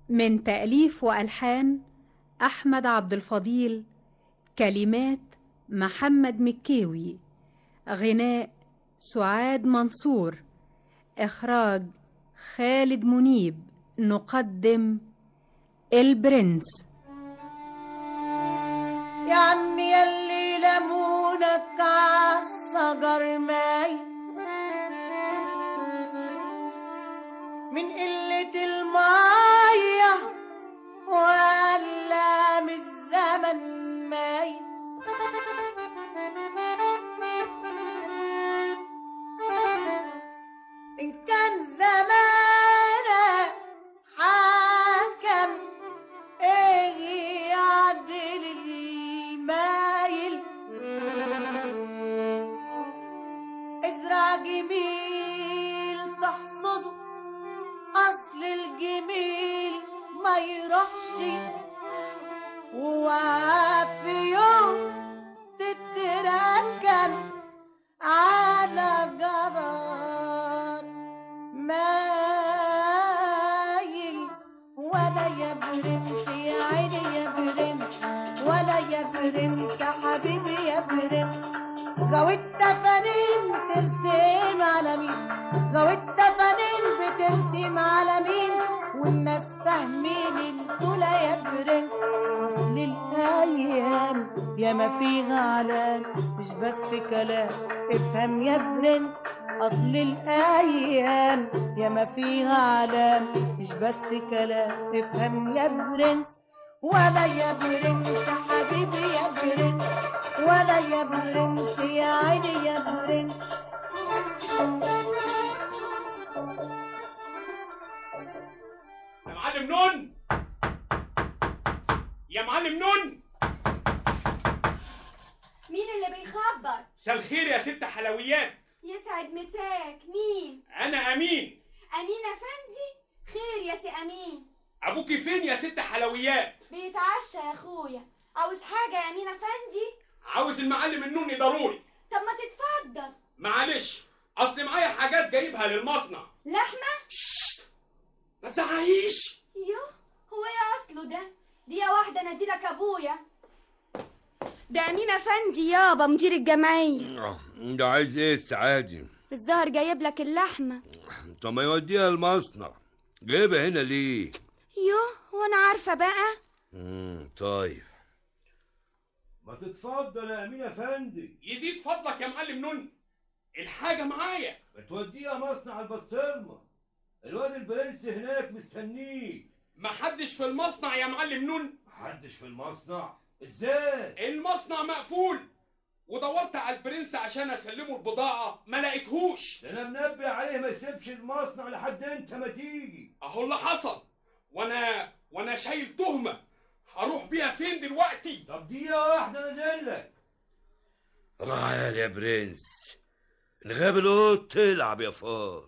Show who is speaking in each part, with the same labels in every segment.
Speaker 1: من تأليف وألحان أحمد عبد الفضيل كلمات محمد مكيوي غناء سعاد منصور إخراج خالد منيب نقدم البرنس
Speaker 2: يا عمي يلي لمونك عالصقر ماي من قلة المية ولا من الزمن ماي إن كان زمانك حاكم ايه يعدل المايل ازرع جميل تحصده اصل الجميل ما يروحش وفي يوم تتركن على جدار مايل ولا يا برنس يا عيني يا برنس ولا يا برنس حبيبي يا برنس غويت تفانين ترسم على مين غويت تفانين بترسم على مين والناس فاهمين الدولة يا برنس اصل الايام يا ما فيها علام مش بس كلام افهم يا برنس اصل الايام يا ما فيها علام مش بس كلام افهم يا برنس ولا يا برنس يا حبيبي يا برنس ولا يا برنس يا عيني يا برنس
Speaker 3: يا معلم نون يا معلم نون
Speaker 4: مين اللي بيخبط؟
Speaker 3: مساء الخير يا ست حلويات
Speaker 4: يسعد مساك مين؟
Speaker 3: انا امين
Speaker 4: أمين أفندي؟ خير يا سي أمين
Speaker 3: ابوكي فين يا ست حلويات
Speaker 4: بيتعشى يا أخويا عاوز حاجة يا أمين أفندي؟
Speaker 3: عاوز المعلم النوني ضروري
Speaker 4: طب ما تتفضل
Speaker 3: معلش اصل معايا حاجات جايبها للمصنع
Speaker 4: لحمة؟
Speaker 3: ما تزعقيش
Speaker 4: يوه هو ايه أصله ده؟ دقيقة واحدة ناديلك أبويا ده أمين أفندي يابا مدير الجمعية
Speaker 5: ده عايز ايه السعادي
Speaker 4: الظاهر جايب لك اللحمة
Speaker 5: طب ما يوديها المصنع جايبها هنا ليه
Speaker 4: يوه وأنا عارفة بقى
Speaker 5: مم طيب ما تتفضل يا امين افندي
Speaker 3: يزيد فضلك يا معلم نون الحاجه معايا
Speaker 5: ما توديها مصنع البسطرمه الواد البرنس هناك مستنيك
Speaker 3: محدش في المصنع يا معلم نون
Speaker 5: محدش في المصنع ازاي
Speaker 3: المصنع مقفول ودورت على البرنس عشان اسلمه البضاعه ما لقيتهوش
Speaker 5: ده انا منبه عليه ما يسيبش المصنع لحد انت ما تيجي
Speaker 3: اهو اللي حصل وانا وانا شايل تهمه هروح بيها فين دلوقتي
Speaker 5: طب دقيقه واحده نازل لك راعي يا برنس الغاب القط تلعب يا فار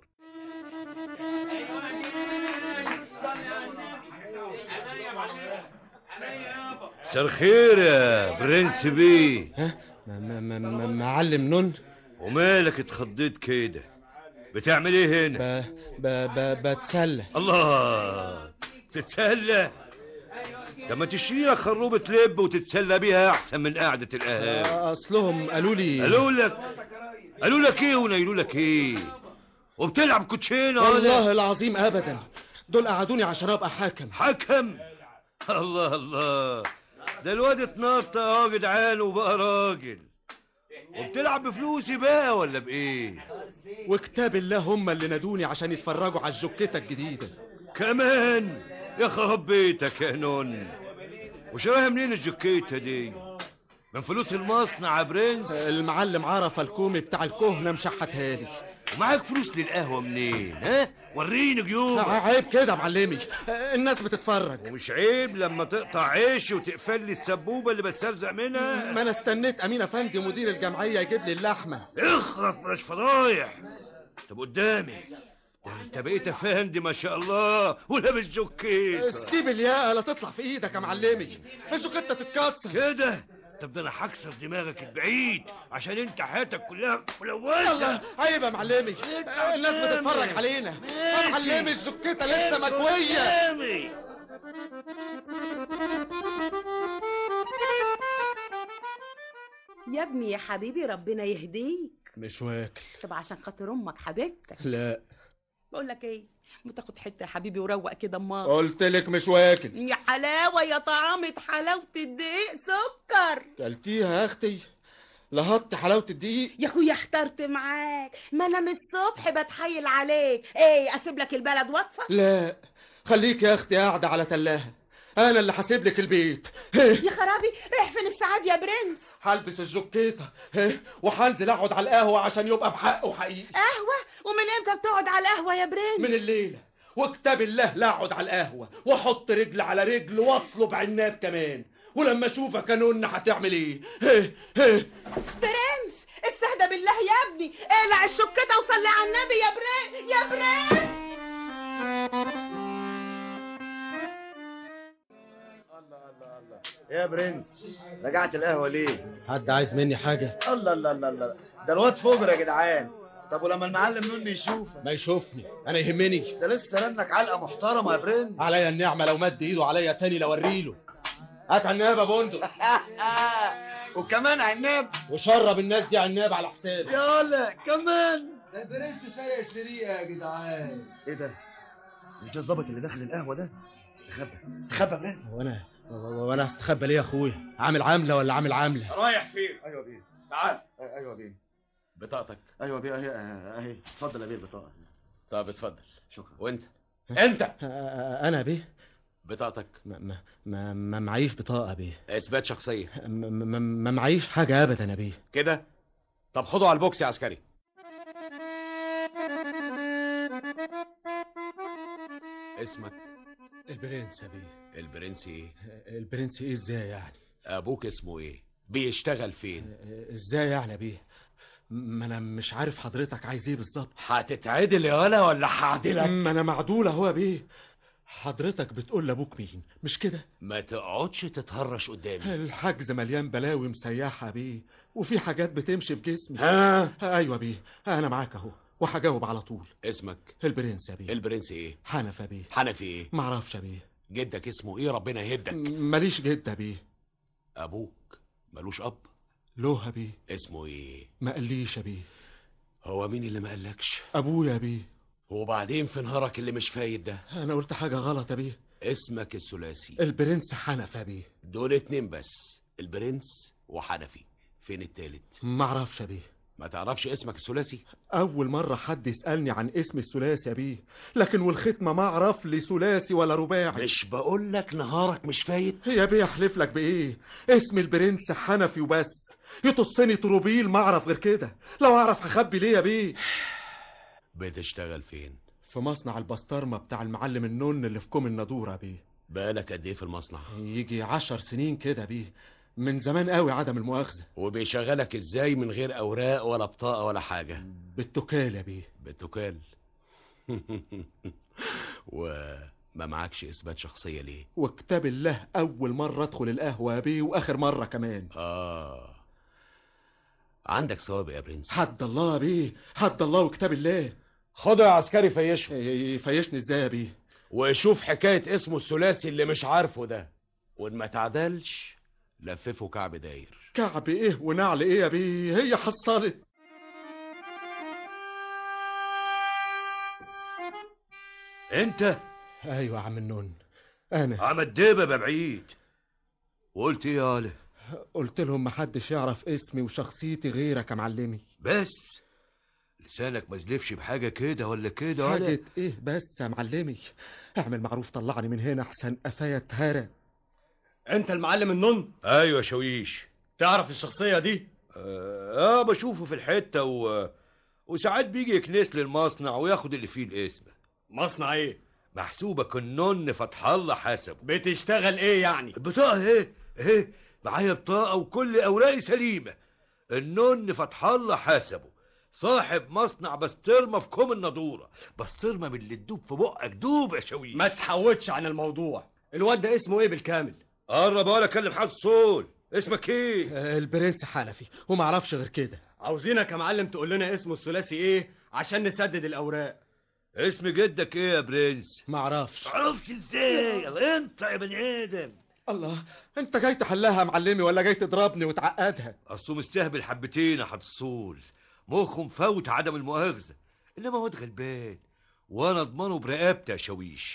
Speaker 5: مساء الخير يا برنس بيه
Speaker 6: معلم نون
Speaker 5: ومالك اتخضيت كده بتعمل ايه هنا
Speaker 6: ب... ب... ب... بتسلى
Speaker 5: الله تتسلى طب ما تشتري لك خروبة لب وتتسلى بيها احسن من قعدة القهاوي
Speaker 6: اصلهم قالوا لي
Speaker 5: قالوا لك قالوا لك ايه ونيلوا لك ايه وبتلعب كوتشينه ولا
Speaker 6: والله العظيم ابدا دول قعدوني عشان ابقى حاكم
Speaker 5: حكم الله الله ده الواد اتنطق اهو يا جدعان وبقى راجل وبتلعب بفلوسي بقى ولا بايه
Speaker 6: وكتاب الله هم اللي نادوني عشان يتفرجوا على الجوكيته الجديده
Speaker 5: كمان يا خرب بيتك يا نون وشراها منين الجوكيته دي من فلوس المصنع يا برنس
Speaker 6: المعلم عرفه الكومي بتاع الكهنه مشحتها لي
Speaker 5: ومعاك فلوس للقهوه منين ها وريني جيوب
Speaker 6: عيب كده يا معلمي الناس بتتفرج
Speaker 5: ومش عيب لما تقطع عيش وتقفل لي السبوبه اللي بسترزق منها
Speaker 6: ما انا استنيت امين افندي مدير الجمعيه يجيب لي اللحمه
Speaker 5: اخرس بلاش فضايح طب قدامي ده انت بقيت افندي ما شاء الله ولابس جوكيت
Speaker 6: سيب الياقه لا تطلع في ايدك يا معلمي الجوكيته تتكسر
Speaker 5: كده طب ده انا هكسر دماغك البعيد عشان انت حياتك كلها ملوثه
Speaker 6: عيب يا معلمي الناس بتتفرج علينا يا معلمي الجوكيته لسه مكويه
Speaker 2: يا ابني يا حبيبي ربنا يهديك
Speaker 6: مش واكل
Speaker 2: طب عشان خاطر امك حبيبتك
Speaker 6: لا
Speaker 2: بقول لك ايه ما تاخد حته يا حبيبي وروق كده امال
Speaker 6: قلت لك مش واكل
Speaker 2: يا حلاوه يا طعامة حلاوه الدقيق سكر
Speaker 6: كلتيها يا اختي لهطت حلاوه الدقيق
Speaker 2: يا اخويا احترت معاك ما انا من الصبح بتحايل عليك ايه اسيب لك البلد واطفش
Speaker 6: لا خليك يا اختي قاعده على تلاها انا اللي هسيب لك البيت هيه،
Speaker 2: يا خرابي رايح فين السعاد يا برنس
Speaker 6: هلبس الجوكيته هيه، وهنزل اقعد على القهوه عشان يبقى بحقه حقيقي
Speaker 2: قهوه ومن امتى بتقعد على القهوه يا برنس
Speaker 6: من الليله وكتاب الله لا اقعد على القهوه واحط رجل على رجل واطلب عناب كمان ولما اشوفك يا نون هتعمل ايه هيه هيه
Speaker 2: برنس استهدى بالله يا ابني اقلع الشكته وصلي على النبي يا برنس يا برنس
Speaker 7: يا برنس رجعت القهوه ليه
Speaker 6: حد عايز مني حاجه
Speaker 7: الله الله الله الله ده الواد فجر يا جدعان طب ولما المعلم نوني يشوفك
Speaker 6: ما يشوفني انا يهمني
Speaker 7: ده لسه رنك علقه محترمه يا برنس
Speaker 6: عليا النعمه لو مد ايده عليا تاني لو اوريله هات عناب يا بندق
Speaker 7: وكمان عناب
Speaker 6: وشرب الناس دي عناب على حسابي
Speaker 7: يا ولا كمان
Speaker 8: ده البرنس سرق سريقه يا جدعان
Speaker 7: ايه ده مش ده الظابط اللي داخل القهوه ده استخبى استخبى يا برنس
Speaker 6: وانا وانا هستخبى ليه يا اخويا عامل عامله ولا عامل عامله
Speaker 3: رايح فين
Speaker 7: ايوه بيه
Speaker 3: تعال
Speaker 7: ايوه بيه
Speaker 3: بطاقتك
Speaker 7: ايوه بيه اهي اهي اتفضل يا بيه البطاقه
Speaker 3: طب اتفضل
Speaker 7: شكرا
Speaker 3: وانت انت
Speaker 6: انا بيه
Speaker 3: بطاقتك
Speaker 6: ما ما ما, ما معيش بطاقه بيه
Speaker 3: اثبات شخصيه
Speaker 6: ما, ما, ما معيش حاجه ابدا يا بيه
Speaker 3: كده طب خده على البوكس يا عسكري اسمك
Speaker 6: البرنس يا بيه
Speaker 3: البرنس ايه
Speaker 6: البرنس ايه ازاي يعني
Speaker 3: ابوك اسمه ايه بيشتغل فين
Speaker 6: ازاي يعني يا بيه ما انا مش عارف حضرتك عايز ايه بالظبط
Speaker 3: هتتعدل يا ولا ولا هعدلك
Speaker 6: ما انا معدول اهو يا بيه حضرتك بتقول لابوك مين مش كده
Speaker 3: ما تقعدش تتهرش قدامي
Speaker 6: الحجز مليان بلاوي مسيحه بيه وفي حاجات بتمشي في جسمي
Speaker 3: ها
Speaker 6: ايوه بيه انا معاك اهو وهجاوب على طول
Speaker 3: اسمك
Speaker 6: البرنس يا بيه
Speaker 3: البرنس ايه
Speaker 6: حنفي يا بيه
Speaker 3: حنفي ايه
Speaker 6: معرفش يا بيه
Speaker 3: جدك اسمه ايه ربنا يهدك
Speaker 6: ماليش جد يا بيه
Speaker 3: ابوك ملوش اب
Speaker 6: له يا بيه
Speaker 3: اسمه ايه
Speaker 6: ما قاليش يا بيه
Speaker 3: هو مين اللي ما قالكش
Speaker 6: ابويا يا بيه
Speaker 3: وبعدين في نهارك اللي مش فايد ده
Speaker 6: انا قلت حاجه غلط يا بيه
Speaker 3: اسمك الثلاثي
Speaker 6: البرنس حنفي يا بيه
Speaker 3: دول اتنين بس البرنس وحنفي فين التالت
Speaker 6: معرفش يا بيه
Speaker 3: ما تعرفش اسمك الثلاثي
Speaker 6: اول مره حد يسالني عن اسم الثلاثي يا بيه لكن والختمه ما اعرف لي ثلاثي ولا رباعي
Speaker 3: مش بقول لك نهارك مش فايت
Speaker 6: يا بيه احلف لك بايه اسم البرنس حنفي وبس يطصني طروبيل ما اعرف غير كده لو اعرف هخبي ليه يا بيه
Speaker 3: بتشتغل فين
Speaker 6: في مصنع البسطرمه بتاع المعلم النون اللي في كوم النادوره يا بيه
Speaker 3: بقالك قد ايه في المصنع
Speaker 6: يجي عشر سنين كده يا بيه من زمان قوي عدم المؤاخذه
Speaker 3: وبيشغلك ازاي من غير اوراق ولا بطاقه ولا حاجه
Speaker 6: بالتكال يا بيه
Speaker 3: بالتكال وما معكش اثبات شخصيه ليه
Speaker 6: وكتاب الله اول مره ادخل القهوه يا بيه واخر مره كمان
Speaker 3: اه عندك سوابق يا برنس
Speaker 6: حد الله يا بيه حد الله وكتاب الله
Speaker 3: خده يا عسكري فيشه
Speaker 6: يفيشني ازاي يا بيه
Speaker 3: وشوف حكايه اسمه الثلاثي اللي مش عارفه ده وان ما تعدلش لففه كعب داير
Speaker 6: كعب ايه ونعل ايه يا بيه هي حصلت
Speaker 5: انت
Speaker 6: ايوه يا عم النون انا
Speaker 5: عم الدبه بعيد وقلت ايه يا آله
Speaker 6: قلت لهم محدش يعرف اسمي وشخصيتي غيرك يا معلمي
Speaker 5: بس لسانك ما زلفش بحاجه كده ولا كده ولا
Speaker 6: حاجة ايه بس يا معلمي اعمل معروف طلعني من هنا احسن قفايا اتهرى
Speaker 9: انت المعلم النون
Speaker 5: ايوه يا شويش
Speaker 9: تعرف الشخصيه دي
Speaker 5: اه, آه بشوفه في الحته و... وساعات بيجي يكنس لي المصنع وياخد اللي فيه الاسم
Speaker 9: مصنع ايه
Speaker 5: محسوبك النن فتح الله حسبه
Speaker 9: بتشتغل ايه يعني
Speaker 5: البطاقه اهي اهي معايا بطاقه وكل اوراقي سليمه النن فتح الله حسبه صاحب مصنع بسطرمه في كوم النادوره بسطرمه من اللي تدوب في بقك دوب يا شويش
Speaker 9: ما تحودش عن الموضوع الواد ده اسمه ايه بالكامل
Speaker 5: قرب ولا كلم حد صول اسمك ايه
Speaker 6: آه، البرنس حنفي وما اعرفش غير كده
Speaker 9: عاوزينك يا معلم تقول لنا اسمه الثلاثي ايه عشان نسدد الاوراق
Speaker 5: اسم جدك ايه يا برنس
Speaker 6: معرفش
Speaker 5: معرفش ازاي يلا انت يا بني ادم
Speaker 6: الله انت جاي تحلها يا معلمي ولا جاي تضربني وتعقدها
Speaker 5: اصله مستهبل حبتين يا حتصول مخه مفوت عدم المؤاخذه انما واد غلبان وانا اضمنه برقبتي يا شاويش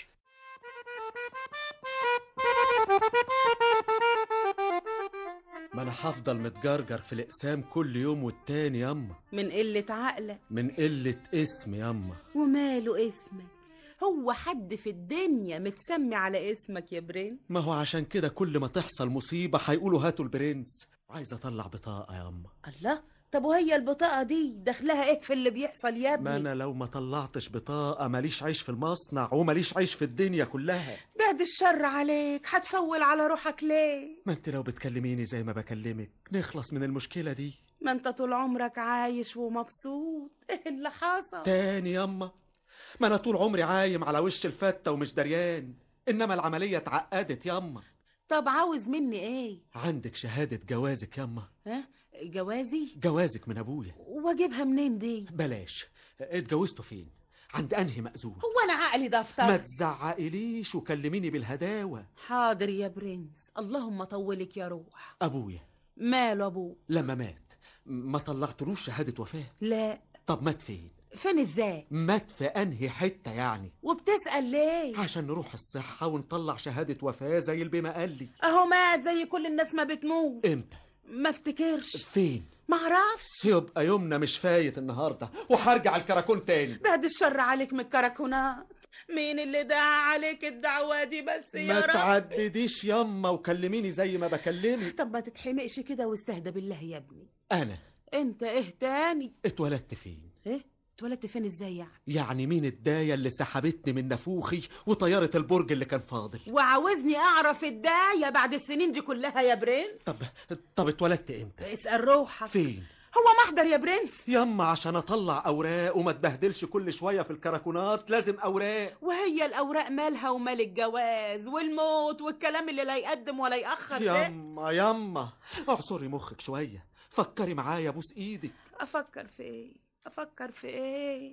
Speaker 6: ما انا هفضل متجرجر في الاقسام كل يوم والتاني ياما
Speaker 10: من قلة عقلك
Speaker 6: من قلة اسم ياما
Speaker 10: وماله اسمك هو حد في الدنيا متسمي على اسمك يا برنس
Speaker 6: ما هو عشان كده كل ما تحصل مصيبة هيقولوا هاتوا البرنس عايز اطلع بطاقة ياما
Speaker 10: الله طب وهي البطاقة دي دخلها ايه في اللي بيحصل يا ابني
Speaker 6: ما انا لو ما طلعتش بطاقة ماليش عيش في المصنع وماليش عيش في الدنيا كلها
Speaker 10: بعد الشر عليك هتفول على روحك ليه
Speaker 6: ما انت لو بتكلميني زي ما بكلمك نخلص من المشكلة دي
Speaker 10: ما انت طول عمرك عايش ومبسوط ايه اللي حصل
Speaker 6: تاني ياما ما انا طول عمري عايم على وش الفتة ومش دريان انما العملية اتعقدت ياما
Speaker 10: طب عاوز مني ايه
Speaker 6: عندك شهادة جوازك ياما
Speaker 10: ها جوازي
Speaker 6: جوازك من ابويا
Speaker 10: واجيبها منين دي
Speaker 6: بلاش اتجوزتوا فين عند انهي مأذون
Speaker 10: هو انا عقلي
Speaker 6: ما
Speaker 10: دفتر
Speaker 6: تزعقليش وكلميني بالهداوة
Speaker 10: حاضر يا برنس اللهم طولك يا روح
Speaker 6: ابويا
Speaker 10: ماله ابوه
Speaker 6: لما مات ما طلعتلوش شهادة وفاة
Speaker 10: لا
Speaker 6: طب مات فين
Speaker 10: فين ازاي
Speaker 6: مات في انهي حتة يعني
Speaker 10: وبتسأل ليه
Speaker 6: عشان نروح الصحة ونطلع شهادة وفاة زي البما قال لي
Speaker 10: اهو مات زي كل الناس ما بتموت
Speaker 6: امتى
Speaker 10: ما افتكرش
Speaker 6: فين
Speaker 10: معرفش
Speaker 6: يبقى يومنا مش فايت النهاردة وهرجع الكراكون تاني
Speaker 10: بعد الشر عليك من الكراكونات مين اللي دعا عليك الدعوة دي بس يا
Speaker 6: ما
Speaker 10: رب
Speaker 6: تعدديش يما وكلميني زي ما بكلمك
Speaker 10: طب ما تتحمقش كده واستهدى بالله يا ابني
Speaker 6: انا
Speaker 10: انت ايه تاني
Speaker 6: اتولدت فين
Speaker 10: ايه اتولدت فين ازاي يعني
Speaker 6: يعني مين الداية اللي سحبتني من نافوخي وطيارة البرج اللي كان فاضل
Speaker 10: وعاوزني اعرف الداية بعد السنين دي كلها يا برنس
Speaker 6: طب طب اتولدت امتى
Speaker 10: اسأل روحك
Speaker 6: فين
Speaker 10: هو محضر يا برنس
Speaker 6: يما عشان اطلع اوراق وما تبهدلش كل شويه في الكراكونات لازم اوراق
Speaker 10: وهي الاوراق مالها ومال الجواز والموت والكلام اللي لا يقدم ولا ياخر ده
Speaker 6: يما يما اعصري مخك شويه فكري معايا بوس ايدك
Speaker 10: افكر في ايه افكر في ايه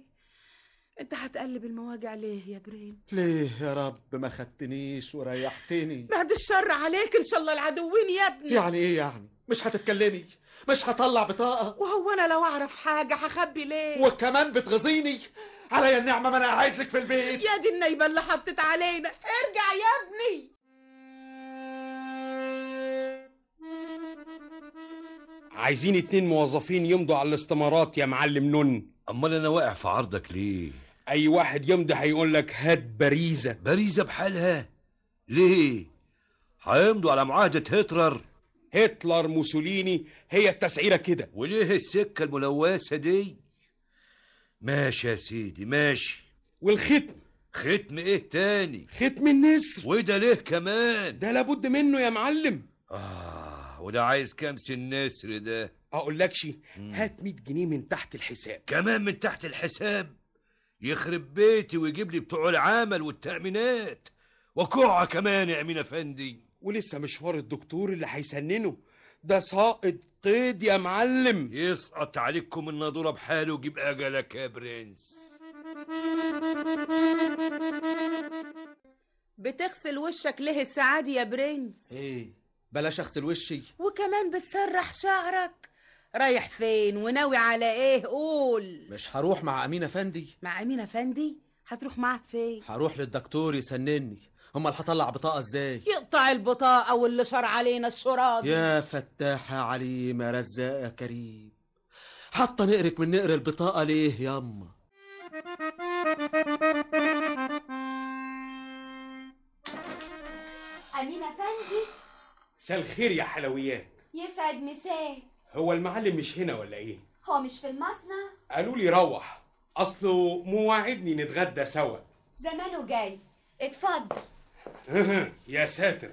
Speaker 10: انت هتقلب المواجع ليه يا برنس
Speaker 6: ليه يا رب ما خدتنيش وريحتني
Speaker 10: بعد الشر عليك ان شاء الله العدوين يا ابني
Speaker 6: يعني ايه يعني مش هتتكلمي مش هطلع بطاقه
Speaker 10: وهو انا لو اعرف حاجه هخبي ليه
Speaker 6: وكمان بتغيظيني عليا النعمه ما انا قاعد لك في البيت
Speaker 10: يا دي النايبه اللي حطت علينا ارجع يا ابني
Speaker 9: عايزين اتنين موظفين يمضوا على الاستمارات يا معلم نون
Speaker 5: امال انا واقع في عرضك ليه
Speaker 9: اي واحد يمضي هيقول لك هات باريزه
Speaker 5: باريزه بحالها ليه هيمضوا على معاهده هتلر
Speaker 9: هتلر موسوليني هي التسعيره كده
Speaker 5: وليه السكه الملوثه دي ماشي يا سيدي ماشي
Speaker 9: والختم
Speaker 5: ختم ايه تاني
Speaker 9: ختم النسر
Speaker 5: وده ليه كمان
Speaker 9: ده لابد منه يا معلم
Speaker 5: آه وده عايز كام سنسر ده
Speaker 9: اقول لكش هات 100 جنيه من تحت الحساب
Speaker 5: كمان من تحت الحساب يخرب بيتي ويجيب لي بتوع العمل والتأمينات وكوعة كمان يا أمين أفندي
Speaker 9: ولسه مشوار الدكتور اللي هيسننه ده ساقط قيد يا معلم
Speaker 5: يسقط عليكم النادورة بحاله وجيب أجلك يا برنس
Speaker 10: بتغسل وشك ليه السعادة يا برنس
Speaker 6: ايه بلاش اغسل وشي
Speaker 10: وكمان بتسرح شعرك رايح فين وناوي على ايه قول
Speaker 6: مش هروح مع امين افندي
Speaker 10: مع امين افندي هتروح معاه فين
Speaker 6: هروح للدكتور يسنني امال هطلع بطاقه ازاي
Speaker 10: يقطع البطاقة واللي شر علينا الشراط
Speaker 6: يا فتاح يا عليم يا رزاق يا كريم حتى نقرك من نقر البطاقه ليه ياما
Speaker 4: أمين أفندي
Speaker 9: مساء الخير يا حلويات
Speaker 4: يسعد مساك
Speaker 9: هو المعلم مش هنا ولا ايه
Speaker 4: هو مش في المصنع
Speaker 9: قالوا لي روح اصله مواعدني نتغدى سوا
Speaker 4: زمانه جاي اتفضل
Speaker 9: يا ساتر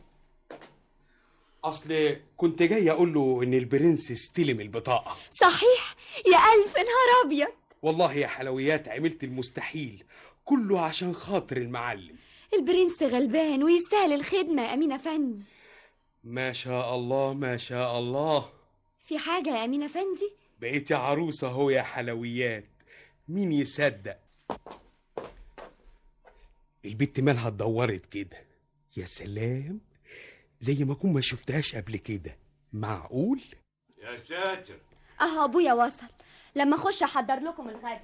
Speaker 9: اصل كنت جاي اقول له ان البرنس استلم البطاقه
Speaker 4: صحيح يا ألف نهار أبيض
Speaker 9: والله يا حلويات عملت المستحيل كله عشان خاطر المعلم
Speaker 4: البرنس غلبان ويستاهل الخدمة يا أمين أفندي
Speaker 9: ما شاء الله ما شاء الله
Speaker 4: في حاجة يا أمين أفندي
Speaker 9: بقيت عروسة هو يا حلويات مين يصدق البت مالها اتدورت كده يا سلام زي ما اكون ما شفتهاش قبل كده معقول
Speaker 5: يا ساتر
Speaker 4: اهو ابويا وصل لما اخش احضر لكم الغدا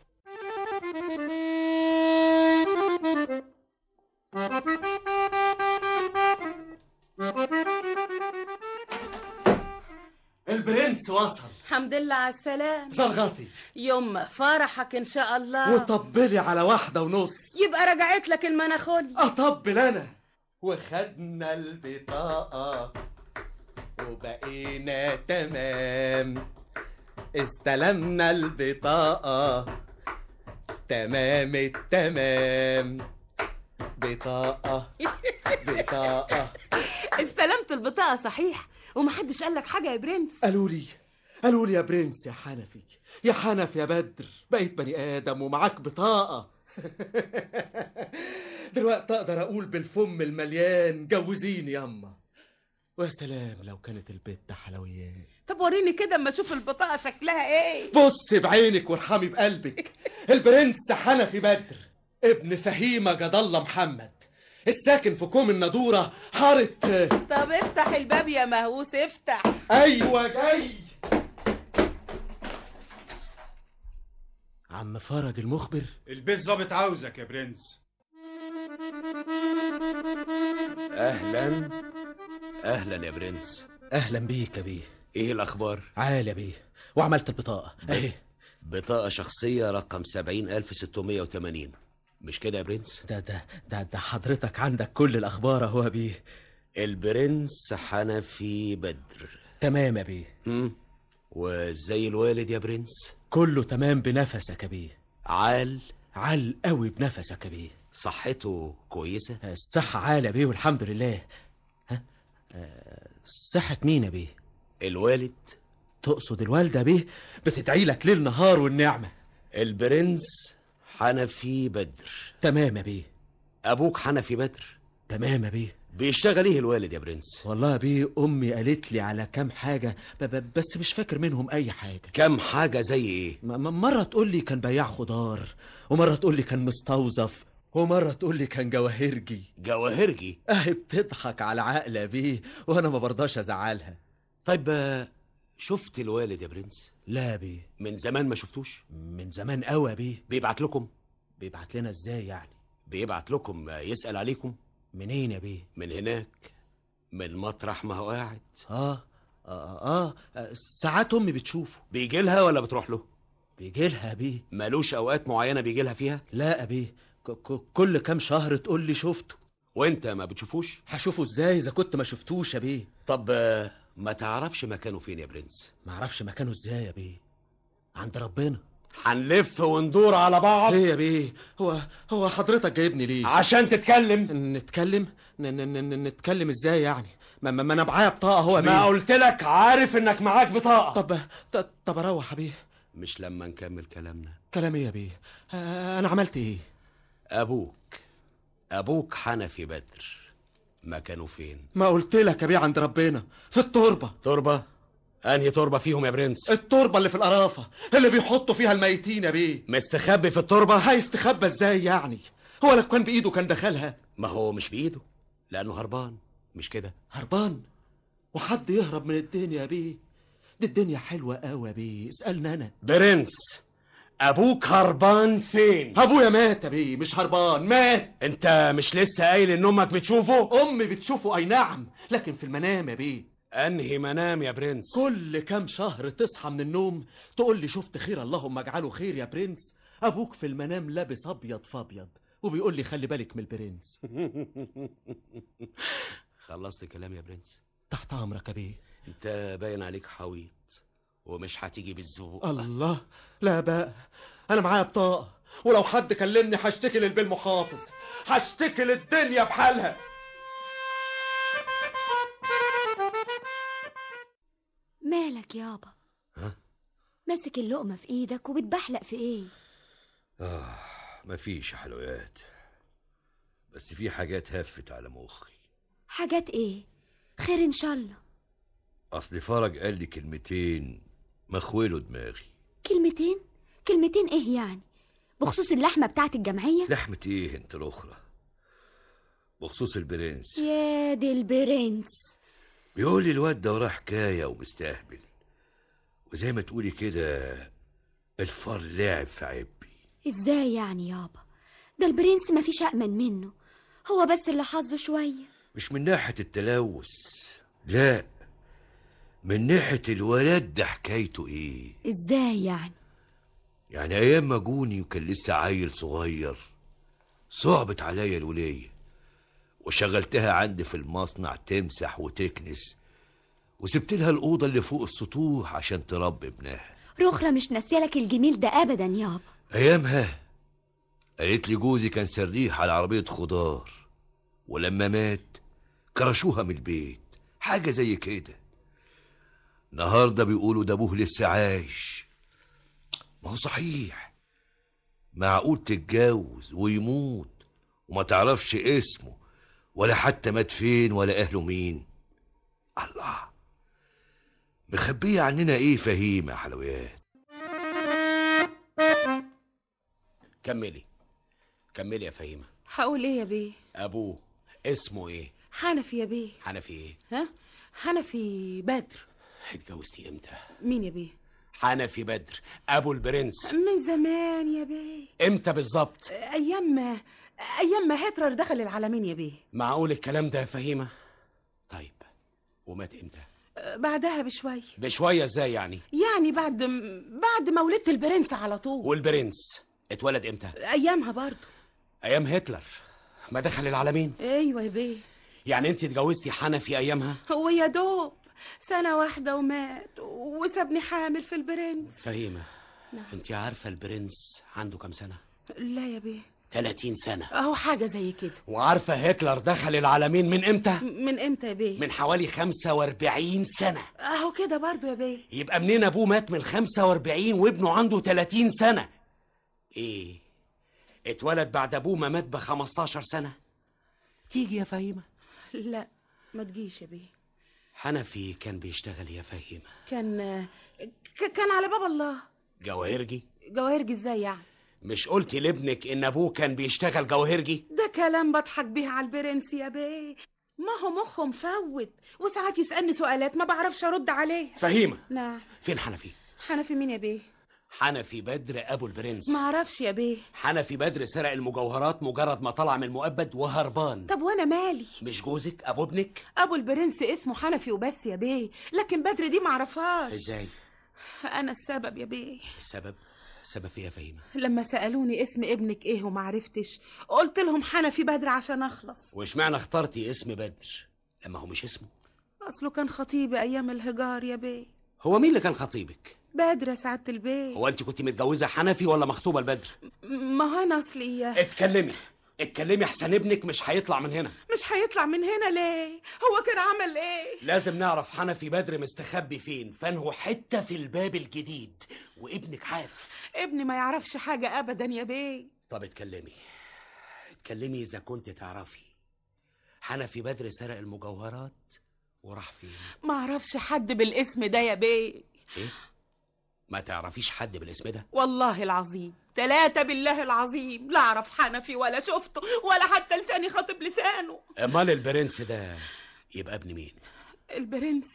Speaker 6: البرنس وصل
Speaker 10: الحمد لله على السلامة
Speaker 6: زرغطي
Speaker 10: يوم فرحك ان شاء الله
Speaker 6: وطبلي على واحدة ونص
Speaker 10: يبقى رجعت لك المناخولي
Speaker 6: أطبل أنا وخدنا البطاقة وبقينا تمام استلمنا البطاقة تمام التمام بطاقة بطاقة
Speaker 10: استلمت البطاقة صحيح ومحدش قال لك حاجة يا برنس
Speaker 6: قالوا لي قالوا لي يا برنس يا حنفي يا حنفي يا بدر بقيت بني آدم ومعاك بطاقة دلوقتي أقدر أقول بالفم المليان جوزيني ياما ويا سلام لو كانت البت حلويات
Speaker 10: طب وريني كده اما اشوف البطاقة شكلها ايه
Speaker 6: بص بعينك وارحمي بقلبك البرنس حنفي بدر ابن فهيمة جد الله محمد الساكن في كوم الندورة حارة
Speaker 10: طب افتح الباب يا مهووس افتح
Speaker 6: أيوة جاي عم فرج المخبر
Speaker 11: البيت ظابط عاوزك يا برنس
Speaker 3: اهلا اهلا يا برنس
Speaker 6: أهلا بيك يا بيه
Speaker 3: ايه الاخبار
Speaker 6: عال يا بيه وعملت البطاقة أهي
Speaker 3: بطاقة شخصية رقم 70680 مش كده يا برنس
Speaker 6: ده ده ده ده حضرتك عندك كل الأخبار أهو يا بيه
Speaker 3: البرنس حنفي بدر
Speaker 6: تمام يا بيه
Speaker 3: هم؟ وازاي الوالد يا برنس
Speaker 6: كله تمام بنفسك يا بيه
Speaker 3: عال
Speaker 6: عال قوي بنفسك يا بيه
Speaker 3: صحته كويسة
Speaker 6: الصحة عال يا بيه والحمد لله ها آه، صحة مين يا بيه
Speaker 3: الوالد
Speaker 6: تقصد الوالدة بيه بتدعي لك ليل نهار والنعمة
Speaker 3: البرنس حنفي بدر
Speaker 6: تمام يا بيه
Speaker 3: ابوك حنفي بدر
Speaker 6: تمام يا بيه
Speaker 3: بيشتغل ايه الوالد يا برنس
Speaker 6: والله يا بيه أمي قالت لي على كام حاجة ب ب بس مش فاكر منهم أي حاجة
Speaker 3: كم حاجة زي ايه
Speaker 6: م- م- مرة تقول لي كان بياع خضار ومرة تقول لي كان مستوظف ومرة تقول لي كان جواهرجي
Speaker 3: جواهرجي
Speaker 6: اهي بتضحك على عقل يا بيه وانا ما برضاش ازعلها
Speaker 3: طيب آه، شفت الوالد يا برنس
Speaker 6: لا يا بيه
Speaker 3: من زمان ما شفتوش
Speaker 6: من زمان قوي يا بيه
Speaker 3: بيبعت لكم
Speaker 6: بيبعت لنا ازاي يعني
Speaker 3: بيبعت لكم آه، يسأل عليكم
Speaker 6: منين يا بيه
Speaker 3: من هناك من مطرح ما هو قاعد
Speaker 6: آه آه, آه, آه ساعات أمي بتشوفه
Speaker 3: بيجي لها ولا بتروح له
Speaker 6: بيجي لها بيه
Speaker 3: مالوش اوقات معينة بيجي لها فيها
Speaker 6: لا يا بيه ك- ك- كل كام شهر تقول لي شفته
Speaker 3: وانت ما بتشوفوش
Speaker 6: هشوفه ازاي إذا كنت ما شفتوش يا بيه
Speaker 3: طب آه، ما تعرفش مكانه فين يا برنس
Speaker 6: معرفش مكانه ازاي يا بيه عند ربنا
Speaker 3: هنلف وندور على بعض
Speaker 6: ليه يا بيه هو هو حضرتك جايبني ليه
Speaker 3: عشان تتكلم
Speaker 6: نتكلم ن ن ن نتكلم ازاي يعني ما, ما ما انا معايا بطاقه هو يا بيه
Speaker 3: ما قلت لك عارف انك معاك بطاقة
Speaker 6: طب ط- طب اروح يا بيه
Speaker 3: مش لما نكمل كلامنا
Speaker 6: كلام ايه يا بيه آه، انا عملت ايه
Speaker 3: ابوك ابوك حنفي بدر مكانه فين
Speaker 6: ما قلت لك يا بيه عند ربنا في التربه
Speaker 3: تربة انهي تربة فيهم يا برنس
Speaker 6: التربه اللي في القرافه اللي بيحطوا فيها الميتين يا بيه
Speaker 3: مستخبي في التربة
Speaker 6: هيستخبى ازاي يعني هو لو كان بايده كان دخلها
Speaker 3: ما هو مش بايده لانه هربان مش كده
Speaker 6: هربان وحد يهرب من الدنيا يا بيه دي الدنيا حلوه قوي يا بيه اسالني انا
Speaker 3: برنس ابوك هربان فين
Speaker 6: ابويا مات يا بيه مش هربان مات
Speaker 3: انت مش لسه قايل ان امك بتشوفه
Speaker 6: امي بتشوفه اي نعم لكن في المنام يا بيه
Speaker 3: انهي منام يا برنس
Speaker 6: كل كام شهر تصحى من النوم تقول لي شفت خير اللهم اجعله خير يا برنس ابوك في المنام لابس ابيض فابيض وبيقول لي خلي بالك من البرنس
Speaker 3: خلصت كلام يا برنس
Speaker 6: تحت امرك يا بيه
Speaker 3: انت باين عليك حويط ومش هتيجي بالذوق
Speaker 6: الله لا بقى انا معايا بطاقه ولو حد كلمني هشتكي للبيه المحافظ هشتكي للدنيا بحالها
Speaker 4: مالك يابا
Speaker 5: ها؟
Speaker 4: ماسك اللقمة في ايدك وبتبحلق في ايه
Speaker 5: آه مفيش يا حلويات بس في حاجات هفت على مخي
Speaker 4: حاجات ايه خير ان شاء الله
Speaker 5: أصل فرج قال لي كلمتين مخولوا دماغي
Speaker 4: كلمتين كلمتين ايه يعني بخصوص اللحمة بتاعت الجمعية
Speaker 5: لحمة إيه أنت الأخرى بخصوص البرنس
Speaker 4: يا دي البرنس
Speaker 5: بيقول لي الواد ده وراه حكايه ومستهبل وزي ما تقولي كده الفار لعب في عبي
Speaker 4: ازاي يعني يابا ده البرنس مفيش أأمن منه هو بس اللي حظه شوية
Speaker 5: مش من ناحيه التلوث لا من ناحيه الولد ده حكايته ايه
Speaker 4: ازاي يعني
Speaker 5: يعني ايام ما جوني وكان لسه عيل صغير صعبت عليا الوليه وشغلتها عندي في المصنع تمسح وتكنس وسبت لها الاوضه اللي فوق السطوح عشان تربي ابنها
Speaker 4: رخرة مش ناسيالك الجميل ده أبدا يابا
Speaker 5: ايامها قالت لي جوزي كان سريح على عربيه خضار ولما مات كرشوها من البيت حاجه زي كده النهارده بيقولوا ده ابوه لسه عايش ما هو صحيح معقول تتجوز ويموت وما تعرفش اسمه ولا حتى مات فين ولا اهله مين الله مخبيه عننا ايه فهيمه يا حلويات
Speaker 3: كملي كملي يا فهيمة
Speaker 10: هقول ايه يا بيه
Speaker 3: أبوه اسمه إيه؟
Speaker 10: حنفي يا بيه
Speaker 3: حنفي إيه؟
Speaker 10: ها حنفي بدر
Speaker 3: اتجوزتي إمتى؟
Speaker 10: مين يا بيه
Speaker 3: حنفي بدر أبو البرنس
Speaker 10: من زمان يا بيه
Speaker 3: إمتى بالظبط؟
Speaker 10: ايام ما ايام ما هتلر دخل العالمين يا بيه
Speaker 3: معقول الكلام ده يا فهيمة؟ طيب ومات إمتى؟
Speaker 10: بعدها بشوي
Speaker 3: بشوية إزاي يعني؟
Speaker 10: يعني بعد بعد ما ولدت البرنس على طول
Speaker 3: والبرنس اتولد إمتى؟
Speaker 10: ايامها برضه
Speaker 3: أيام هتلر ما دخل العالمين
Speaker 10: ايوه يا بيه
Speaker 3: يعني أنت اتجوزتي حنفي أيامها؟
Speaker 10: هو يا دوب سنة واحدة ومات وسابني حامل في البرنس
Speaker 3: فهيمة
Speaker 10: نعم.
Speaker 3: أنت عارفة البرنس عنده كام سنة؟
Speaker 10: لا يا بيه
Speaker 3: 30 سنة
Speaker 10: اهو حاجة زي كده
Speaker 3: وعارفة هتلر دخل العالمين من إمتى؟
Speaker 10: من امتى يا بيه
Speaker 3: من حوالي 45 سنة
Speaker 10: اهو كده برضه يا بيه
Speaker 3: يبقى منين ابوه مات من 45 وابنه عنده 30 سنة ايه اتولد بعد ابوه ما مات ب 15 سنة تيجي يا فهيمة
Speaker 10: لا ما تجيش يا بيه
Speaker 3: حنفي كان بيشتغل يا فهيمة
Speaker 10: كان ك- كان على باب الله
Speaker 3: جواهرجي
Speaker 10: جواهرجي ازاي يعني
Speaker 3: مش قلتي لابنك ان ابوه كان بيشتغل جواهرجي
Speaker 10: ده كلام بضحك بيه على البرنس يا بيه ما هو مخه مفوت وساعات يسألني سؤالات ما بعرفش ارد عليه
Speaker 3: فهيمة
Speaker 10: نعم
Speaker 3: فين حنفي
Speaker 10: حنفي مين يا بيه
Speaker 3: حنفي بدر ابو البرنس
Speaker 10: ما اعرفش يا بيه
Speaker 3: حنفي بدر سرق المجوهرات مجرد ما طلع من المؤبد وهربان
Speaker 10: طب وانا مالي
Speaker 3: مش جوزك ابو ابنك
Speaker 10: ابو البرنس اسمه حنفي وبس يا بيه لكن بدر دي معرفهاش
Speaker 3: ازاي
Speaker 10: انا السبب يا بيه
Speaker 3: السبب السبب فيها فهيمة
Speaker 10: لما سألوني اسم ابنك ايه ومعرفتش قلت لهم حنفي بدر عشان اخلص
Speaker 3: واشمعنى اخترتي اسم بدر لما هو مش اسمه
Speaker 10: اصله كان خطيبي ايام الهجار يا بيه
Speaker 3: هو مين اللي كان خطيبك
Speaker 10: بدر يا سعادة البيه
Speaker 3: هو انت كنت متجوزه حنفي ولا مخطوبه لبدر
Speaker 10: ما هو انا اصلي
Speaker 3: اتكلمي اتكلمي احسن ابنك مش هيطلع من هنا
Speaker 10: مش هيطلع من هنا ليه هو كان عمل ايه
Speaker 3: لازم نعرف حنفي بدر مستخبي فين فانه حته في الباب الجديد وابنك عارف
Speaker 10: ابني ما يعرفش حاجة ابدا يا بيه
Speaker 3: طب اتكلمي اتكلمي اذا كنت تعرفي حنفي بدر سرق المجوهرات وراح فين
Speaker 10: ما اعرفش حد بالاسم ده يا بيه
Speaker 3: ايه ما تعرفيش حد بالاسم ده
Speaker 10: والله العظيم ثلاثة بالله العظيم لا اعرف حنفي ولا شفته ولا حتى لساني خاطب لسانه
Speaker 3: امال البرنس ده يبقى ابن مين
Speaker 10: البرنس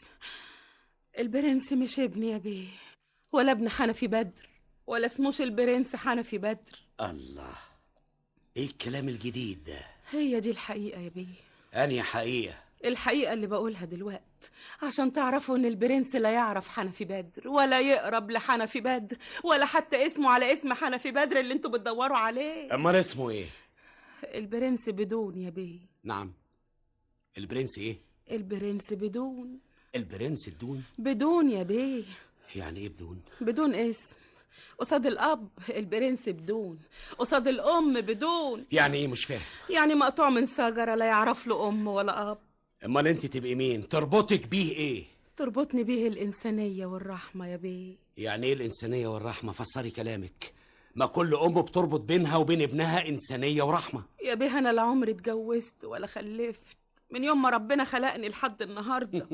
Speaker 10: البرنس مش ابني يا بيه ولا ابن حنفي بدر ولا اسموش البرنس حنفي بدر
Speaker 3: الله ايه الكلام الجديد ده
Speaker 10: هي دي الحقيقة يا بيه
Speaker 3: انهي حقيقه
Speaker 10: الحقيقة اللي بقولها دلوقت عشان تعرفوا ان البرنس لا يعرف حنفي بدر ولا يقرب لحنفي بدر ولا حتى اسمه على اسم حنفي بدر اللي انتوا بتدوروا عليه
Speaker 3: امال اسمه ايه
Speaker 10: البرنس بدون يا بيه
Speaker 3: نعم البرنس ايه
Speaker 10: البرنس بدون
Speaker 3: البرنس الدون
Speaker 10: بدون يا بيه
Speaker 3: يعني ايه بدون
Speaker 10: بدون اسم قصاد الاب البرنس بدون قصاد الام بدون
Speaker 3: يعني ايه مش فاهم
Speaker 10: يعني مقطوع من شجرة لا يعرف له ام ولا اب
Speaker 3: امال انت تبقي مين تربطك بيه ايه
Speaker 10: تربطني بيه الإنسانية والرحمة يا بيه
Speaker 3: يعني ايه الانسانيه والرحمه فسري كلامك ما كل ام بتربط بينها وبين ابنها انسانيه ورحمه
Speaker 10: يا بيه أنا لا عمري اتجوزت ولا خلفت من يوم ما ربنا خلقني لحد النهاردة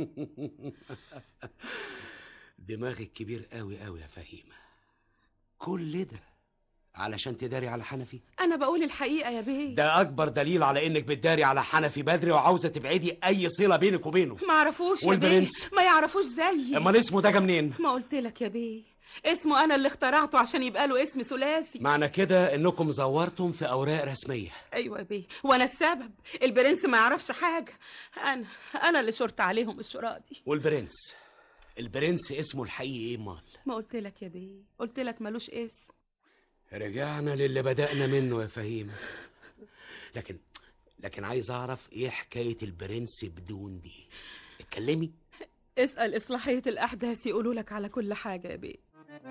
Speaker 3: دماغك كبير قوي قوي يا فهيمه كل ده علشان تداري على حنفي
Speaker 10: انا بقول الحقيقه يا بيه
Speaker 3: ده اكبر دليل على انك بتداري على حنفي بدري وعاوزه تبعدي اي صله بينك وبينه
Speaker 10: ما عرفوش يا بيه
Speaker 3: والبرنس؟
Speaker 10: ما يعرفوش زيي
Speaker 3: امال اسمه ده جه منين
Speaker 10: ما قلت لك يا بيه اسمه انا اللي اخترعته عشان يبقى له اسم ثلاثي
Speaker 3: معنى كده انكم زورتم في اوراق رسميه
Speaker 10: ايوه يا بيه وانا السبب البرنس ما يعرفش حاجه انا انا اللي شرط عليهم الشراء دي
Speaker 3: والبرنس البرنس اسمه الحقيقي ايه مال
Speaker 10: ما قلت لك يا بيه قلت لك ملوش اسم
Speaker 3: رجعنا للي بدأنا منه يا فهيم لكن لكن عايز اعرف ايه حكايه البرنس بدون دي اتكلمي
Speaker 10: اسال اصلاحيه الاحداث يقولوا لك على كل حاجه يا بيه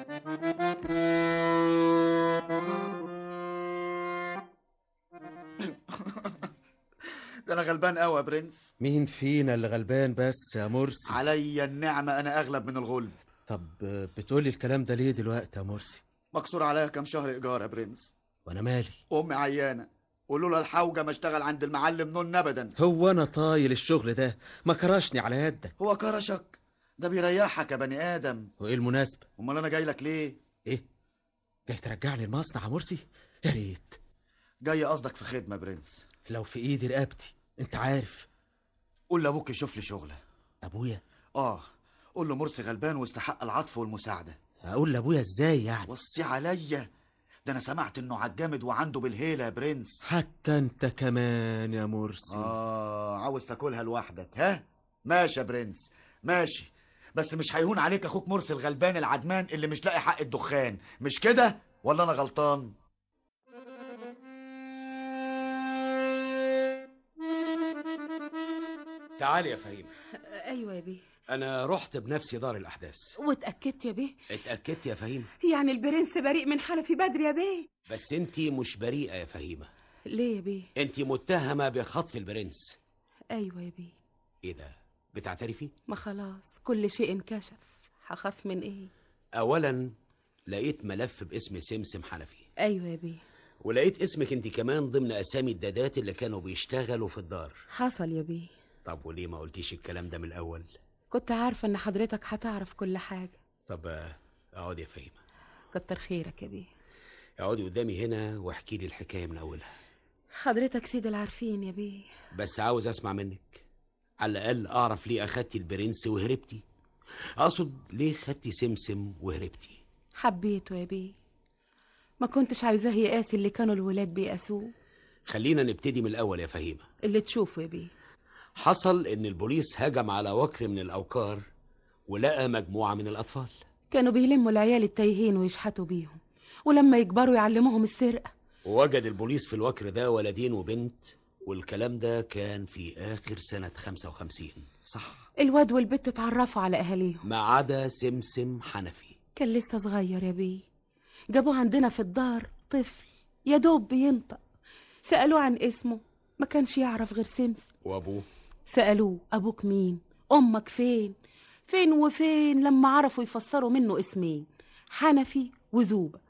Speaker 7: ده انا غلبان قوي يا برنس
Speaker 6: مين فينا اللي غلبان بس يا مرسي
Speaker 7: عليا النعمه انا اغلب من الغلب
Speaker 6: طب بتقولي الكلام ده ليه دلوقتي يا مرسي
Speaker 7: مكسور عليا كام شهر ايجار يا برنس
Speaker 6: وانا مالي
Speaker 7: امي عيانه ولولا الحوجه ما اشتغل عند المعلم نون ابدا
Speaker 6: هو انا طايل الشغل ده ما كرشني على يدك
Speaker 7: هو كرشك ده بيريحك يا بني ادم
Speaker 6: وايه المناسبه
Speaker 7: امال انا جاي لك ليه
Speaker 6: ايه جاي ترجعني المصنع يا مرسي يا ريت
Speaker 7: جاي قصدك في خدمه يا برنس
Speaker 6: لو في ايدي رقبتي انت عارف
Speaker 7: قول لابوك يشوف لي شغله
Speaker 6: ابويا
Speaker 7: اه قول له مرسي غلبان واستحق العطف والمساعده
Speaker 6: اقول لابويا ازاي يعني
Speaker 7: وصي عليا ده انا سمعت انه عالجامد وعنده بالهيله يا برنس
Speaker 6: حتى انت كمان يا مرسي
Speaker 7: اه عاوز تاكلها لوحدك ها ماشي يا برنس ماشي بس مش هيهون عليك اخوك مرسي الغلبان العدمان اللي مش لاقي حق الدخان مش كده ولا انا غلطان
Speaker 3: تعالي يا فهيم
Speaker 10: ايوه يا بيه
Speaker 3: انا رحت بنفسي دار الاحداث
Speaker 10: واتاكدت يا بيه
Speaker 3: اتاكدت يا فهيم
Speaker 10: يعني البرنس بريء من حنفي بدري يا بيه
Speaker 3: بس انتي مش بريئه يا فهيمه
Speaker 10: ليه يا بيه
Speaker 3: انتي متهمه بخطف البرنس
Speaker 10: ايوه يا بيه
Speaker 3: ايه ده بتعترفي
Speaker 10: ما خلاص كل شيء انكشف هخاف من ايه
Speaker 3: اولا لقيت ملف باسم سمسم حنفي
Speaker 10: ايوه يا بيه
Speaker 3: ولقيت اسمك انت كمان ضمن اسامي الدادات اللي كانوا بيشتغلوا في الدار
Speaker 10: حصل يا بيه
Speaker 3: طب وليه ما قلتيش الكلام ده من الاول
Speaker 10: كنت عارفه ان حضرتك هتعرف كل حاجه
Speaker 3: طب آه، اقعدي يا فهيمه
Speaker 10: كتر خيرك يا بيه
Speaker 3: اقعدي قدامي هنا واحكي لي الحكايه من اولها
Speaker 10: حضرتك سيد العارفين يا بيه
Speaker 3: بس عاوز اسمع منك على الاقل اعرف ليه اخدتي البرنس وهربتي اقصد ليه خدتي سمسم وهربتي
Speaker 10: حبيته يا بيه ما كنتش عايزاه يقاسي اللي كانوا الولاد بيقاسوه
Speaker 3: خلينا نبتدي من الاول يا فهيمه
Speaker 10: اللي تشوفه يا بيه
Speaker 3: حصل ان البوليس هجم على وكر من الاوكار ولقى مجموعه من الاطفال
Speaker 10: كانوا بيلموا العيال التايهين ويشحتوا بيهم ولما يكبروا يعلموهم السرقه
Speaker 3: ووجد البوليس في الوكر ده ولدين وبنت والكلام ده كان في آخر سنة 55 صح
Speaker 10: الواد والبت اتعرفوا على اهاليهم
Speaker 3: ما عدا سمسم حنفي
Speaker 10: كان لسه صغير يا بيه جابوه عندنا في الدار طفل يا دوب بينطق سألوه عن اسمه ما كانش يعرف غير سمسم
Speaker 3: وأبوه
Speaker 10: سألوه أبوك مين أمك فين فين وفين لما عرفوا يفسروا منه اسمين حنفي وذوبة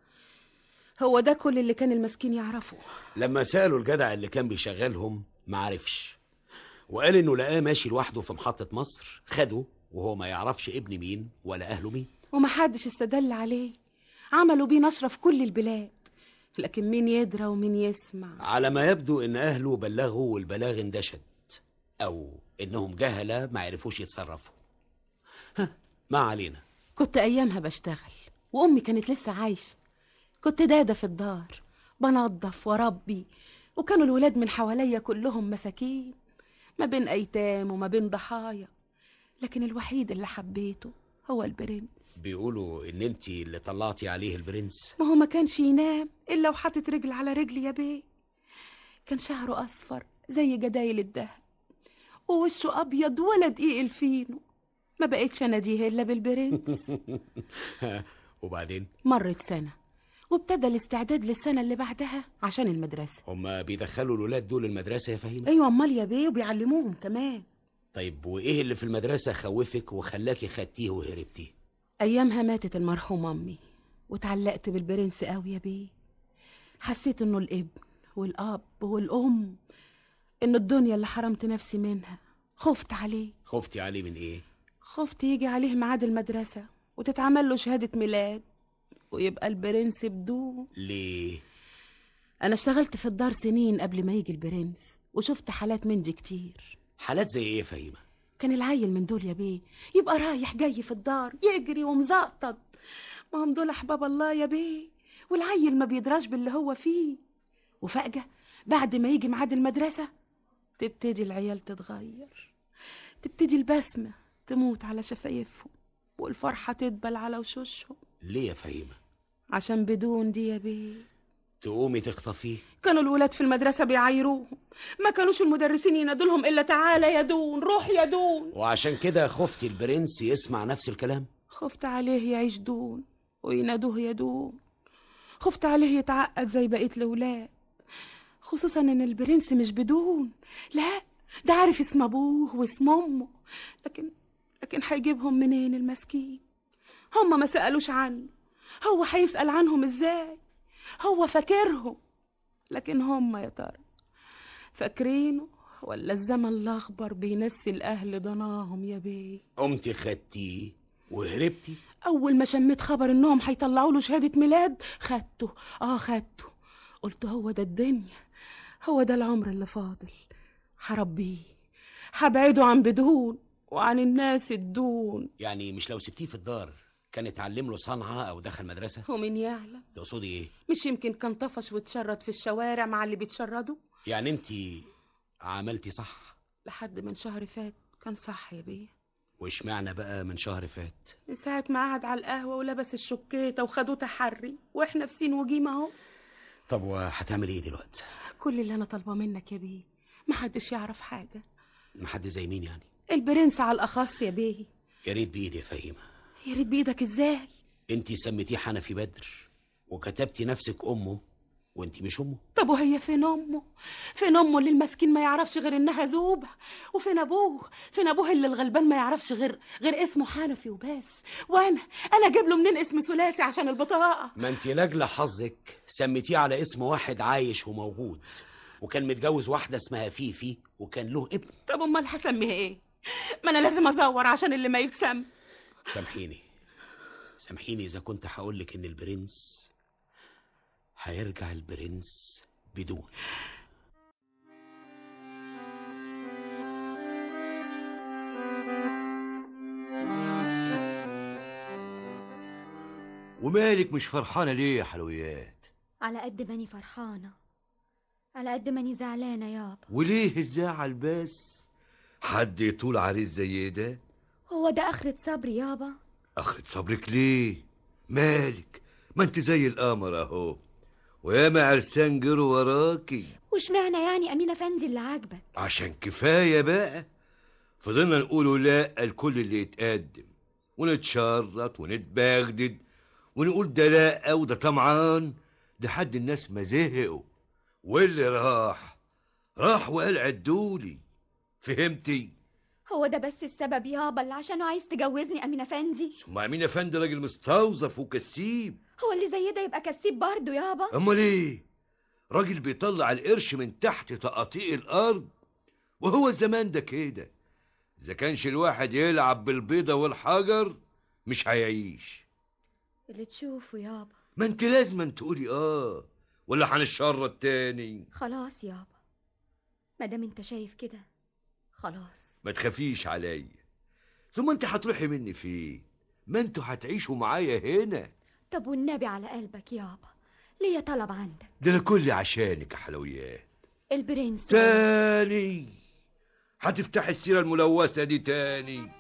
Speaker 10: هو ده كل اللي كان المسكين يعرفه
Speaker 3: لما سألوا الجدع اللي كان بيشغلهم ما عرفش وقال إنه لقاه ماشي لوحده في محطة مصر خده وهو ما يعرفش ابن مين ولا أهله مين
Speaker 10: ومحدش استدل عليه عملوا بيه نشرة في كل البلاد لكن مين يدرى ومين يسمع
Speaker 3: على ما يبدو إن أهله بلغوا والبلاغ اندشد أو إنهم جهلة ما عرفوش يتصرفوا ها ما علينا
Speaker 10: كنت أيامها بشتغل وأمي كانت لسه عايشة كنت دادة في الدار بنظف وربي وكانوا الولاد من حواليا كلهم مساكين ما بين أيتام وما بين ضحايا لكن الوحيد اللي حبيته هو البرنس
Speaker 3: بيقولوا إن أنت اللي طلعتي عليه البرنس
Speaker 10: ما هو ما كانش ينام إلا وحاطط رجل على رجل يا بيه كان شعره أصفر زي جدايل الدهب ووشه أبيض ولا دقيق الفينو ما بقتش أناديه إلا بالبرنس
Speaker 3: وبعدين
Speaker 10: مرت سنة وابتدى الاستعداد للسنة اللي بعدها عشان المدرسة
Speaker 3: هما بيدخلوا الولاد دول المدرسة يا فهيمة
Speaker 10: أيوة أمال يا بيه وبيعلموهم كمان
Speaker 3: طيب وإيه اللي في المدرسة خوفك وخلاكي خدتيه وهربتيه
Speaker 10: أيامها ماتت المرحومة أمي واتعلقت بالبرنس قوي يا بيه حسيت إنه الابن والأب والأم إن الدنيا اللي حرمت نفسي منها خفت عليه
Speaker 3: خفتي عليه من إيه
Speaker 10: خفت يجي عليه ميعاد المدرسة وتتعمل له شهادة ميلاد ويبقى البرنس بدون
Speaker 3: ليه
Speaker 10: انا اشتغلت في الدار سنين قبل ما يجي البرنس وشفت حالات من دي كتير
Speaker 3: حالات زي ايه يا فهيمه
Speaker 10: كان العيل من دول يا بيه يبقى رايح جاي في الدار يجري ومزقطط ما هم دول احباب الله يا بيه والعيل ما بيدراش باللي هو فيه وفجأة بعد ما يجي ميعاد المدرسة تبتدي العيال تتغير تبتدي البسمة تموت على شفايفهم والفرحة تدبل على وشوشهم
Speaker 3: ليه يا فهيمه
Speaker 10: عشان بدون دي يا بيه
Speaker 3: تقومي تخطفيه
Speaker 10: كانوا الولاد في المدرسة بيعايروهم ما كانوش المدرسين ينادولهم إلا تعالى يا دون روح يا دون
Speaker 3: وعشان كده خفتي البرنس يسمع نفس الكلام
Speaker 10: خفت عليه يعيش دون وينادوه يا دون خفت عليه يتعقد زي بقية الولاد خصوصا ان البرنس مش بدون لا ده عارف اسم ابوه واسم امه لكن لكن هيجيبهم منين المسكين هما ما سألوش عنه هو هيسأل عنهم ازاي هو فاكرهم لكن هما يا ترى فاكرينه ولا الزمن الاخضر بينسي الاهل ضناهم يا بيه
Speaker 3: قمتي خدتيه وهربتي
Speaker 10: اول ما شميت خبر انهم هيطلعوا له شهاده ميلاد خدته اه خدته قلت هو ده الدنيا هو ده العمر اللي فاضل هربيه هبعده عن بدون وعن الناس الدون
Speaker 3: يعني مش لو سبتيه في الدار كان اتعلم له صنعه او دخل مدرسه
Speaker 10: ومن يعلم
Speaker 3: تقصدي ايه
Speaker 10: مش يمكن كان طفش واتشرد في الشوارع مع اللي بيتشردوا
Speaker 3: يعني انت عملتي صح
Speaker 10: لحد من شهر فات كان صح يا بيه
Speaker 3: واشمعنى بقى من شهر فات
Speaker 10: من ساعة ما قعد على القهوة ولبس الشكيتة وخدوه تحري واحنا في سين وجيم اهو
Speaker 3: طب وهتعمل ايه دلوقتي
Speaker 10: كل اللي انا طالباه منك يا بيه محدش يعرف حاجة
Speaker 3: محد زي مين يعني
Speaker 10: البرنس على الأخص يا بيه
Speaker 3: يا ريت بايدي يا فهيمه
Speaker 10: يا ريت بإيدك ازاي
Speaker 3: انت سميتيه حنفي بدر وكتبتي نفسك امه وانت مش امه
Speaker 10: طب وهي فين امه فين امه اللي المسكين ما يعرفش غير انها زوبة وفين ابوه فين ابوه اللي الغلبان ما يعرفش غير غير اسمه حنفي وبس وانا انا اجيب له منين اسم ثلاثي عشان البطاقه
Speaker 3: ما انت لاجل حظك سميتيه على اسم واحد عايش وموجود وكان متجوز واحده اسمها فيفي وكان له ابن
Speaker 10: طب امال هسميها ايه ما انا لازم ازور عشان اللي ما يتسمى
Speaker 3: سامحيني سامحيني اذا كنت هقولك ان البرنس هيرجع البرنس بدون
Speaker 5: ومالك مش فرحانة ليه يا حلويات
Speaker 4: على قد ماني فرحانة على قد ماني زعلانة يابا
Speaker 5: وليه الزعل بس حد يطول عريس زي ده
Speaker 4: هو ده آخرة صبري يابا
Speaker 5: اخرة صبرك ليه مالك ما انت زي القمر اهو وياما عرسان جروا وراكي
Speaker 4: وشمعنى يعني أمين أفندي اللي عاجبك
Speaker 5: عشان كفاية بقى فضلنا نقولوا لا لكل اللي يتقدم ونتشرط ونتبغدد ونقول ده لا وده طمعان لحد الناس ما زهقوا واللي راح راح وقال عدولي فهمتي
Speaker 4: هو ده بس السبب يابا اللي عشانه عايز تجوزني أمين أفندي
Speaker 5: ثم امين افندي راجل مستوظف وكسيب
Speaker 4: هو اللي زي ده يبقى كسيب برضه يابا
Speaker 5: امال ايه راجل بيطلع القرش من تحت تقاطيع الارض وهو الزمان ده كده اذا كانش الواحد يلعب بالبيضه والحجر مش هيعيش
Speaker 4: اللي تشوفه يابا
Speaker 5: ما انت لازم تقولي اه ولا هنشرط تاني
Speaker 4: خلاص يابا مادام انت شايف كده خلاص
Speaker 5: ما تخافيش عليا ثم انت هتروحي مني فين ما انتوا هتعيشوا معايا هنا
Speaker 4: طب والنبي على قلبك يابا ليا طلب عندك
Speaker 5: ده انا كلي عشانك يا حلويات
Speaker 4: البرنس
Speaker 5: تاني هتفتح السيرة الملوثة دي تاني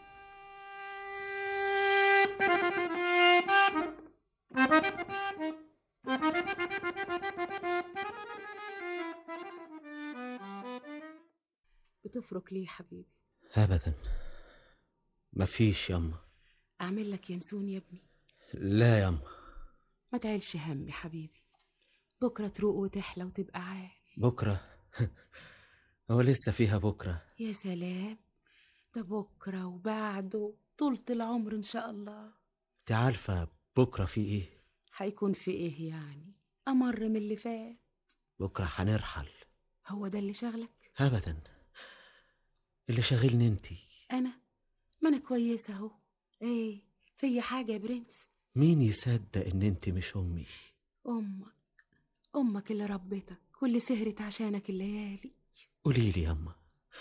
Speaker 10: بتفرك ليه يا حبيبي
Speaker 6: ابدا مفيش يما
Speaker 10: اعمل لك ينسون يا ابني
Speaker 6: لا يما
Speaker 10: ما تعيلش هم يا حبيبي بكره تروق وتحلى وتبقى عال
Speaker 6: بكره هو لسه فيها بكره
Speaker 10: يا سلام ده بكره وبعده طولة العمر ان شاء الله
Speaker 6: انت عارفه بكره في ايه
Speaker 10: هيكون في ايه يعني امر من اللي فات
Speaker 6: بكره هنرحل
Speaker 10: هو ده اللي شغلك
Speaker 6: ابدا اللي شاغلني انتي
Speaker 10: انا ما انا كويسه اهو ايه في حاجه يا برنس
Speaker 6: مين يصدق ان انت مش امي
Speaker 10: أمك أمك اللي ربتك واللي سهرت عشانك الليالي
Speaker 6: قولي لي ياما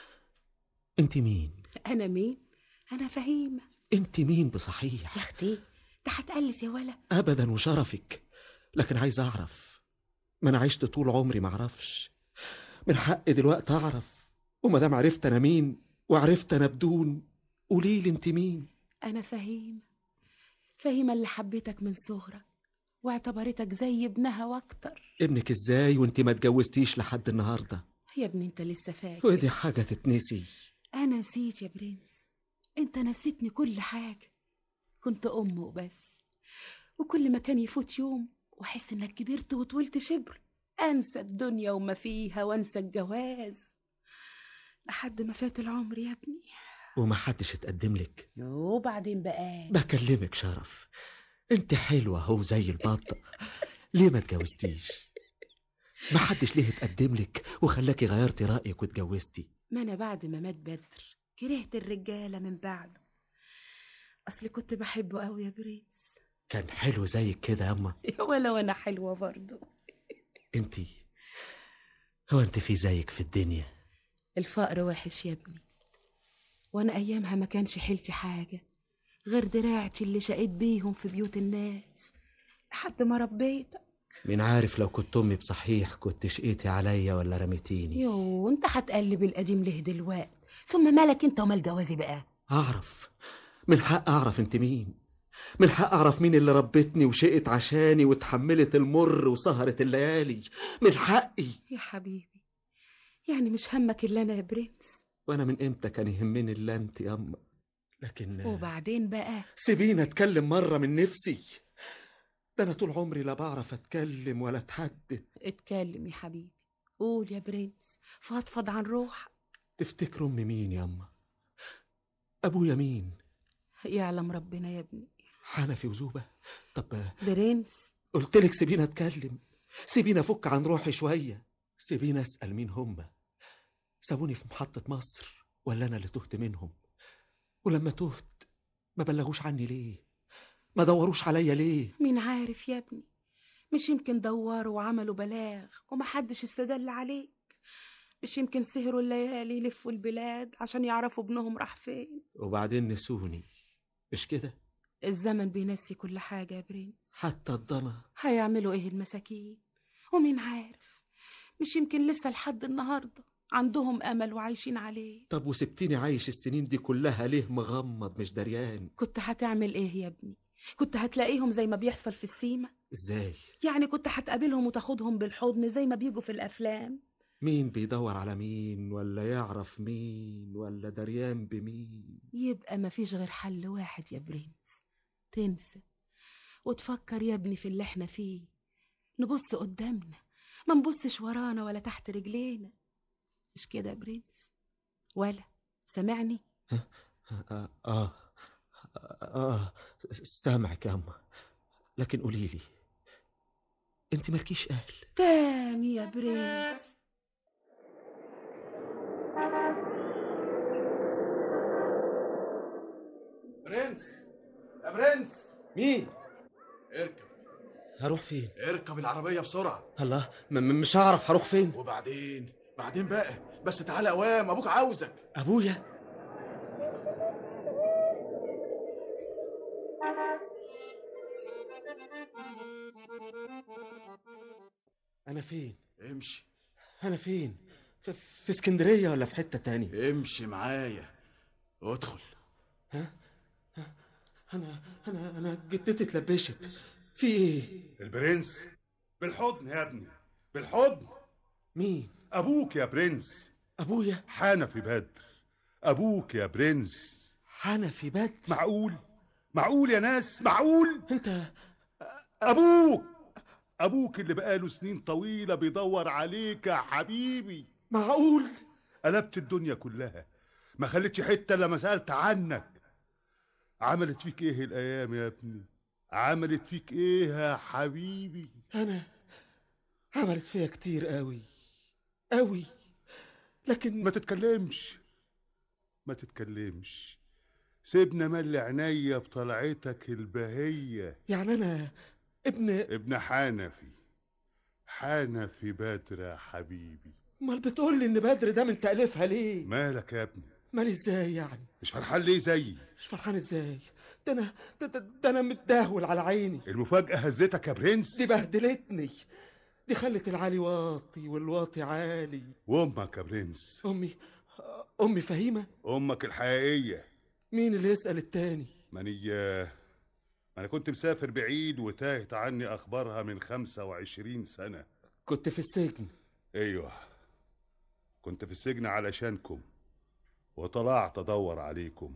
Speaker 6: انت مين
Speaker 10: أنا مين؟ أنا فهيمة
Speaker 6: انت مين بصحيح
Speaker 10: يا أختي ده هتقلس يا ولا
Speaker 6: ابدا وشرفك لكن عايز اعرف ما انا عشت طول عمري ما اعرفش من حقي دلوقتي اعرف وما دام عرفت انا مين وعرفت انا بدون قولي لي انت مين
Speaker 10: أنا فهيمة فهيمة اللي حبيتك من صغرك واعتبرتك زي ابنها واكتر
Speaker 6: ابنك ازاي وانت ما اتجوزتيش لحد النهارده
Speaker 10: يا ابني انت لسه فاكر
Speaker 6: ودي حاجه تتنسي
Speaker 10: انا نسيت يا برنس انت نسيتني كل حاجة كنت ام وبس وكل ما كان يفوت يوم واحس انك كبرت وطولت شبر انسى الدنيا وما فيها وانسى الجواز لحد ما فات العمر يا ابني
Speaker 6: وما حدش اتقدم لك
Speaker 10: وبعدين بقى
Speaker 6: بكلمك شرف انت حلوه اهو زي البطه ليه ما اتجوزتيش ما حدش ليه اتقدم لك وخلاكي غيرتي رايك واتجوزتي
Speaker 10: ما انا بعد ما مات بدر كرهت الرجالة من بعده اصل كنت بحبه قوي يا برنس
Speaker 6: كان حلو زيك كده ياما
Speaker 10: ولا وانا حلوة برضه
Speaker 6: انت هو انت في زيك في الدنيا
Speaker 10: الفقر وحش يا ابني وانا ايامها ما كانش حيلتي حاجة غير دراعتي اللي شقيت بيهم في بيوت الناس لحد ما ربيتك
Speaker 6: مين عارف لو كنت امي بصحيح كنت شقيتي عليا ولا رميتيني
Speaker 10: يو انت هتقلب القديم ليه دلوقتي ثم مالك انت ومال جوازي بقى
Speaker 6: اعرف من حق اعرف انت مين من حق اعرف مين اللي ربتني وشقت عشاني وتحملت المر وسهرت الليالي من حقي
Speaker 10: يا حبيبي يعني مش همك الا انا يا برنس
Speaker 6: وانا من امتى كان يهمني الا انت ياما لكن
Speaker 10: وبعدين بقى
Speaker 6: سيبيني اتكلم مره من نفسي ده انا طول عمري لا بعرف اتكلم ولا اتحدث
Speaker 10: اتكلم يا حبيبي قول يا برنس فضفض عن روحك
Speaker 6: تفتكروا امي مين ياما ابويا مين
Speaker 10: يعلم ربنا يا ابني
Speaker 6: حنفي وزوبه طب
Speaker 10: برنس
Speaker 6: قلت لك سيبيني اتكلم سيبيني افك عن روحي شويه سيبيني اسال مين هم سابوني في محطه مصر ولا انا اللي تهت منهم ولما تهت ما بلغوش عني ليه ما دوروش عليا ليه
Speaker 10: مين عارف يا ابني مش يمكن دوروا وعملوا بلاغ ومحدش استدل عليك مش يمكن سهروا الليالي يلفوا البلاد عشان يعرفوا ابنهم راح فين
Speaker 6: وبعدين نسوني مش كده
Speaker 10: الزمن بينسي كل حاجة يا برنس
Speaker 6: حتى الضنا
Speaker 10: هيعملوا ايه المساكين ومين عارف مش يمكن لسه لحد النهاردة عندهم أمل وعايشين عليه
Speaker 6: طب وسبتيني عايش السنين دي كلها ليه مغمض مش دريان
Speaker 10: كنت هتعمل ايه يا ابني كنت هتلاقيهم زي ما بيحصل في السيما
Speaker 6: ازاي
Speaker 10: يعني كنت هتقابلهم وتاخدهم بالحضن زي ما بيجوا في الأفلام
Speaker 6: مين بيدور على مين ولا يعرف مين ولا دريان بمين
Speaker 10: يبقى مفيش غير حل واحد يا برنس تنسى وتفكر يا ابني في اللي احنا فيه نبص قدامنا ما نبصش ورانا ولا تحت رجلينا مش كده يا برنس ولا سامعني
Speaker 6: آه, آه, آه سامعك يا أما لكن قولي لي أنت مالكيش أهل
Speaker 10: تاني يا برنس
Speaker 8: برنس يا برنس
Speaker 6: مين
Speaker 8: اركب
Speaker 6: هروح فين
Speaker 8: اركب العربية بسرعة
Speaker 6: الله م- م- مش هعرف هروح فين
Speaker 8: وبعدين بعدين بقى بس تعالى قوام ابوك عاوزك
Speaker 6: أبويا أنا فين
Speaker 8: امشي
Speaker 6: أنا فين في, في اسكندرية ولا في حتة تانية
Speaker 8: امشي معايا ادخل
Speaker 6: ها ها؟ أنا أنا أنا جدتي اتلبشت في إيه
Speaker 11: البرنس بالحضن يا ابني بالحضن
Speaker 6: مين
Speaker 11: ابوك يا برنس
Speaker 6: أبويا
Speaker 11: حنفي بدر ابوك يا برنس
Speaker 6: حنفي بدر
Speaker 11: معقول معقول يا ناس معقول
Speaker 6: أنت
Speaker 11: ابوك ابوك اللي بقاله سنين طويله بيدور عليك يا حبيبي
Speaker 6: معقول
Speaker 11: قلبت الدنيا كلها ما خليتش حته لما سالت عنك عملت فيك ايه الايام يا ابني عملت فيك ايه يا حبيبي
Speaker 6: أنا عملت فيا كتير قوي قوي لكن
Speaker 11: ما تتكلمش ما تتكلمش سيبنا ملي عينيا بطلعتك البهية
Speaker 6: يعني انا ابن
Speaker 11: ابن حنفي حنفي بدر يا حبيبي
Speaker 6: امال بتقول لي ان بدر ده من تأليفها ليه
Speaker 11: مالك يا ابني
Speaker 6: مالي ازاي يعني
Speaker 11: مش فرحان ليه زيي
Speaker 6: مش فرحان ازاي ده انا ده, ده, ده انا متدهول على عيني
Speaker 11: المفاجأة هزتك يا برنس
Speaker 6: دي بهدلتني دي خلت العالي واطي والواطي عالي
Speaker 11: وامك يا برنس
Speaker 6: امي امي فهيمه
Speaker 11: امك الحقيقية
Speaker 6: مين اللي يسأل التاني
Speaker 11: ماني ما انا كنت مسافر بعيد وتاهت عني اخبارها من خمسة وعشرين سنة
Speaker 6: كنت في السجن
Speaker 11: ايوه كنت في السجن علشانكم وطلعت ادور عليكم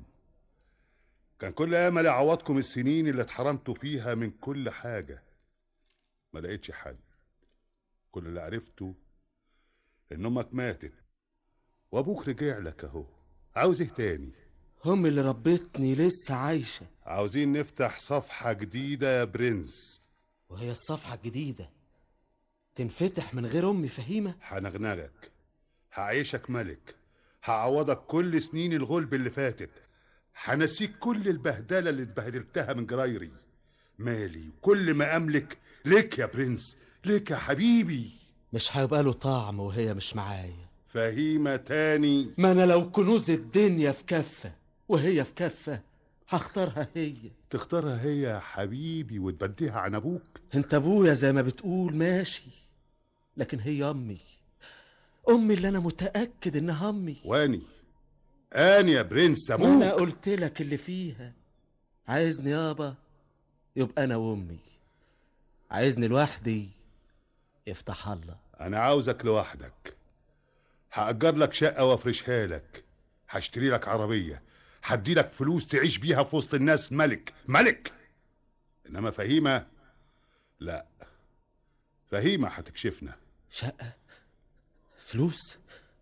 Speaker 11: كان كل املي اعوضكم السنين اللي اتحرمتوا فيها من كل حاجة ما لقيتش حل كل اللي عرفته ان امك ماتت وابوك رجع لك اهو عاوز ايه تاني
Speaker 6: امي اللي ربتني لسه عايشه
Speaker 11: عاوزين نفتح صفحة جديدة يا برنس
Speaker 6: وهي الصفحه الجديده تنفتح من غير امي فهيمه
Speaker 11: هنغنغك هعيشك ملك هعوضك كل سنين الغلب اللي فاتت هنسيك كل البهدلة اللي اتبهدلتها من جرايري مالي وكل ما أملك ليك يا برنس ليك يا حبيبي
Speaker 6: مش هيبقى له طعم وهي مش معايا
Speaker 11: فهيمة تاني
Speaker 6: ما انا لو كنوز الدنيا في كفه وهي في كفه هختارها هي
Speaker 11: تختارها هي يا حبيبي وتبديها عن أبوك
Speaker 6: انت ابويا زي ما بتقول ماشي لكن هي امي امي اللي انا متاكد انها امي
Speaker 11: واني اني يا برنس
Speaker 6: ما انا
Speaker 11: أبوك
Speaker 6: قلت لك اللي فيها عايزني يابا يبقى انا وامي عايزني لوحدي يفتح الله
Speaker 11: أنا عاوزك لوحدك هأجر لك شقة وافرشها لك هشتري لك عربية هدي لك فلوس تعيش بيها في وسط الناس ملك ملك إنما فهيمة لا فهيمة هتكشفنا
Speaker 6: شقه فلوس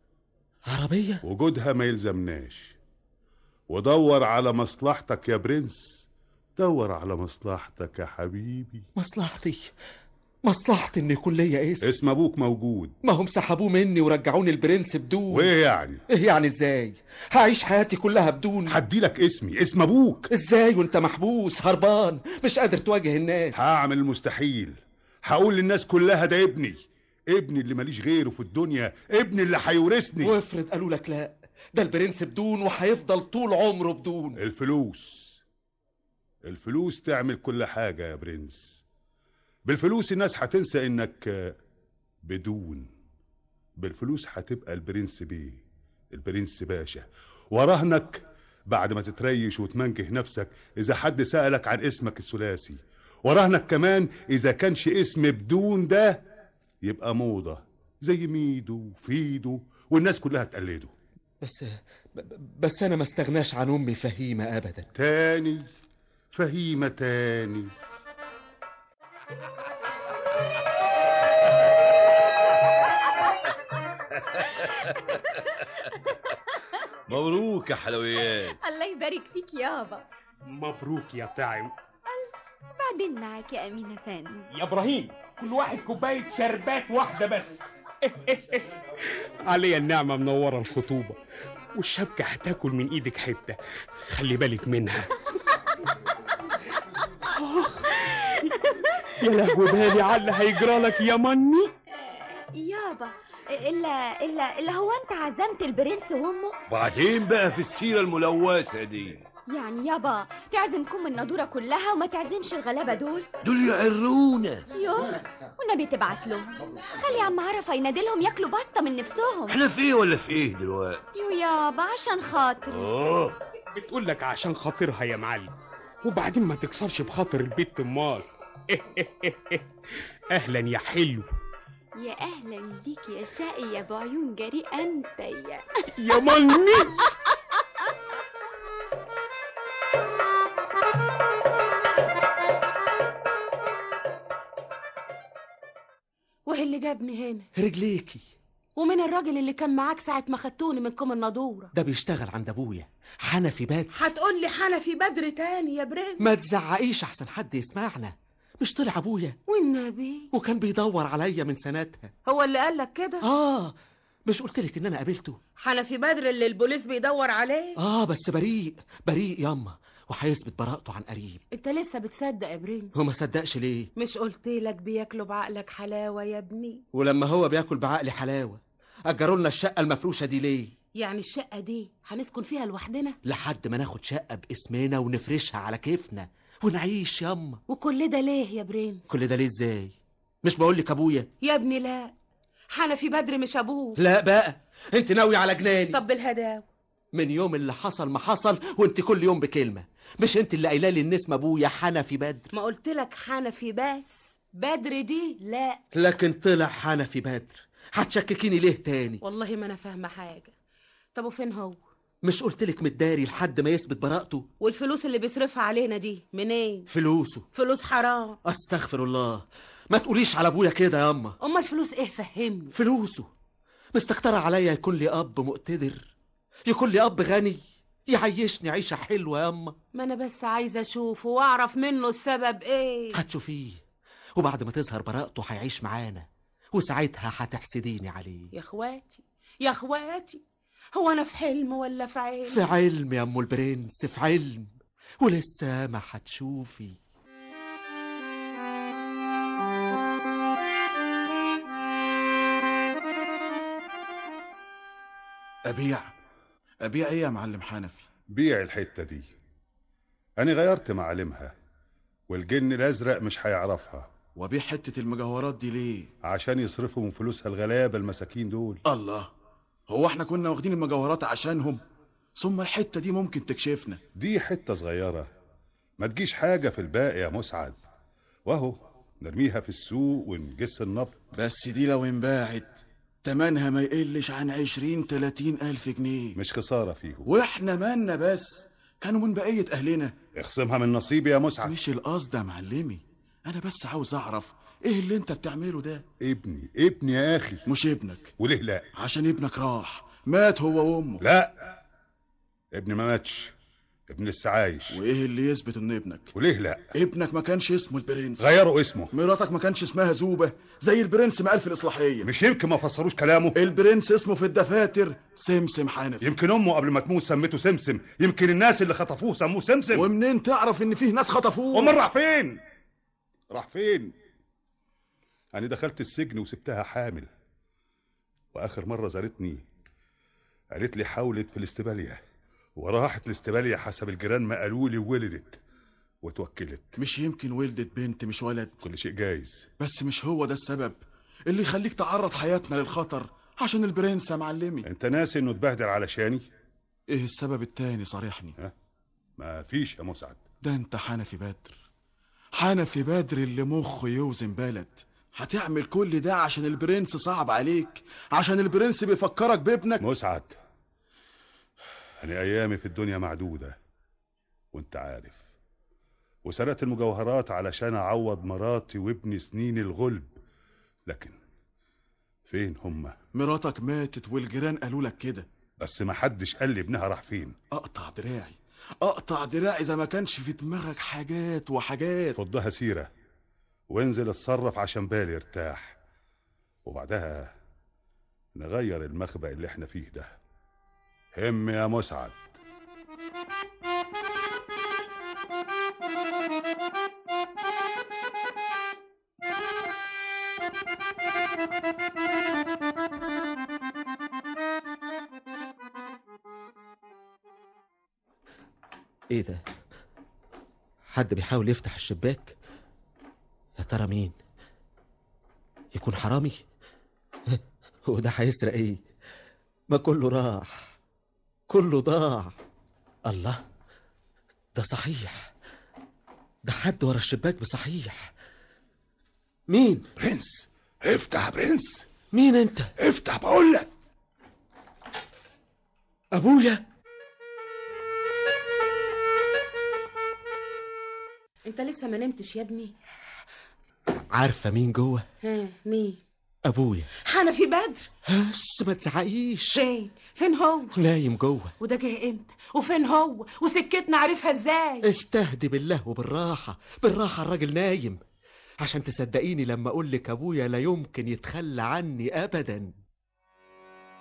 Speaker 6: عربيه
Speaker 11: وجودها ما يلزمناش ودور على مصلحتك يا برنس دور على مصلحتك يا حبيبي
Speaker 6: مصلحتي مصلحتي ان يكون ليا اسم
Speaker 11: اسم ابوك موجود
Speaker 6: ما هم سحبوه مني ورجعوني البرنس بدون
Speaker 11: وايه يعني
Speaker 6: ايه يعني ازاي هعيش حياتي كلها بدون
Speaker 11: هدي لك اسمي اسم ابوك
Speaker 6: ازاي وانت محبوس هربان مش قادر تواجه الناس
Speaker 11: هعمل المستحيل هقول للناس كلها ده ابني ابني اللي ماليش غيره في الدنيا ابني اللي هيورثني
Speaker 6: وافرض قالوا لك لا ده البرنس بدون وهيفضل طول عمره بدون
Speaker 11: الفلوس الفلوس تعمل كل حاجة يا برنس بالفلوس الناس هتنسى انك آه، بدون بالفلوس هتبقى البرنس بيه البرنس باشا وراهنك بعد ما تتريش وتمنكه نفسك اذا حد سألك عن اسمك الثلاثي وراهنك كمان اذا كانش اسم بدون ده يبقى موضة زي ميدو فيدو والناس كلها تقلده
Speaker 6: بس ب- بس انا ما استغناش عن امي فهيمه ابدا
Speaker 11: تاني فهيمة تاني
Speaker 5: مبروك يا حلويات
Speaker 4: الله يبارك فيك يابا
Speaker 9: مبروك يا طعم
Speaker 4: بعدين معاك يا أمين أفندي
Speaker 9: يا ابراهيم كل واحد كوبايه شربات واحده بس عليا النعمه منوره الخطوبه والشبكه هتاكل من ايدك حته خلي بالك منها آخ، يا لهوي بالي على اللي هيجرى لك يا مني
Speaker 4: يابا إلا إلا إلا هو أنت عزمت البرنس وأمه
Speaker 5: بعدين بقى في السيرة الملوثة دي
Speaker 4: يعني يابا تعزم كم النادورة كلها وما تعزمش الغلابة دول
Speaker 5: دول يعرونا
Speaker 4: يوه والنبي تبعت لهم خلي عم عرفة ينادلهم ياكلوا باستا من نفسهم
Speaker 5: احنا في ايه ولا في ايه دلوقتي
Speaker 4: يو يابا عشان خاطري
Speaker 5: اه
Speaker 9: بتقول لك عشان خاطرها يا معلم وبعدين ما تكسرش بخاطر البيت امال اهلا يا حلو
Speaker 4: يا أهلا بيك يا شقي يا أبو عيون جريء أنت يا
Speaker 9: يا مني
Speaker 10: وإيه اللي جابني هنا
Speaker 6: رجليكي
Speaker 10: ومن الراجل اللي كان معاك ساعة ما خدتوني من كوم النادورة
Speaker 6: ده بيشتغل عند ابويا حنفي بدر
Speaker 10: هتقول لي حنفي بدر تاني يا برنس
Speaker 6: ما تزعقيش احسن حد يسمعنا مش طلع ابويا
Speaker 10: والنبي
Speaker 6: وكان بيدور عليا من سنتها
Speaker 10: هو اللي قال لك كده
Speaker 6: اه مش قلتلك ان انا قابلته
Speaker 10: حنفي بدر اللي البوليس بيدور عليه
Speaker 6: اه بس بريء بريء ياما وهيثبت براءته عن قريب
Speaker 10: انت لسه بتصدق يا برنس
Speaker 6: هو ما صدقش ليه
Speaker 10: مش قلت لك بياكلوا بعقلك حلاوه يا ابني
Speaker 6: ولما هو بياكل بعقلي حلاوه اجروا لنا الشقه المفروشه دي ليه
Speaker 10: يعني الشقه دي هنسكن فيها لوحدنا
Speaker 6: لحد ما ناخد شقه باسمنا ونفرشها على كيفنا ونعيش ياما
Speaker 10: وكل ده ليه يا برنس
Speaker 6: كل ده ليه ازاي مش بقول لك ابويا
Speaker 10: يا ابني لا حنفي بدر مش ابوك
Speaker 6: لا بقى انت ناوي على جناني
Speaker 10: طب بالهداوه
Speaker 6: من يوم اللي حصل ما حصل وانت كل يوم بكلمه مش انت اللي قايله لي ان اسم ابويا حنفي بدر
Speaker 10: ما قلت لك حنفي بس بدر دي لا
Speaker 6: لكن طلع حنفي بدر هتشككيني ليه تاني
Speaker 10: والله ما انا فاهمه حاجه طب وفين هو
Speaker 6: مش قلتلك متداري لحد ما يثبت براءته
Speaker 10: والفلوس اللي بيصرفها علينا دي منين
Speaker 6: فلوسه
Speaker 10: فلوس حرام
Speaker 6: استغفر الله ما تقوليش على ابويا كده ياما
Speaker 10: امال الفلوس ايه فهمني
Speaker 6: فلوسه مستكترة عليا يكون لي اب مقتدر يكون لي اب غني يعيشني عيشة حلوة ياما
Speaker 10: ما انا بس عايزه اشوفه واعرف منه السبب ايه
Speaker 6: هتشوفيه وبعد ما تظهر براءته هيعيش معانا وساعتها هتحسديني عليه
Speaker 10: يا اخواتي يا اخواتي هو انا في حلم ولا في عين
Speaker 6: في علم يا ام البرنس في علم ولسه ما هتشوفي
Speaker 8: ابيع ابيع ايه يا معلم حنفي
Speaker 11: بيع الحتة دي أنا غيرت معالمها والجن الأزرق مش هيعرفها
Speaker 8: وابيع حته المجوهرات دي ليه
Speaker 11: عشان يصرفوا من فلوسها الغلابة المساكين دول
Speaker 8: الله هو احنا كنا واخدين المجوهرات عشانهم ثم الحته دي ممكن تكشفنا
Speaker 11: دي حتة صغيرة ما تجيش حاجة في الباقي يا مسعد وأهو نرميها في السوق ونجس النبض
Speaker 8: بس دي لو انباعت تمنها ما يقلش عن عشرين تلاتين ألف جنيه
Speaker 11: مش خسارة فيهم
Speaker 8: واحنا مالنا بس كانوا من بقية أهلنا
Speaker 11: اخصمها من نصيبي يا مسعد
Speaker 8: مش القصد يا معلمي أنا بس عاوز أعرف إيه اللي أنت بتعمله ده
Speaker 11: ابني ابني يا أخي
Speaker 8: مش ابنك
Speaker 11: وليه لا
Speaker 8: عشان ابنك راح مات هو وأمه
Speaker 11: لا ابني ما ماتش ابن لسه عايش
Speaker 8: وإيه اللي يثبت إن ابنك
Speaker 11: وليه لا
Speaker 8: ابنك ما كانش اسمه البرنس
Speaker 11: غيروا اسمه
Speaker 8: مراتك ما كانش اسمها زوبة زي البرنس ما قال في الإصلاحية
Speaker 11: مش يمكن ما فسروش كلامه
Speaker 8: البرنس اسمه في الدفاتر سمسم حنفي
Speaker 11: يمكن امه قبل ما تموت سمته سمسم يمكن الناس اللي خطفوه سموه سمسم
Speaker 8: ومنين تعرف إن فيه ناس خطفوه
Speaker 11: امال راح فين راح فين انا دخلت السجن وسبتها حامل واخر مره زارتني قالت لي حاولت في الاستباليه وراحت الاستباليه حسب الجيران ما قالوا لي وولدت وتوكلت
Speaker 8: مش يمكن ولدت بنت مش ولد
Speaker 11: كل شيء جايز
Speaker 8: بس مش هو ده السبب اللي يخليك تعرض حياتنا للخطر عشان البرنس يا معلمي
Speaker 11: انت ناسي انه اتبهدل علشاني
Speaker 8: ايه السبب التاني صارحني
Speaker 11: ها ما فيش يا مسعد
Speaker 8: ده انت حنفي بدر حنفي بدر اللي مخه يوزن بلد هتعمل كل ده عشان البرنس صعب عليك عشان البرنس بيفكرك بابنك
Speaker 11: مسعد انا ايامي في الدنيا معدوده وانت عارف وسرقت المجوهرات علشان اعوض مراتي وابني سنين الغلب لكن فين هما
Speaker 8: مراتك ماتت والجيران قالوا لك كده
Speaker 11: بس ما حدش قال لي ابنها راح فين
Speaker 8: اقطع دراعي اقطع دراعي اذا ما كانش في دماغك حاجات وحاجات
Speaker 11: فضها سيره وانزل اتصرف عشان بالي يرتاح وبعدها نغير المخبأ اللي احنا فيه ده هم يا مسعد
Speaker 6: ايه ده حد بيحاول يفتح الشباك يا ترى مين يكون حرامي هو ده هيسرق ايه ما كله راح كله ضاع الله ده صحيح ده حد ورا الشباك بصحيح مين
Speaker 5: برنس افتح يا برنس
Speaker 6: مين انت
Speaker 5: افتح بقول لك
Speaker 6: ابويا
Speaker 10: انت لسه ما نمتش يا ابني
Speaker 6: عارفه مين جوه
Speaker 10: ها مين
Speaker 6: ابويا
Speaker 10: حنفي بدر
Speaker 6: بس ما تزعقيش
Speaker 10: فين فين هو
Speaker 6: نايم جوه
Speaker 10: وده جه امتى وفين هو وسكتنا عارفها ازاي
Speaker 6: استهدي بالله وبالراحة بالراحة الراجل نايم عشان تصدقيني لما أقول لك أبويا لا يمكن يتخلى عني أبدا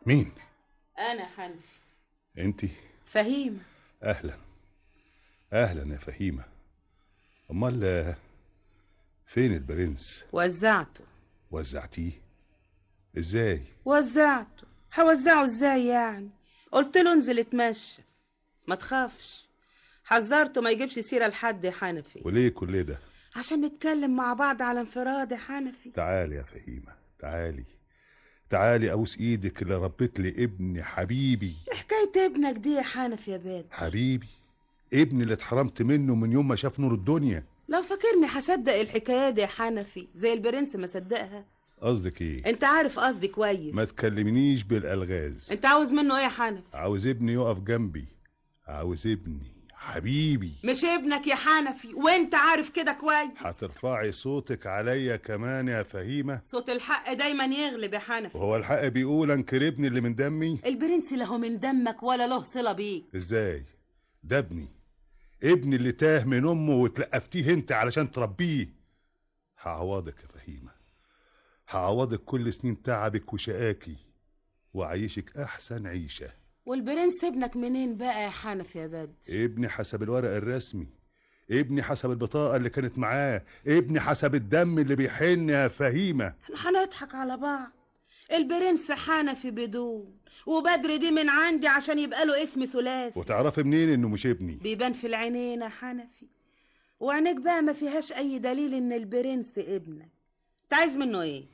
Speaker 11: مين
Speaker 10: انا حنفي
Speaker 11: انت
Speaker 10: فهيمه
Speaker 11: اهلا اهلا يا فهيمه امال آه، فين البرنس
Speaker 10: وزعته
Speaker 11: وزعتيه ازاي
Speaker 10: وزعته هوزعه ازاي يعني قلت له انزل اتمشى ما تخافش حذرته ما يجيبش سيره لحد يا حنفي
Speaker 11: وليه كل ده
Speaker 10: عشان نتكلم مع بعض على انفراد يا حنفي
Speaker 11: تعالي يا فهيمه تعالي تعالي ابوس ايدك اللي ربيت لي ابني حبيبي
Speaker 10: حكايه ابنك دي يا حنفي يا باد
Speaker 11: حبيبي ابني اللي اتحرمت منه من يوم ما شاف نور الدنيا
Speaker 10: لو فاكرني هصدق الحكايه دي يا حنفي زي البرنس ما صدقها
Speaker 11: قصدك ايه
Speaker 10: انت عارف قصدي كويس
Speaker 11: ما تكلمنيش بالالغاز
Speaker 10: انت عاوز منه ايه يا حنفي
Speaker 11: عاوز ابني يقف جنبي عاوز ابني حبيبي
Speaker 10: مش ابنك يا حنفي وانت عارف كده كويس
Speaker 11: هترفعي صوتك عليا كمان يا فهيمه
Speaker 10: صوت الحق دايما يغلب يا حنفي
Speaker 11: وهو الحق بيقول انكر ابني اللي من دمي
Speaker 10: البرنس له من دمك ولا له صله بيك
Speaker 11: ازاي ده ابني ابني اللي تاه من امه وتلقفتيه انت علشان تربيه هعوضك يا فهيمه هعوضك كل سنين تعبك وشقاكي وأعيشك احسن عيشه
Speaker 10: والبرنس ابنك منين بقى يا حنفي يا بد
Speaker 11: ابني حسب الورق الرسمي ابني حسب البطاقة اللي كانت معاه ابني حسب الدم اللي بيحن يا فهيمة
Speaker 10: احنا هنضحك على بعض البرنس حنفي بدون وبدر دي من عندي عشان يبقى له اسم ثلاثي
Speaker 11: وتعرفي منين انه مش ابني
Speaker 10: بيبان في العينين يا حنفي وعينيك بقى ما فيهاش اي دليل ان البرنس ابنك انت عايز منه ايه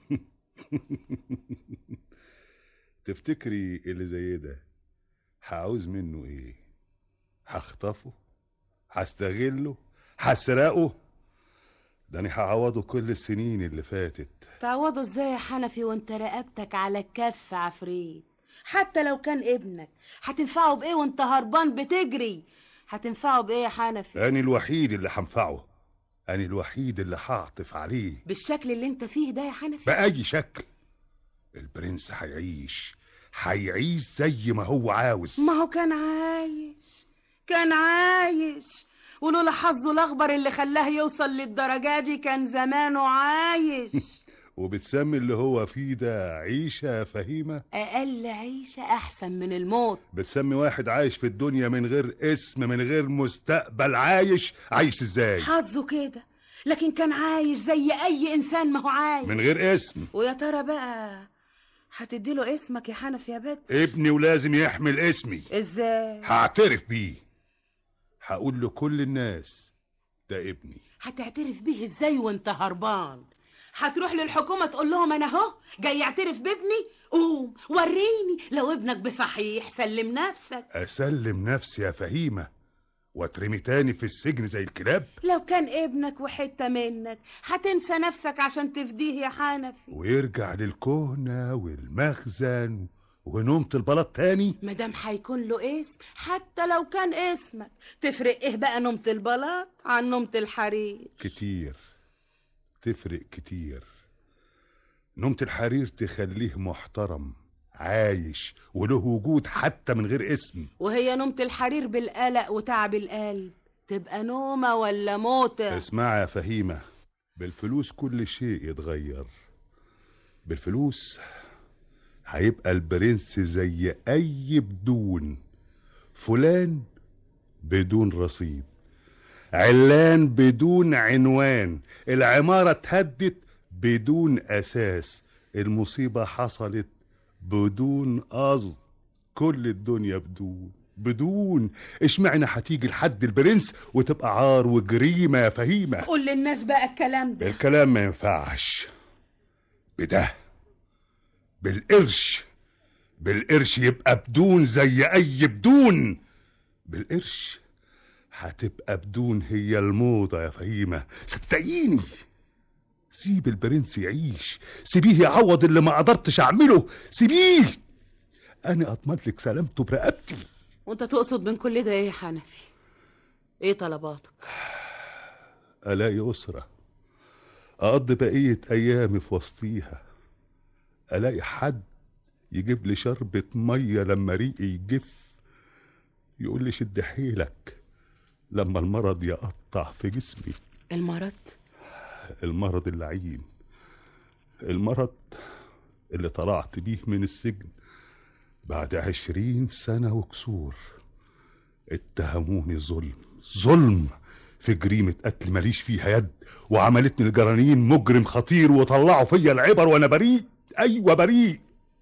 Speaker 11: تفتكري اللي زي ده هعوز منه ايه هخطفه هستغله هسرقه ده انا هعوضه كل السنين اللي فاتت
Speaker 10: تعوضه ازاي يا حنفي وانت رقبتك على الكف عفريت حتى لو كان ابنك هتنفعه بايه وانت هربان بتجري هتنفعه بايه يا حنفي
Speaker 11: انا الوحيد اللي هنفعه انا الوحيد اللي هعطف عليه
Speaker 10: بالشكل اللي انت فيه ده يا حنفي
Speaker 11: بأي شكل البرنس هيعيش هيعيش زي ما هو عاوز
Speaker 10: ما هو كان عايش كان عايش ولولا حظه الاخبر اللي خلاه يوصل للدرجه دي كان زمانه عايش
Speaker 11: وبتسمي اللي هو فيه ده عيشة فهيمة
Speaker 10: اقل عيشه احسن من الموت
Speaker 11: بتسمي واحد عايش في الدنيا من غير اسم من غير مستقبل عايش عايش ازاي
Speaker 10: حظه كده لكن كان عايش زي اي انسان ما هو عايش
Speaker 11: من غير اسم
Speaker 10: ويا ترى بقى هتديله اسمك يا حنفي يا بت
Speaker 11: ابني ولازم يحمل اسمي
Speaker 10: ازاي
Speaker 11: هعترف بيه هقول لكل الناس ده ابني
Speaker 10: هتعترف بيه ازاي وانت هربان هتروح للحكومة تقول لهم انا اهو جاي يعترف بابني قوم وريني لو ابنك بصحيح سلم نفسك
Speaker 11: اسلم نفسي يا فهيمة واترمي تاني في السجن زي الكلاب
Speaker 10: لو كان ابنك وحتة منك هتنسى نفسك عشان تفديه يا حنفي
Speaker 11: ويرجع للكهنة والمخزن ونومة البلاط تاني
Speaker 10: مادام هيكون له اسم حتى لو كان اسمك تفرق ايه بقى نومة البلاط عن نومة الحرير
Speaker 11: كتير تفرق كتير نومة الحرير تخليه محترم عايش وله وجود حتى من غير اسم
Speaker 10: وهي نومة الحرير بالقلق وتعب القلب تبقى نومة ولا موتة
Speaker 11: اسمع يا فهيمة بالفلوس كل شيء يتغير بالفلوس هيبقى البرنس زي أي بدون فلان بدون رصيد علان بدون عنوان العمارة اتهدت بدون أساس المصيبة حصلت بدون قصد كل الدنيا بدون بدون اشمعنى هتيجي لحد البرنس وتبقى عار وجريمة يا فهيمة
Speaker 10: قول للناس بقى الكلام ده
Speaker 11: الكلام ما ينفعش بده بالقرش بالقرش يبقى بدون زي اي بدون بالقرش هتبقى بدون هي الموضة يا فهيمة صدقيني سيب البرنس يعيش سيبيه يعوض اللي ما قدرتش اعمله سيبيه انا اضمن لك سلامته برقبتي
Speaker 10: وانت تقصد من كل ده ايه يا حنفي ايه طلباتك
Speaker 11: الاقي اسره اقضي بقيه ايامي في وسطيها الاقي حد يجيب لي شربة مية لما ريقي يجف يقول لي شد حيلك لما المرض يقطع في جسمي
Speaker 10: المرض
Speaker 11: المرض اللعين المرض اللي طلعت بيه من السجن بعد عشرين سنة وكسور اتهموني ظلم ظلم في جريمة قتل ماليش فيها يد وعملتني الجرانين مجرم خطير وطلعوا فيا العبر وانا بريء ايوه بريء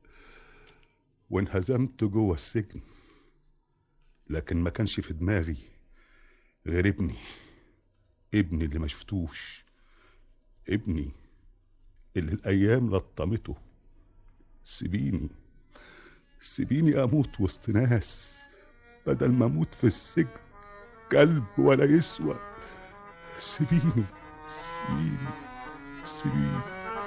Speaker 11: وانهزمت جوه السجن لكن ما كانش في دماغي غير ابني ابني اللي ما شفتوش ابني اللي الايام لطمته سيبيني سيبيني اموت وسط ناس بدل ما اموت في السجن كلب ولا يسوى سيبيني سيبيني سيبيني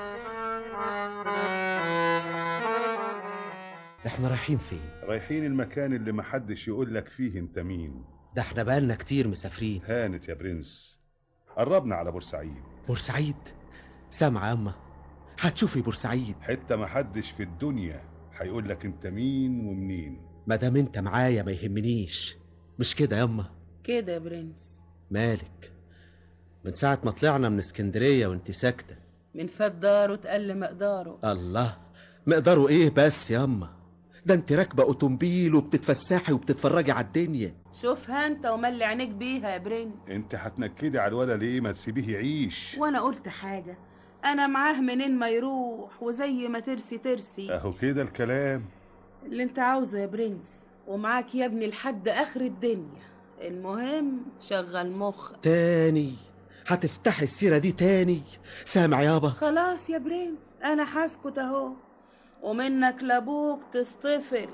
Speaker 6: احنا رايحين فين
Speaker 11: رايحين المكان اللي محدش يقول لك فيه انت مين
Speaker 6: ده احنا بقالنا كتير مسافرين
Speaker 11: هانت يا برنس قربنا على بورسعيد
Speaker 6: بورسعيد سامعة يا اما هتشوفي بورسعيد
Speaker 11: حتة محدش في الدنيا هيقول لك انت مين ومنين
Speaker 6: ما دام انت معايا ما يهمنيش مش كده يا اما
Speaker 10: كده يا برنس
Speaker 6: مالك من ساعة ما طلعنا من اسكندرية وانت ساكتة
Speaker 10: من فات داره تقل مقداره
Speaker 6: الله مقداره ايه بس يا اما ده انت راكبة اوتومبيل وبتتفسحي وبتتفرجي على الدنيا
Speaker 10: شوفها انت وملي عينيك بيها يا برنس
Speaker 11: انت هتنكدي على الولا ليه ما تسيبيه يعيش
Speaker 10: وانا قلت حاجة انا معاه منين ما يروح وزي ما ترسي ترسي
Speaker 11: اهو كده الكلام
Speaker 10: اللي انت عاوزه يا برنس ومعاك يا ابني لحد اخر الدنيا المهم شغل مخك
Speaker 6: تاني هتفتحي السيرة دي تاني سامع يابا
Speaker 10: خلاص يا برنس انا هسكت اهو ومنك لابوك تصطفل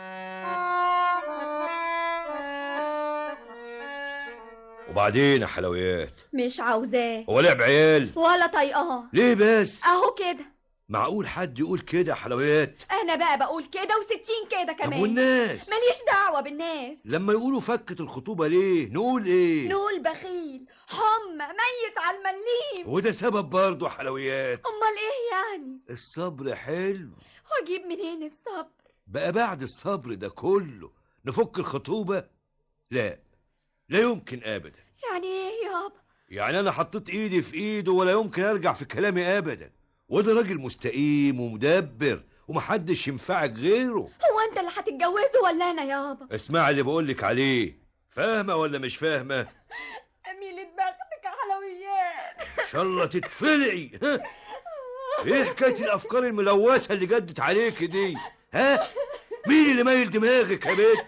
Speaker 5: وبعدين يا حلويات
Speaker 4: مش عاوزاه
Speaker 5: هو لعب عيال
Speaker 4: ولا طايقاه
Speaker 5: ليه بس
Speaker 4: اهو كده
Speaker 5: معقول حد يقول كده يا حلويات
Speaker 4: انا بقى بقول كده وستين كده
Speaker 5: طب
Speaker 4: كمان
Speaker 5: والناس
Speaker 4: ماليش دعوة بالناس
Speaker 5: لما يقولوا فكت الخطوبة ليه نقول ايه
Speaker 4: نقول بخيل حمى ميت على المليم
Speaker 5: وده سبب برضه يا حلويات
Speaker 4: امال ايه يعني
Speaker 5: الصبر حلو
Speaker 4: واجيب منين الصبر
Speaker 5: بقى بعد الصبر ده كله نفك الخطوبة لا لا يمكن ابدا
Speaker 4: يعني ايه يابا
Speaker 5: يعني انا حطيت ايدي في ايده ولا يمكن ارجع في كلامي ابدا وده راجل مستقيم ومدبر ومحدش ينفعك غيره
Speaker 4: هو انت اللي هتتجوزه ولا انا يابا
Speaker 5: اسمع اللي بقولك عليه فاهمة ولا مش فاهمة
Speaker 4: أميلة بختك يا حلويات
Speaker 5: ان شاء الله تتفلعي ها ايه حكاية الافكار الملوثة اللي جدت عليك دي ها مين اللي مايل دماغك يا بنت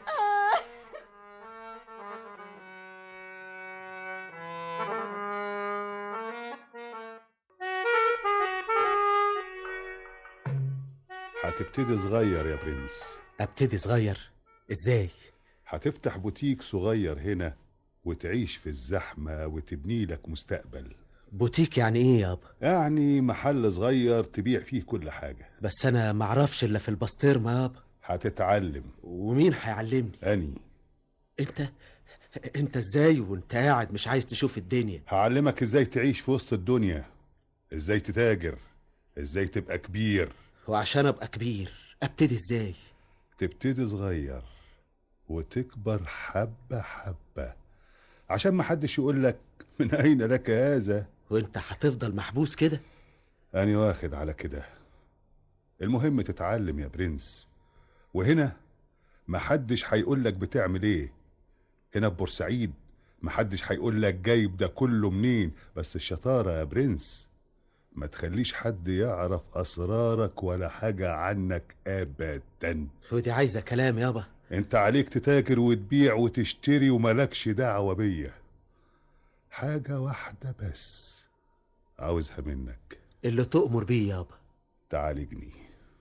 Speaker 11: هتبتدي صغير يا برنس
Speaker 6: ابتدي صغير ازاي
Speaker 11: هتفتح بوتيك صغير هنا وتعيش في الزحمة وتبني لك مستقبل
Speaker 6: بوتيك يعني ايه يابا
Speaker 11: يعني محل صغير تبيع فيه كل حاجة
Speaker 6: بس انا معرفش الا في البسطرمة يابا
Speaker 11: هتتعلم
Speaker 6: ومين هيعلمني
Speaker 11: أني
Speaker 6: انت انت ازاي وانت قاعد مش عايز تشوف الدنيا
Speaker 11: هعلمك ازاي تعيش في وسط الدنيا ازاي تتاجر ازاي تبقى كبير
Speaker 6: وعشان ابقى كبير ابتدي ازاي
Speaker 11: تبتدي صغير وتكبر حبة حبة عشان ما حدش يقول لك من أين لك هذا
Speaker 6: وانت هتفضل محبوس كده
Speaker 11: أنا واخد على كده المهم تتعلم يا برنس وهنا محدش هيقول لك بتعمل ايه هنا في بورسعيد محدش هيقول لك جايب ده كله منين بس الشطارة يا برنس ما تخليش حد يعرف أسرارك ولا حاجة عنك أبدا
Speaker 6: ودي عايزة كلام يابا
Speaker 11: انت عليك تتاجر وتبيع وتشتري وملكش دعوة بيا حاجة واحدة بس عاوزها منك
Speaker 6: اللي تؤمر بيه يابا
Speaker 11: تعالجني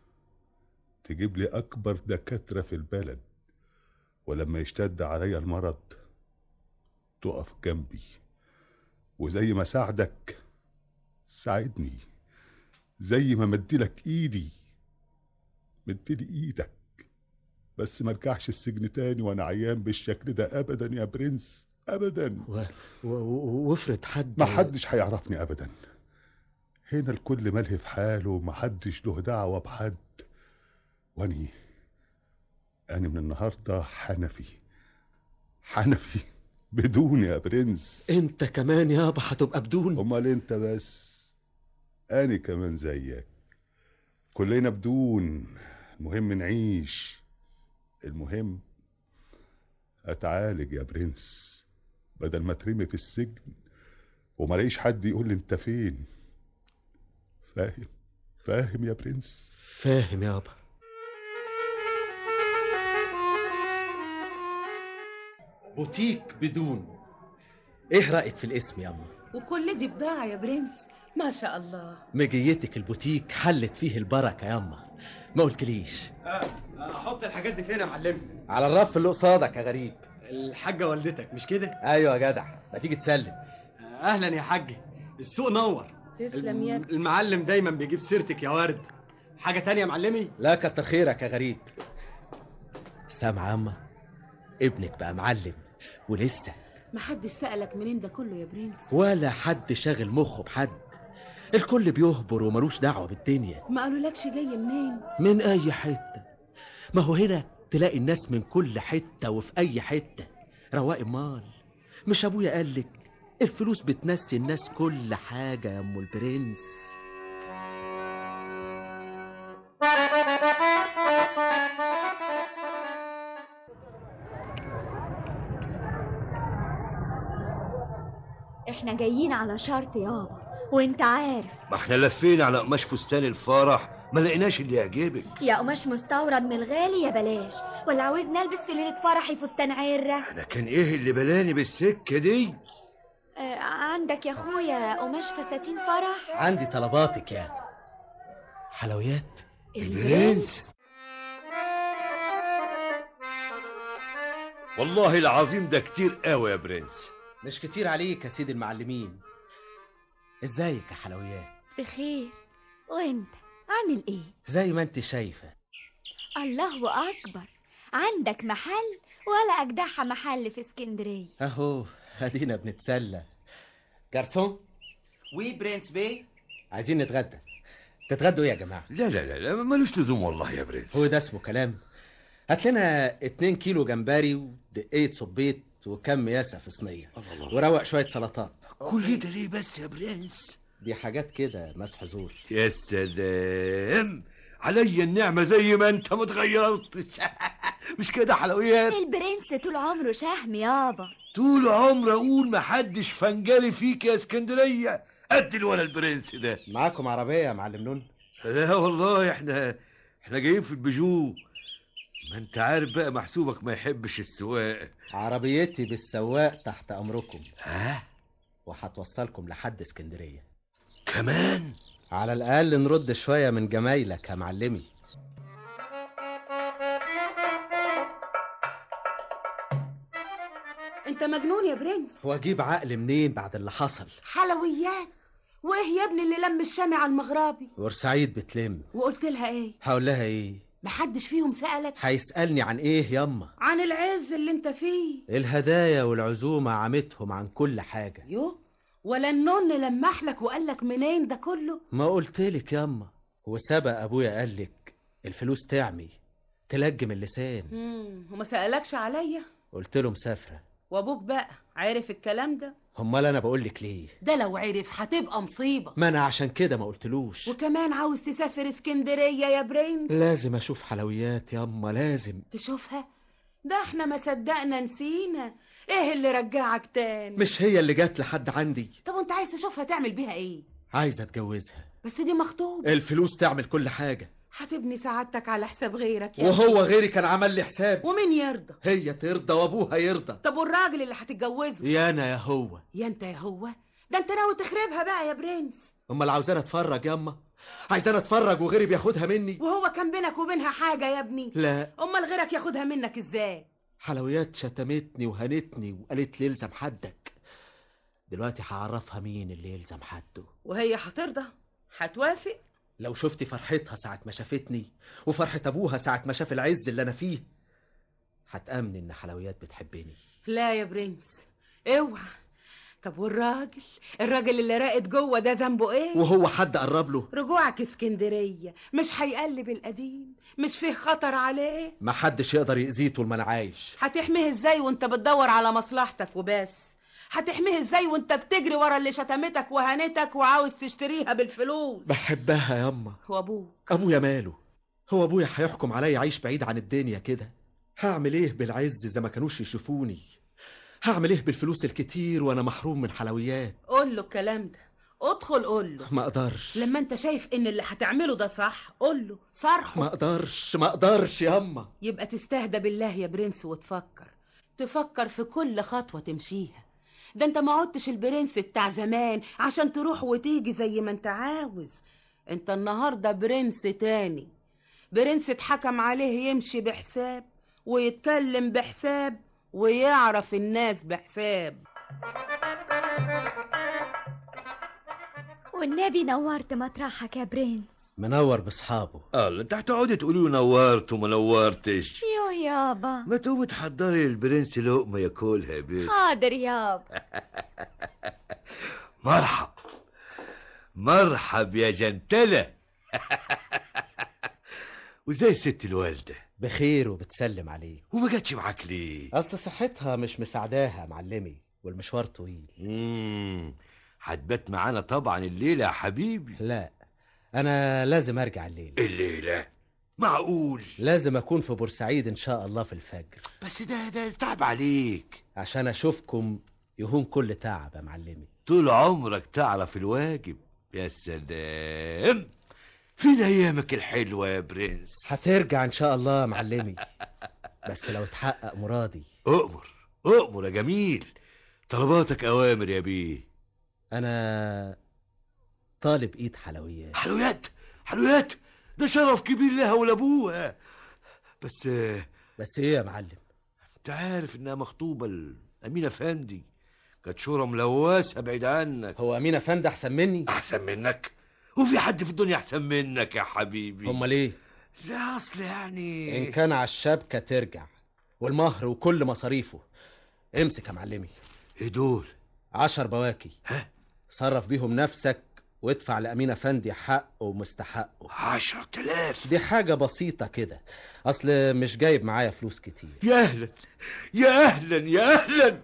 Speaker 11: تجيب لي أكبر دكاترة في البلد ولما يشتد عليا المرض تقف جنبي وزي ما ساعدك ساعدني زي ما مديلك ايدي مديلي ايدك بس ما ارجعش السجن تاني وانا عيان بالشكل ده ابدا يا برنس ابدا
Speaker 6: و... و... وافرض حد
Speaker 11: ما حدش هيعرفني ابدا هنا الكل ملهي في حاله ومحدش له دعوه بحد واني انا من النهارده حنفي حنفي بدون يا برنس
Speaker 6: انت كمان يابا هتبقى بدون
Speaker 11: امال انت بس انا كمان زيك كلنا بدون المهم نعيش المهم اتعالج يا برنس بدل ما اترمي في السجن وما الاقيش حد يقول لي انت فين فاهم فاهم يا برنس
Speaker 6: فاهم يابا بوتيك بدون ايه رأيك في الاسم ياما
Speaker 10: وكل دي بضاعة يا برنس ما شاء الله
Speaker 6: مجيتك البوتيك حلت فيه البركة ياما ما قلتليش
Speaker 12: احط الحاجات دي فين يا معلم
Speaker 6: على الرف اللي قصادك يا غريب
Speaker 12: الحاجه والدتك مش كده
Speaker 6: ايوه يا جدع ما تيجي تسلم
Speaker 12: اهلا يا حاج السوق نور
Speaker 10: تسلم يا
Speaker 12: الم- المعلم دايما بيجيب سيرتك يا ورد حاجه تانية يا معلمي
Speaker 6: لا كتر خيرك يا غريب سامع ياما ابنك بقى معلم ولسه
Speaker 10: محدش سألك منين ده كله يا برنس
Speaker 6: ولا حد شاغل مخه بحد الكل بيهبر وملوش دعوة بالدنيا
Speaker 10: ما قالولكش جاي منين
Speaker 6: من أي حتة ما هو هنا تلاقي الناس من كل حتة وفي أي حتة رواق مال مش أبويا قالك الفلوس بتنسي الناس كل حاجة يا أم البرنس
Speaker 4: احنا جايين على شرط يابا وانت عارف
Speaker 5: ما احنا لفينا على قماش فستان الفرح ما لقيناش اللي يعجبك
Speaker 4: يا قماش مستورد من الغالي يا بلاش ولا عاوزني البس في ليله فرحي فستان عره
Speaker 5: انا كان ايه اللي بلاني بالسكه دي
Speaker 4: آه عندك يا اخويا قماش فساتين فرح
Speaker 6: عندي طلباتك يا حلويات
Speaker 5: البرنس والله العظيم ده كتير قوي يا برنس
Speaker 6: مش كتير عليك يا سيدي المعلمين ازيك يا حلويات
Speaker 4: بخير وانت عامل ايه
Speaker 6: زي ما انت شايفة
Speaker 4: الله اكبر عندك محل ولا اجدعها محل في اسكندريه
Speaker 6: اهو ادينا بنتسلى جارسون
Speaker 13: وي برنس بي
Speaker 6: عايزين نتغدى تتغدوا ايه يا جماعة
Speaker 5: لا لا لا, لا ملوش لزوم والله يا برنس
Speaker 6: هو ده اسمه كلام هات لنا اتنين كيلو جمبري ودقية صبيط وكم ياسة في صينية وروق شوية سلطات
Speaker 5: كل ده ليه بس يا برنس
Speaker 6: دي حاجات كده مسح زور
Speaker 5: يا سلام عليا النعمة زي ما انت ما اتغيرتش مش كده حلويات
Speaker 4: البرنس طول عمره شهم يابا
Speaker 5: طول عمري اقول ما حدش فنجري فيك يا اسكندرية قد الولا البرنس ده
Speaker 6: معاكم عربية يا معلم نون
Speaker 5: لا والله احنا احنا جايين في البيجو ما انت عارف بقى محسوبك ما يحبش السواق
Speaker 6: عربيتي بالسواق تحت امركم
Speaker 5: ها
Speaker 6: وهتوصلكم لحد اسكندرية
Speaker 5: كمان
Speaker 6: على الاقل نرد شوية من جمايلك يا معلمي
Speaker 10: انت مجنون يا برنس
Speaker 6: واجيب عقل منين بعد اللي حصل
Speaker 10: حلويات وايه يا ابني اللي لم الشامي على المغربي
Speaker 6: بورسعيد بتلم
Speaker 10: وقلت لها ايه
Speaker 6: هقول لها ايه
Speaker 10: محدش فيهم سألك
Speaker 6: هيسألني عن ايه ياما
Speaker 10: عن العز اللي انت فيه
Speaker 6: الهدايا والعزومة عمتهم عن كل حاجة
Speaker 10: يو ولا النون لمح لك وقال لك منين ده كله
Speaker 6: ما قلتلك ياما وسبق ابويا قالك الفلوس تعمي تلجم اللسان
Speaker 10: امم وما سألكش عليا
Speaker 6: قلت له مسافرة
Speaker 10: وابوك بقى عارف الكلام ده
Speaker 6: امال انا بقولك ليه
Speaker 10: ده لو عرف هتبقى مصيبة
Speaker 6: ما انا عشان كده ما قلتلوش
Speaker 10: وكمان عاوز تسافر اسكندرية يا برنس
Speaker 6: لازم اشوف حلويات ياما لازم
Speaker 10: تشوفها ده احنا ما صدقنا نسينا ايه اللي رجعك تاني
Speaker 6: مش هي اللي جت لحد عندي
Speaker 10: طب وانت عايز تشوفها تعمل بيها ايه
Speaker 6: عايزة اتجوزها
Speaker 10: بس دي مخطوبة
Speaker 6: الفلوس تعمل كل حاجة
Speaker 10: هتبني سعادتك على حساب غيرك يا
Speaker 6: وهو
Speaker 10: ابني.
Speaker 6: غيري كان عمل لي حساب
Speaker 10: ومين يرضى
Speaker 6: هي ترضى وابوها يرضى
Speaker 10: طب والراجل اللي هتتجوزه
Speaker 6: يا انا يا هو
Speaker 10: يا انت يا هو ده انت ناوي تخربها بقى يا برنس
Speaker 6: امال عاوزاني اتفرج ياما عايزاني اتفرج وغيري بياخدها مني
Speaker 10: وهو كان بينك وبينها حاجة يا ابني
Speaker 6: لا
Speaker 10: امال غيرك ياخدها منك ازاي
Speaker 6: حلويات شتمتني وهنتني وقالت لي الزم حدك دلوقتي هعرفها مين اللي يلزم حده
Speaker 10: وهي هترضى هتوافق
Speaker 6: لو شفتي فرحتها ساعة ما شافتني وفرحة أبوها ساعة ما شاف العز اللي أنا فيه هتأمني إن حلويات بتحبني
Speaker 10: لا يا برنس اوعى طب والراجل الراجل اللي راقد جوه ده ذنبه ايه
Speaker 6: وهو حد قرب له
Speaker 10: رجوعك اسكندرية مش هيقلب القديم مش فيه خطر عليه
Speaker 6: ما حدش يقدر يأذيه طول ما أنا عايش
Speaker 10: هتحميه ازاي وانت بتدور على مصلحتك وبس هتحميه ازاي وانت بتجري ورا اللي شتمتك وهنتك وعاوز تشتريها بالفلوس
Speaker 6: بحبها ياما
Speaker 10: وابوك
Speaker 6: أبويا ماله هو أبويا هيحكم عليا عيش بعيد عن الدنيا كده هعمل ايه بالعز اذا ما كانوش يشوفوني هعمل ايه بالفلوس الكتير وانا محروم من حلويات
Speaker 10: قول له الكلام ده ادخل قول له
Speaker 6: ما اقدرش
Speaker 10: لما انت شايف ان اللي هتعمله ده صح قول له صرحه
Speaker 6: ما اقدرش ما اقدرش ياما
Speaker 10: يبقى تستهدى بالله يا برنس وتفكر تفكر في كل خطوة تمشيها ده انت ما عدتش البرنس بتاع زمان عشان تروح وتيجي زي ما انت عاوز انت النهاردة برنس تاني برنس اتحكم عليه يمشي بحساب ويتكلم بحساب ويعرف الناس بحساب
Speaker 4: والنبي نورت مطرحك يا برنس
Speaker 5: منور باصحابه الله انت هتقعدي تقولي له نورت وما نورتش
Speaker 4: يو يابا
Speaker 5: ما تقومي تحضري للبرنس لقمه ياكلها يا بنت
Speaker 4: حاضر يابا
Speaker 5: مرحب مرحب يا جنتلة وزي الست الوالدة
Speaker 14: بخير وبتسلم عليه
Speaker 5: وما جاتش معاك ليه؟
Speaker 14: اصل صحتها مش مساعداها معلمي والمشوار طويل
Speaker 5: امم هتبات معانا طبعا الليلة يا حبيبي
Speaker 14: لا انا لازم ارجع الليل
Speaker 5: الليلة معقول
Speaker 14: لازم اكون في بورسعيد ان شاء الله في الفجر
Speaker 5: بس ده ده تعب عليك
Speaker 14: عشان اشوفكم يهون كل تعب يا معلمي
Speaker 5: طول عمرك تعرف الواجب يا سلام فين ايامك الحلوة يا برنس
Speaker 14: هترجع ان شاء الله يا معلمي بس لو اتحقق مرادي
Speaker 5: اؤمر اؤمر يا جميل طلباتك اوامر يا بيه
Speaker 14: انا طالب ايد حلويات
Speaker 5: حلويات حلويات ده شرف كبير لها ولابوها بس
Speaker 14: بس ايه يا معلم
Speaker 5: انت عارف انها مخطوبه لامين افندي كانت شورى ملوثه بعيد عنك
Speaker 14: هو امين افندي احسن مني
Speaker 5: احسن منك وفي حد في الدنيا احسن منك يا حبيبي
Speaker 14: امال ايه
Speaker 5: لا اصل يعني
Speaker 14: ان كان على الشبكه ترجع والمهر وكل مصاريفه امسك يا معلمي
Speaker 5: ايه دول
Speaker 14: عشر بواكي
Speaker 5: ها
Speaker 14: صرف بيهم نفسك وادفع لأمين أفندي حقه ومستحقه
Speaker 5: عشرة آلاف
Speaker 14: دي حاجة بسيطة كده أصل مش جايب معايا فلوس كتير
Speaker 5: يا أهلا يا أهلا يا أهلا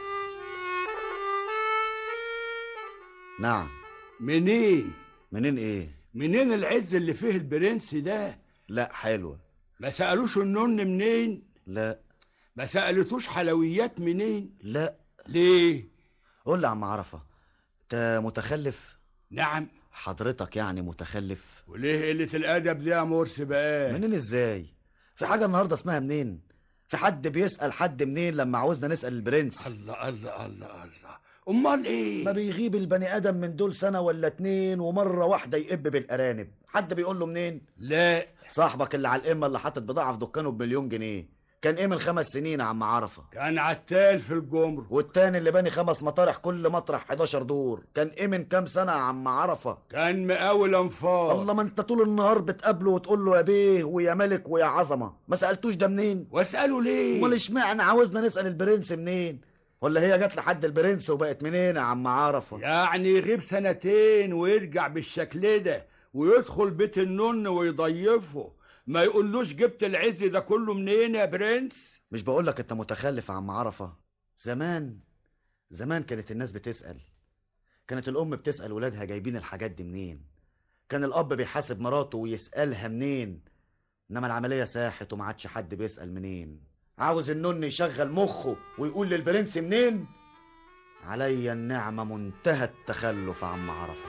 Speaker 7: نعم
Speaker 15: منين
Speaker 7: منين ايه
Speaker 15: منين العز اللي فيه البرنس ده
Speaker 7: لا حلوة
Speaker 15: ما سألوش النن منين
Speaker 7: لا
Speaker 15: ما سألتوش حلويات منين
Speaker 7: لا
Speaker 15: ليه
Speaker 7: قول لي يا عم عرفة انت متخلف
Speaker 15: نعم
Speaker 7: حضرتك يعني متخلف
Speaker 15: وليه قلة الأدب دي يا مرسي بقى
Speaker 7: منين ازاي في حاجة النهاردة اسمها منين في حد بيسأل حد منين لما عاوزنا نسأل البرنس
Speaker 15: الله الله الله الله امال ايه
Speaker 7: ما بيغيب البني ادم من دول سنه ولا اتنين ومره واحده يقب بالارانب حد بيقول له منين
Speaker 15: لا
Speaker 7: صاحبك اللي على القمه اللي حاطط بضاعه في دكانه بمليون جنيه كان ايه من خمس سنين يا عم عرفه
Speaker 15: كان عتال في الجمر
Speaker 7: والتاني اللي باني خمس مطارح كل مطرح 11 دور كان ايه من كام سنه يا عم عرفه
Speaker 15: كان مقاول انفاق
Speaker 7: الله ما انت طول النهار بتقابله وتقول له يا بيه ويا ملك ويا عظمه ما سالتوش ده منين
Speaker 15: واساله ليه
Speaker 7: امال اشمعنى عاوزنا نسال البرنس منين ولا هي جت لحد البرنس وبقت منين يا عم عرفه
Speaker 15: يعني يغيب سنتين ويرجع بالشكل ده ويدخل بيت النن ويضيفه ما يقولوش جبت العز ده كله منين يا برنس
Speaker 7: مش بقولك انت متخلف يا عم عرفه زمان زمان كانت الناس بتسال كانت الام بتسال ولادها جايبين الحاجات دي منين كان الاب بيحاسب مراته ويسالها منين انما العمليه ساحت وما عادش حد بيسال منين عاوز النن يشغل مخه ويقول للبرنس منين عليا النعمة منتهى التخلف يا عم عرفة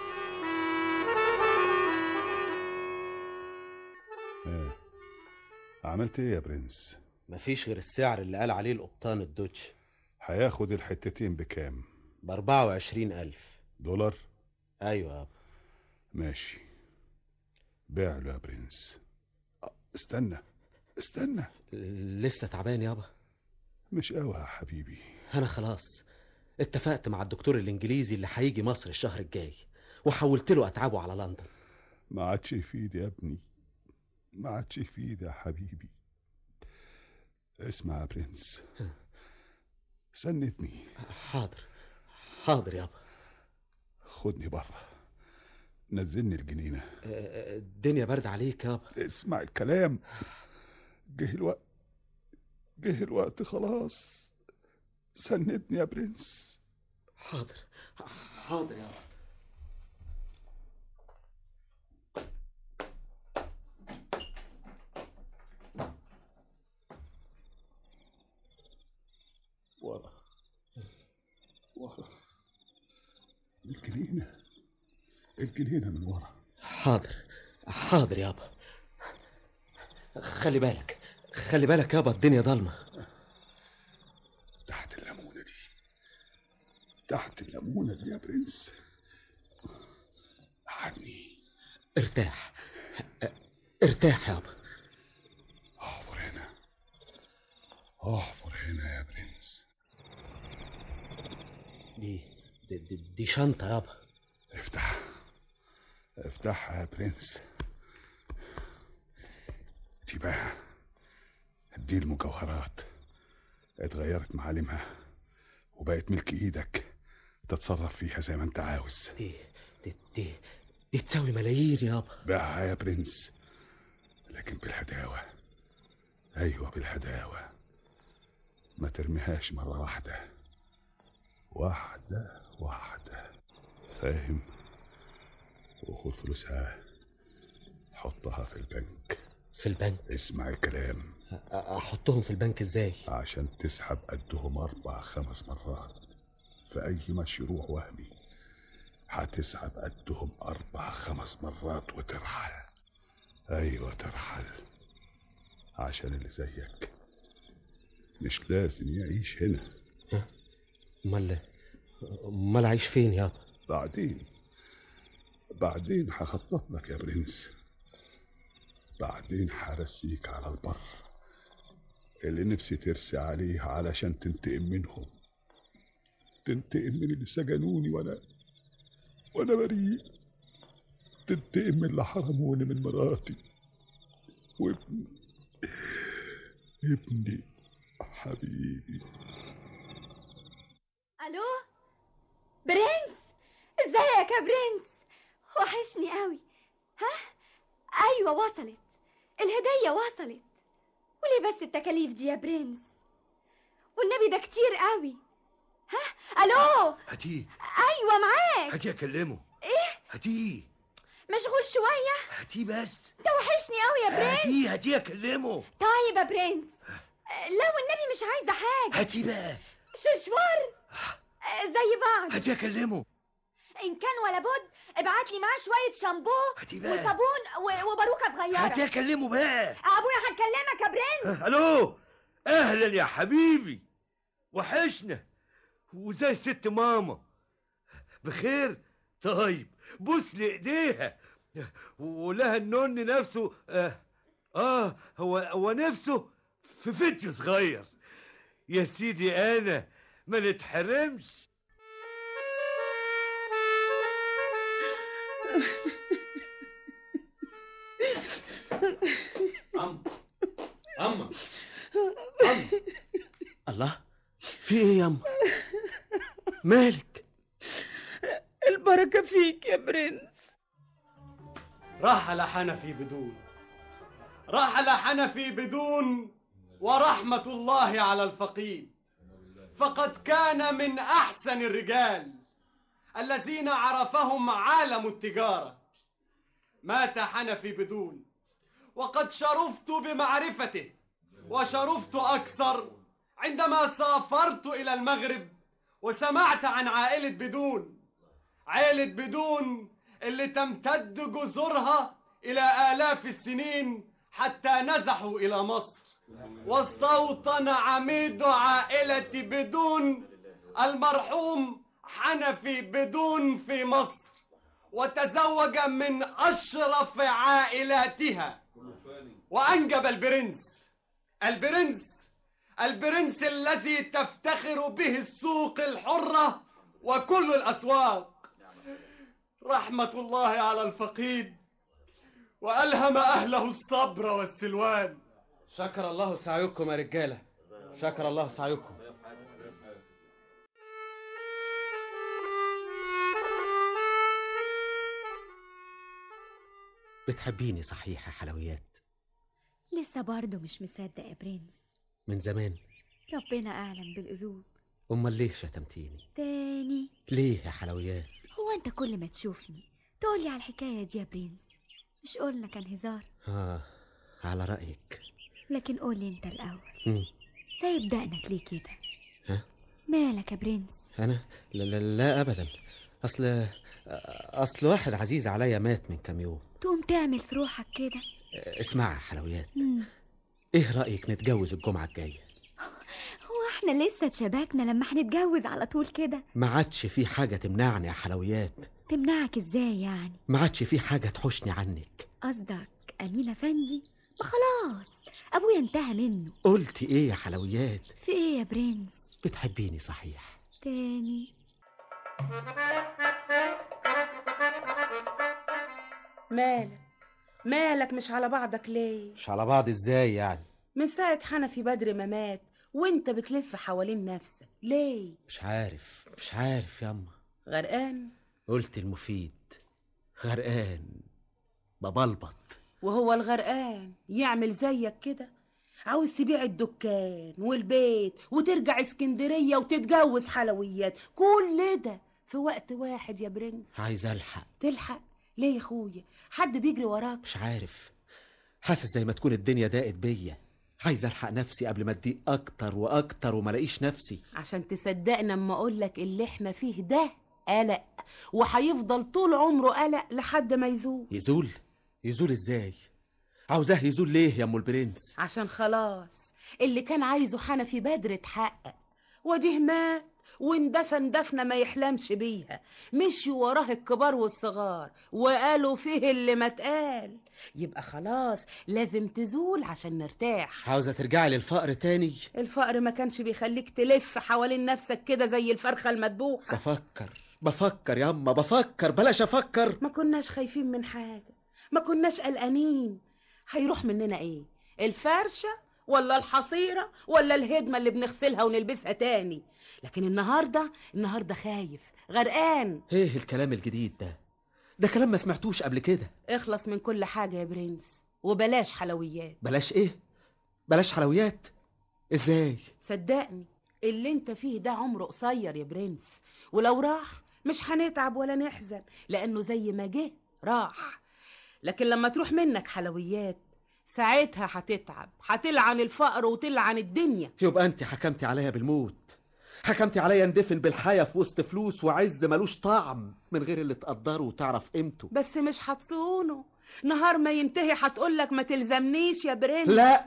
Speaker 11: ايه عملت ايه يا برنس
Speaker 14: مفيش غير السعر اللي قال عليه القبطان الدوتش
Speaker 11: هياخد الحتتين بكام
Speaker 14: بأربعة وعشرين ألف
Speaker 11: دولار
Speaker 14: أيوة يابا
Speaker 11: ماشي بيع له يا برنس أه، استنى استنى
Speaker 14: لسه تعبان يابا
Speaker 11: مش قوي يا حبيبي
Speaker 14: أنا خلاص اتفقت مع الدكتور الإنجليزي اللي هيجي مصر الشهر الجاي وحولت له أتعابه على لندن
Speaker 11: ما عادش يفيد يا ابني ما عادش يفيد يا حبيبي اسمع يا برنس سندني
Speaker 14: حاضر حاضر يابا
Speaker 11: خدني بره نزلني الجنينة
Speaker 14: الدنيا برد عليك يابا
Speaker 11: اسمع الكلام جه الوقت جه الوقت خلاص سندني يا برنس
Speaker 14: حاضر حاضر يابا
Speaker 11: الجنينة الجنينة من ورا
Speaker 14: حاضر حاضر يابا خلي بالك خلي بالك يابا الدنيا ضلمة
Speaker 11: تحت الليمونة دي تحت الليمونة دي يا برنس قعدني
Speaker 14: ارتاح ارتاح يابا
Speaker 11: احفر هنا احفر هنا يا برنس
Speaker 14: دي دي, دي, دي شنطة يابا
Speaker 11: افتح افتحها يا برنس دي بقى دي المجوهرات اتغيرت معالمها وبقت ملك ايدك تتصرف فيها زي ما انت عاوز
Speaker 14: دي دي دي دي تساوي ملايين يابا
Speaker 11: بقى يا برنس لكن بالهداوة أيوة بالهداوة ما ترميهاش مرة واحدة واحدة واحدة فاهم وخد فلوسها حطها في البنك
Speaker 14: في البنك
Speaker 11: اسمع الكلام
Speaker 14: احطهم في البنك ازاي
Speaker 11: عشان تسحب قدهم أربع خمس مرات في أي مشروع وهمي هتسحب قدهم أربع خمس مرات وترحل أيوة ترحل عشان اللي زيك مش لازم يعيش هنا
Speaker 14: امال امال عايش فين يابا
Speaker 11: بعدين بعدين هخطط لك يا برنس بعدين هرسيك على البر اللي نفسي ترسي عليه علشان تنتقم منهم تنتقم من اللي سجنوني وانا وانا بريء تنتقم من اللي حرموني من مراتي وابني ابني حبيبي
Speaker 4: الو برنس ازيك يا برنس وحشني قوي ها ايوه وصلت الهديه وصلت وليه بس التكاليف دي يا برنس والنبي ده كتير قوي ها الو
Speaker 5: هاتيه
Speaker 4: ايوه معاك
Speaker 5: هاتيه اكلمه
Speaker 4: ايه
Speaker 5: هاتيه
Speaker 4: مشغول شويه
Speaker 5: هاتيه بس
Speaker 4: انت وحشني قوي يا برنس
Speaker 5: هاتيه هاتيه اكلمه
Speaker 4: طيب يا برنس لا والنبي مش عايزه حاجه
Speaker 5: هاتيه بقى
Speaker 4: ششوار زي بعض
Speaker 5: هاتيه اكلمه
Speaker 4: ان كان ولا بد ابعت لي معاه شويه شامبو
Speaker 5: بقى.
Speaker 4: وصابون و- وباروكه صغيره
Speaker 5: هاتيه اكلمه بقى
Speaker 4: ابويا هكلمك يا برنس
Speaker 5: الو اهلا يا حبيبي وحشنا وزي ست ماما بخير طيب بوس لايديها ولها النن نفسه آه, اه هو هو نفسه في فتي صغير يا سيدي انا ما نتحرمش
Speaker 14: أم أم أم الله في ايه يا أم مالك
Speaker 16: البركة فيك يا برنس
Speaker 12: رحل حنفي بدون رحل حنفي بدون ورحمة الله على الفقيد فقد كان من أحسن الرجال الذين عرفهم عالم التجارة مات حنفي بدون وقد شرفت بمعرفته وشرفت أكثر عندما سافرت إلى المغرب وسمعت عن عائلة بدون عائلة بدون اللي تمتد جذورها إلى آلاف السنين حتى نزحوا إلى مصر واستوطن عميد عائلة بدون المرحوم حنفي بدون في مصر وتزوج من أشرف عائلاتها وأنجب البرنس البرنس البرنس الذي تفتخر به السوق الحرة وكل الأسواق رحمة الله على الفقيد وألهم أهله الصبر والسلوان
Speaker 14: شكر الله سعيكم يا رجالة شكر الله سعيكم بتحبيني صحيح يا حلويات
Speaker 4: لسه برضه مش مصدق يا برنس
Speaker 14: من زمان
Speaker 4: ربنا أعلم بالقلوب
Speaker 14: امال ليه شتمتيني
Speaker 4: تاني
Speaker 14: ليه يا حلويات
Speaker 4: هو أنت كل ما تشوفني تقولي على الحكاية دي يا برنس مش قلنا كان هزار
Speaker 14: اه على رأيك
Speaker 4: لكن قولي أنت الأول
Speaker 14: مم.
Speaker 4: سايب دقنك ليه كده
Speaker 14: ها
Speaker 4: مالك يا برنس
Speaker 14: انا لا, لا, لا ابدا اصل اصل واحد عزيز عليا مات من كام يوم
Speaker 4: تقوم تعمل في روحك كده
Speaker 14: اسمع يا حلويات
Speaker 4: مم.
Speaker 14: ايه رايك نتجوز الجمعه الجايه
Speaker 4: هو احنا لسه اتشبكنا لما هنتجوز على طول كده
Speaker 14: ما عادش في حاجه تمنعني يا حلويات
Speaker 4: تمنعك ازاي يعني
Speaker 14: ما عادش في حاجه تحوشني عنك
Speaker 4: قصدك امين افندي ما خلاص ابويا انتهى منه
Speaker 14: قلتي ايه يا حلويات
Speaker 4: في ايه يا برنس
Speaker 14: بتحبيني صحيح
Speaker 4: تاني
Speaker 10: مالك مالك مش على بعضك ليه
Speaker 14: مش على بعض ازاي يعني
Speaker 10: من ساعة حنفي بدر ما مات وانت بتلف حوالين نفسك ليه
Speaker 14: مش عارف مش عارف ياما
Speaker 10: غرقان
Speaker 14: قلت المفيد غرقان ببلبط
Speaker 10: وهو الغرقان يعمل زيك كده عاوز تبيع الدكان والبيت وترجع اسكندرية وتتجوز حلويات كل ده في وقت واحد يا برنس
Speaker 14: عايز الحق
Speaker 10: تلحق ليه يا اخويا حد بيجري وراك
Speaker 14: مش عارف حاسس زي ما تكون الدنيا ضاقت بيا عايز الحق نفسي قبل ما تضيق اكتر واكتر وما الاقيش نفسي
Speaker 10: عشان تصدقنا اما اقول لك اللي احنا فيه ده قلق وهيفضل طول عمره قلق لحد ما يزول
Speaker 14: يزول يزول ازاي عاوزاه يزول ليه يا ام البرنس
Speaker 10: عشان خلاص اللي كان عايزه حنفي بدر اتحقق وديه مات واندفن دفنة ما يحلمش بيها مشيوا وراه الكبار والصغار وقالوا فيه اللي ما اتقال يبقى خلاص لازم تزول عشان نرتاح
Speaker 14: عاوزه ترجعي للفقر تاني
Speaker 10: الفقر ما كانش بيخليك تلف حوالين نفسك كده زي الفرخة المدبوحة
Speaker 14: بفكر بفكر ياما بفكر بلاش افكر
Speaker 10: ما كناش خايفين من حاجة ما كناش قلقانين هيروح مننا ايه الفرشة ولا الحصيرة ولا الهدمة اللي بنغسلها ونلبسها تاني لكن النهاردة النهاردة خايف غرقان
Speaker 14: ايه الكلام الجديد ده ده كلام ما سمعتوش قبل كده
Speaker 10: اخلص من كل حاجة يا برنس وبلاش حلويات
Speaker 14: بلاش ايه بلاش حلويات ازاي
Speaker 10: صدقني اللي انت فيه ده عمره قصير يا برنس ولو راح مش هنتعب ولا نحزن لانه زي ما جه راح لكن لما تروح منك حلويات ساعتها هتتعب هتلعن الفقر وتلعن الدنيا
Speaker 14: يبقى انت حكمتي عليا بالموت حكمتي عليا اندفن بالحياة في وسط فلوس وعز ملوش طعم من غير اللي تقدره وتعرف قيمته
Speaker 10: بس مش هتصونه نهار ما ينتهي هتقولك ما تلزمنيش يا برنس
Speaker 14: لا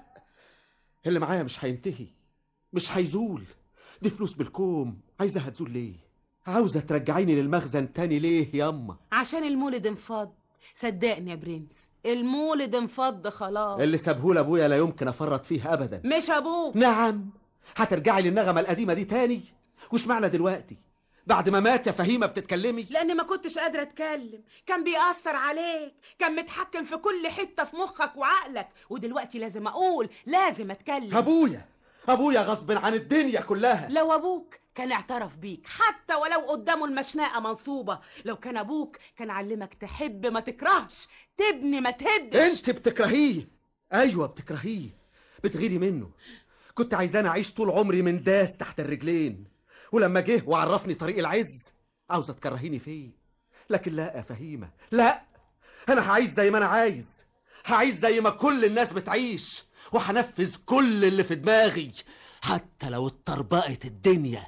Speaker 14: اللي معايا مش هينتهي مش هيزول دي فلوس بالكوم عايزها تزول ليه عاوزة ترجعيني للمخزن تاني ليه ياما
Speaker 10: عشان المولد انفض صدقني يا برنس المولد انفض خلاص
Speaker 14: اللي سابهولي ابويا لا يمكن افرط فيه ابدا
Speaker 10: مش ابوك
Speaker 14: نعم هترجعي للنغمة القديمة دي تاني وش معنى دلوقتي بعد ما مات يا فهيمة بتتكلمي
Speaker 10: لاني ما كنتش قادره اتكلم كان بيأثر عليك كان متحكم في كل حته في مخك وعقلك ودلوقتي لازم اقول لازم اتكلم
Speaker 14: ابويا ابويا غصب عن الدنيا كلها
Speaker 10: لو ابوك كان اعترف بيك حتى ولو قدامه المشنقه منصوبه لو كان ابوك كان علمك تحب ما تكرهش تبني ما تهدش
Speaker 14: انت بتكرهيه ايوه بتكرهيه بتغيري منه كنت عايزاني اعيش طول عمري من داس تحت الرجلين ولما جه وعرفني طريق العز عاوزه تكرهيني فيه لكن لا يا فهيمه لا انا هعيش زي ما انا عايز هعيش زي ما كل الناس بتعيش وهنفذ كل اللي في دماغي حتى لو اتطربقت الدنيا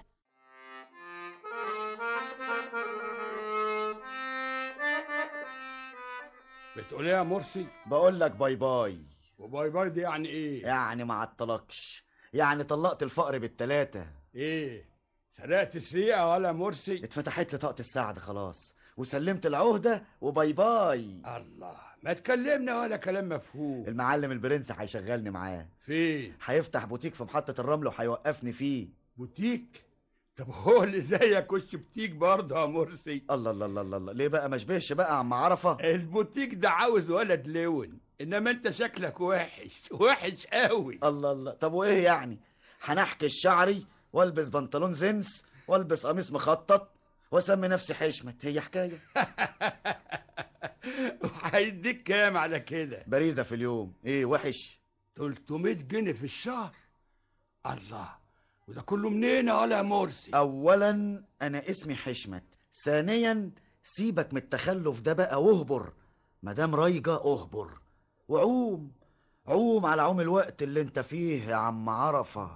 Speaker 15: بتقول ايه يا مرسي
Speaker 7: بقول لك باي باي
Speaker 15: وباي باي دي يعني ايه
Speaker 7: يعني ما عطلكش يعني طلقت الفقر بالتلاتة
Speaker 15: ايه سرقت سريقه ولا مرسي
Speaker 7: اتفتحت لي طاقة السعد خلاص وسلمت العهدة وباي باي
Speaker 15: الله ما تكلمنا ولا كلام مفهوم
Speaker 7: المعلم البرنس هيشغلني معاه
Speaker 15: فين
Speaker 7: هيفتح بوتيك في محطة الرمل وهيوقفني فيه
Speaker 15: بوتيك طب هو اللي زيك يخش بوتيك برضه يا مرسي
Speaker 7: الله الله الله الله الله ليه بقى ما شبهش بقى عم عرفة
Speaker 15: البوتيك ده عاوز ولد لون انما انت شكلك وحش وحش قوي
Speaker 7: الله الله طب وايه يعني هنحكي شعري والبس بنطلون جينز والبس قميص مخطط واسمي نفسي حشمت هي حكايه
Speaker 15: وهيديك كام على كده
Speaker 7: باريزه في اليوم ايه وحش
Speaker 15: 300 جنيه في الشهر الله وده كله منين ولا يا مرسي
Speaker 7: اولا انا اسمي حشمت ثانيا سيبك من التخلف ده بقى واهبر مدام رايجة اهبر وعوم عوم على عوم الوقت اللي انت فيه يا عم عرفة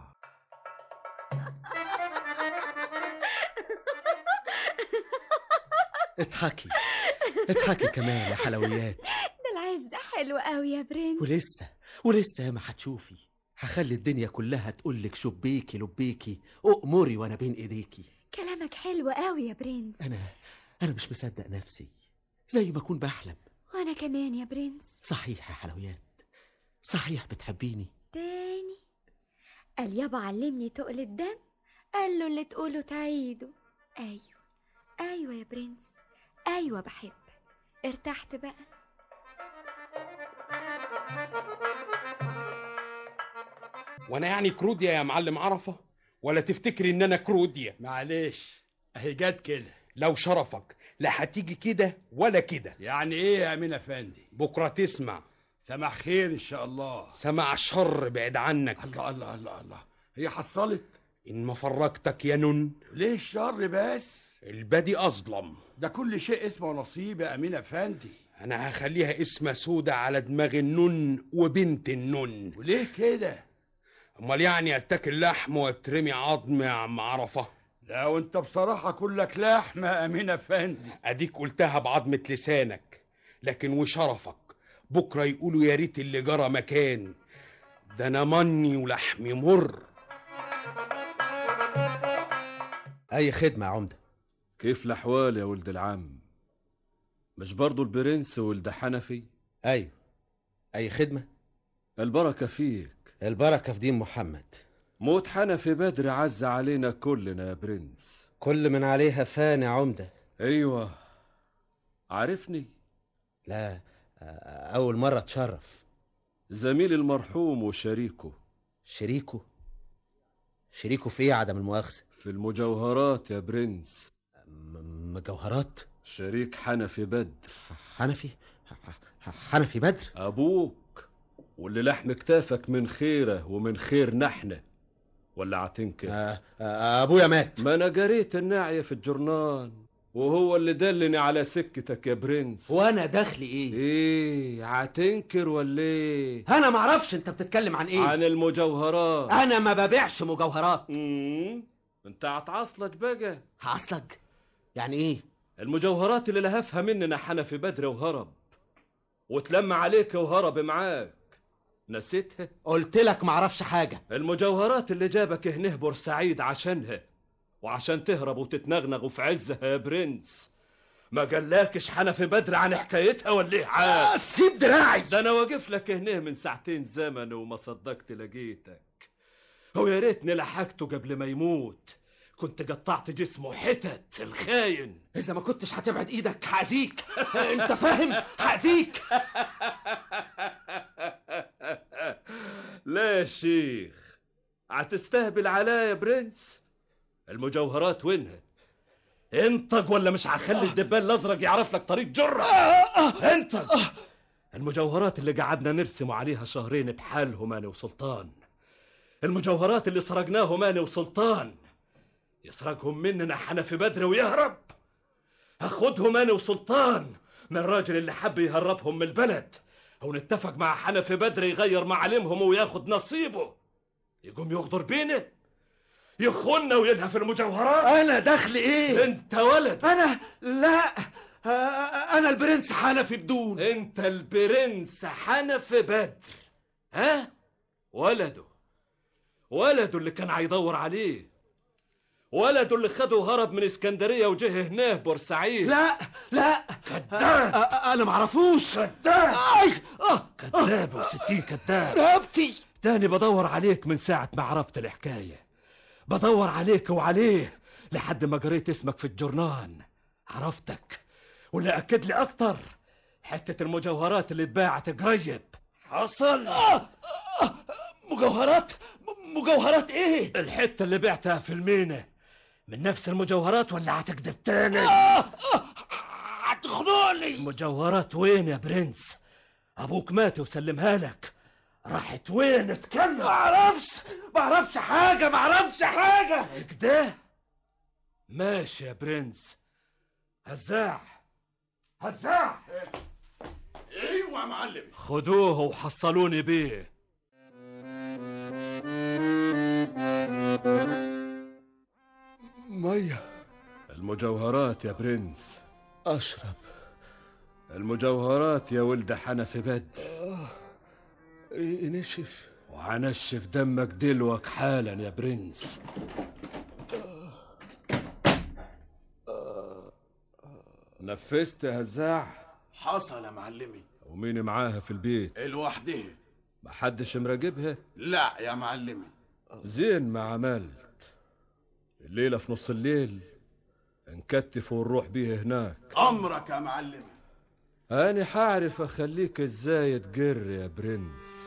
Speaker 14: اضحكي اضحكي كمان يا حلويات
Speaker 4: ده العز حلو قوي يا برنس
Speaker 14: ولسه ولسه ما هتشوفي هخلي الدنيا كلها تقولك شبيكي لبيكي أؤمري وأنا بين إيديكي
Speaker 4: كلامك حلو قوي يا برنس
Speaker 14: أنا أنا مش مصدق نفسي زي ما أكون بحلم
Speaker 4: وانا كمان يا برنس
Speaker 14: صحيح يا حلويات صحيح بتحبيني
Speaker 4: تاني قال يابا علمني تقل الدم قال له اللي تقوله تعيده ايوه ايوه يا برنس ايوه بحبك ارتحت بقى
Speaker 9: وانا يعني كروديا يا معلم عرفه ولا تفتكري ان انا كروديا
Speaker 15: معلش اهي جت كده
Speaker 9: لو شرفك لا هتيجي كده ولا كده
Speaker 15: يعني ايه يا امين افندي
Speaker 9: بكره تسمع
Speaker 15: سمح خير ان شاء الله
Speaker 9: سمع الشر بعد عنك
Speaker 15: الله الله الله الله هي حصلت
Speaker 9: ان ما فرجتك يا نن
Speaker 15: ليه الشر بس
Speaker 9: البادي اظلم
Speaker 15: ده كل شيء اسمه نصيب يا امين افندي
Speaker 9: انا هخليها اسمها سودة على دماغ النن وبنت النن
Speaker 15: وليه كده
Speaker 9: امال يعني اتاكل لحم واترمي عظم يا عم عرفه
Speaker 15: لا وانت بصراحه كلك لحمه يا امين افندي
Speaker 9: اديك قلتها بعظمه لسانك لكن وشرفك بكره يقولوا يا ريت اللي جرى مكان ده انا مني ولحمي مر
Speaker 14: أي خدمة يا عمدة
Speaker 17: كيف الأحوال يا ولد العم مش برضو البرنس ولد حنفي
Speaker 14: أيوه أي خدمة
Speaker 17: البركة فيك
Speaker 14: البركة في دين محمد
Speaker 17: موت حنفي بدر عز علينا كلنا يا برنس
Speaker 14: كل من عليها فان يا عمدة
Speaker 17: أيوة عارفني
Speaker 14: لا أول مرة اتشرف
Speaker 17: زميلي المرحوم وشريكه
Speaker 14: شريكه شريكه في ايه عدم المؤاخذة
Speaker 17: في المجوهرات يا برنس
Speaker 14: مجوهرات
Speaker 17: شريك حنفي بدر
Speaker 14: حنفي حنفي بدر
Speaker 17: أبوك واللي لحم كتافك من خيره ومن خير نحن ولا عتنكر
Speaker 14: آه آه أبويا مات
Speaker 17: ما أنا قريت الناعية في الجرنان وهو اللي دلني على سكتك يا برنس
Speaker 14: وانا دخلي ايه
Speaker 17: ايه هتنكر ولا ايه
Speaker 14: انا معرفش انت بتتكلم عن ايه
Speaker 17: عن المجوهرات
Speaker 14: انا ما ببيعش مجوهرات
Speaker 17: امم انت هتعصلك بقى
Speaker 14: هعصلك يعني ايه
Speaker 17: المجوهرات اللي لهفها مننا حنفي بدر وهرب وتلم عليك وهرب معاك نسيتها
Speaker 14: قلت لك معرفش حاجة
Speaker 17: المجوهرات اللي جابك هنه بورسعيد عشانها وعشان تهرب وتتنغنغ في عزها يا برنس ما قالكش حنفي بدر عن حكايتها ولا ايه
Speaker 14: آه سيب دراعي
Speaker 17: ده انا واقف لك هنا من ساعتين زمن وما صدقت لقيتك هو يا ريتني لحقته قبل ما يموت كنت قطعت جسمه حتت الخاين
Speaker 14: اذا ما كنتش هتبعد ايدك هأذيك انت فاهم هأذيك
Speaker 17: لا يا شيخ هتستهبل عليا يا برنس المجوهرات وينها انطق ولا مش هخلي الدبان الازرق يعرف لك طريق جره انطق المجوهرات اللي قعدنا نرسم عليها شهرين بحالهم انا وسلطان المجوهرات اللي سرقناهم انا وسلطان يسرقهم مننا حنفي بدر ويهرب هاخدهم انا وسلطان من الراجل اللي حب يهربهم من البلد او نتفق مع حنفي بدر يغير معالمهم وياخد نصيبه يقوم يغدر بينا يخوننا ويلهى المجوهرات
Speaker 14: انا دخل ايه
Speaker 17: انت ولد
Speaker 14: انا لا انا البرنس حنفي بدون
Speaker 17: انت البرنس حنفي بدر ها ولده ولده اللي كان هيدور عليه ولده اللي خده وهرب من اسكندريه وجه هناه بورسعيد
Speaker 14: لا لا
Speaker 17: كذاب
Speaker 14: انا معرفوش
Speaker 17: كذاب كذاب وستين كذاب
Speaker 14: رقبتي
Speaker 17: تاني بدور عليك من ساعة ما عرفت الحكاية بدور عليك وعليه لحد ما قريت اسمك في الجورنان عرفتك واللي أكد لي أكتر حتة المجوهرات اللي اتباعت قريب حصل
Speaker 14: آه آه مجوهرات مجوهرات ايه
Speaker 17: الحتة اللي بعتها في المينا من نفس المجوهرات ولا هتكذب تاني
Speaker 14: هتخنقني
Speaker 17: المجوهرات وين يا برنس ابوك مات وسلمها لك راحت وين اتكلم
Speaker 14: معرفش معرفش حاجة معرفش حاجة
Speaker 17: كده ماشي يا برنس هزاع هزاع
Speaker 8: ايوه يا معلم
Speaker 17: خدوه وحصلوني بيه
Speaker 8: مية
Speaker 17: المجوهرات يا برنس
Speaker 14: اشرب
Speaker 17: المجوهرات يا ولد حنفي بدر
Speaker 14: ينشف
Speaker 17: وعنشف دمك دلوك حالا يا برنس نفذت يا هزاع
Speaker 8: حصل يا معلمي
Speaker 17: ومين معاها في البيت
Speaker 8: لوحدها
Speaker 17: محدش مراقبها
Speaker 8: لا يا معلمي
Speaker 17: زين ما عملت الليلة في نص الليل نكتف ونروح بيه هناك
Speaker 8: امرك يا معلمي
Speaker 17: أنا حعرف أخليك إزاي تقر يا برنس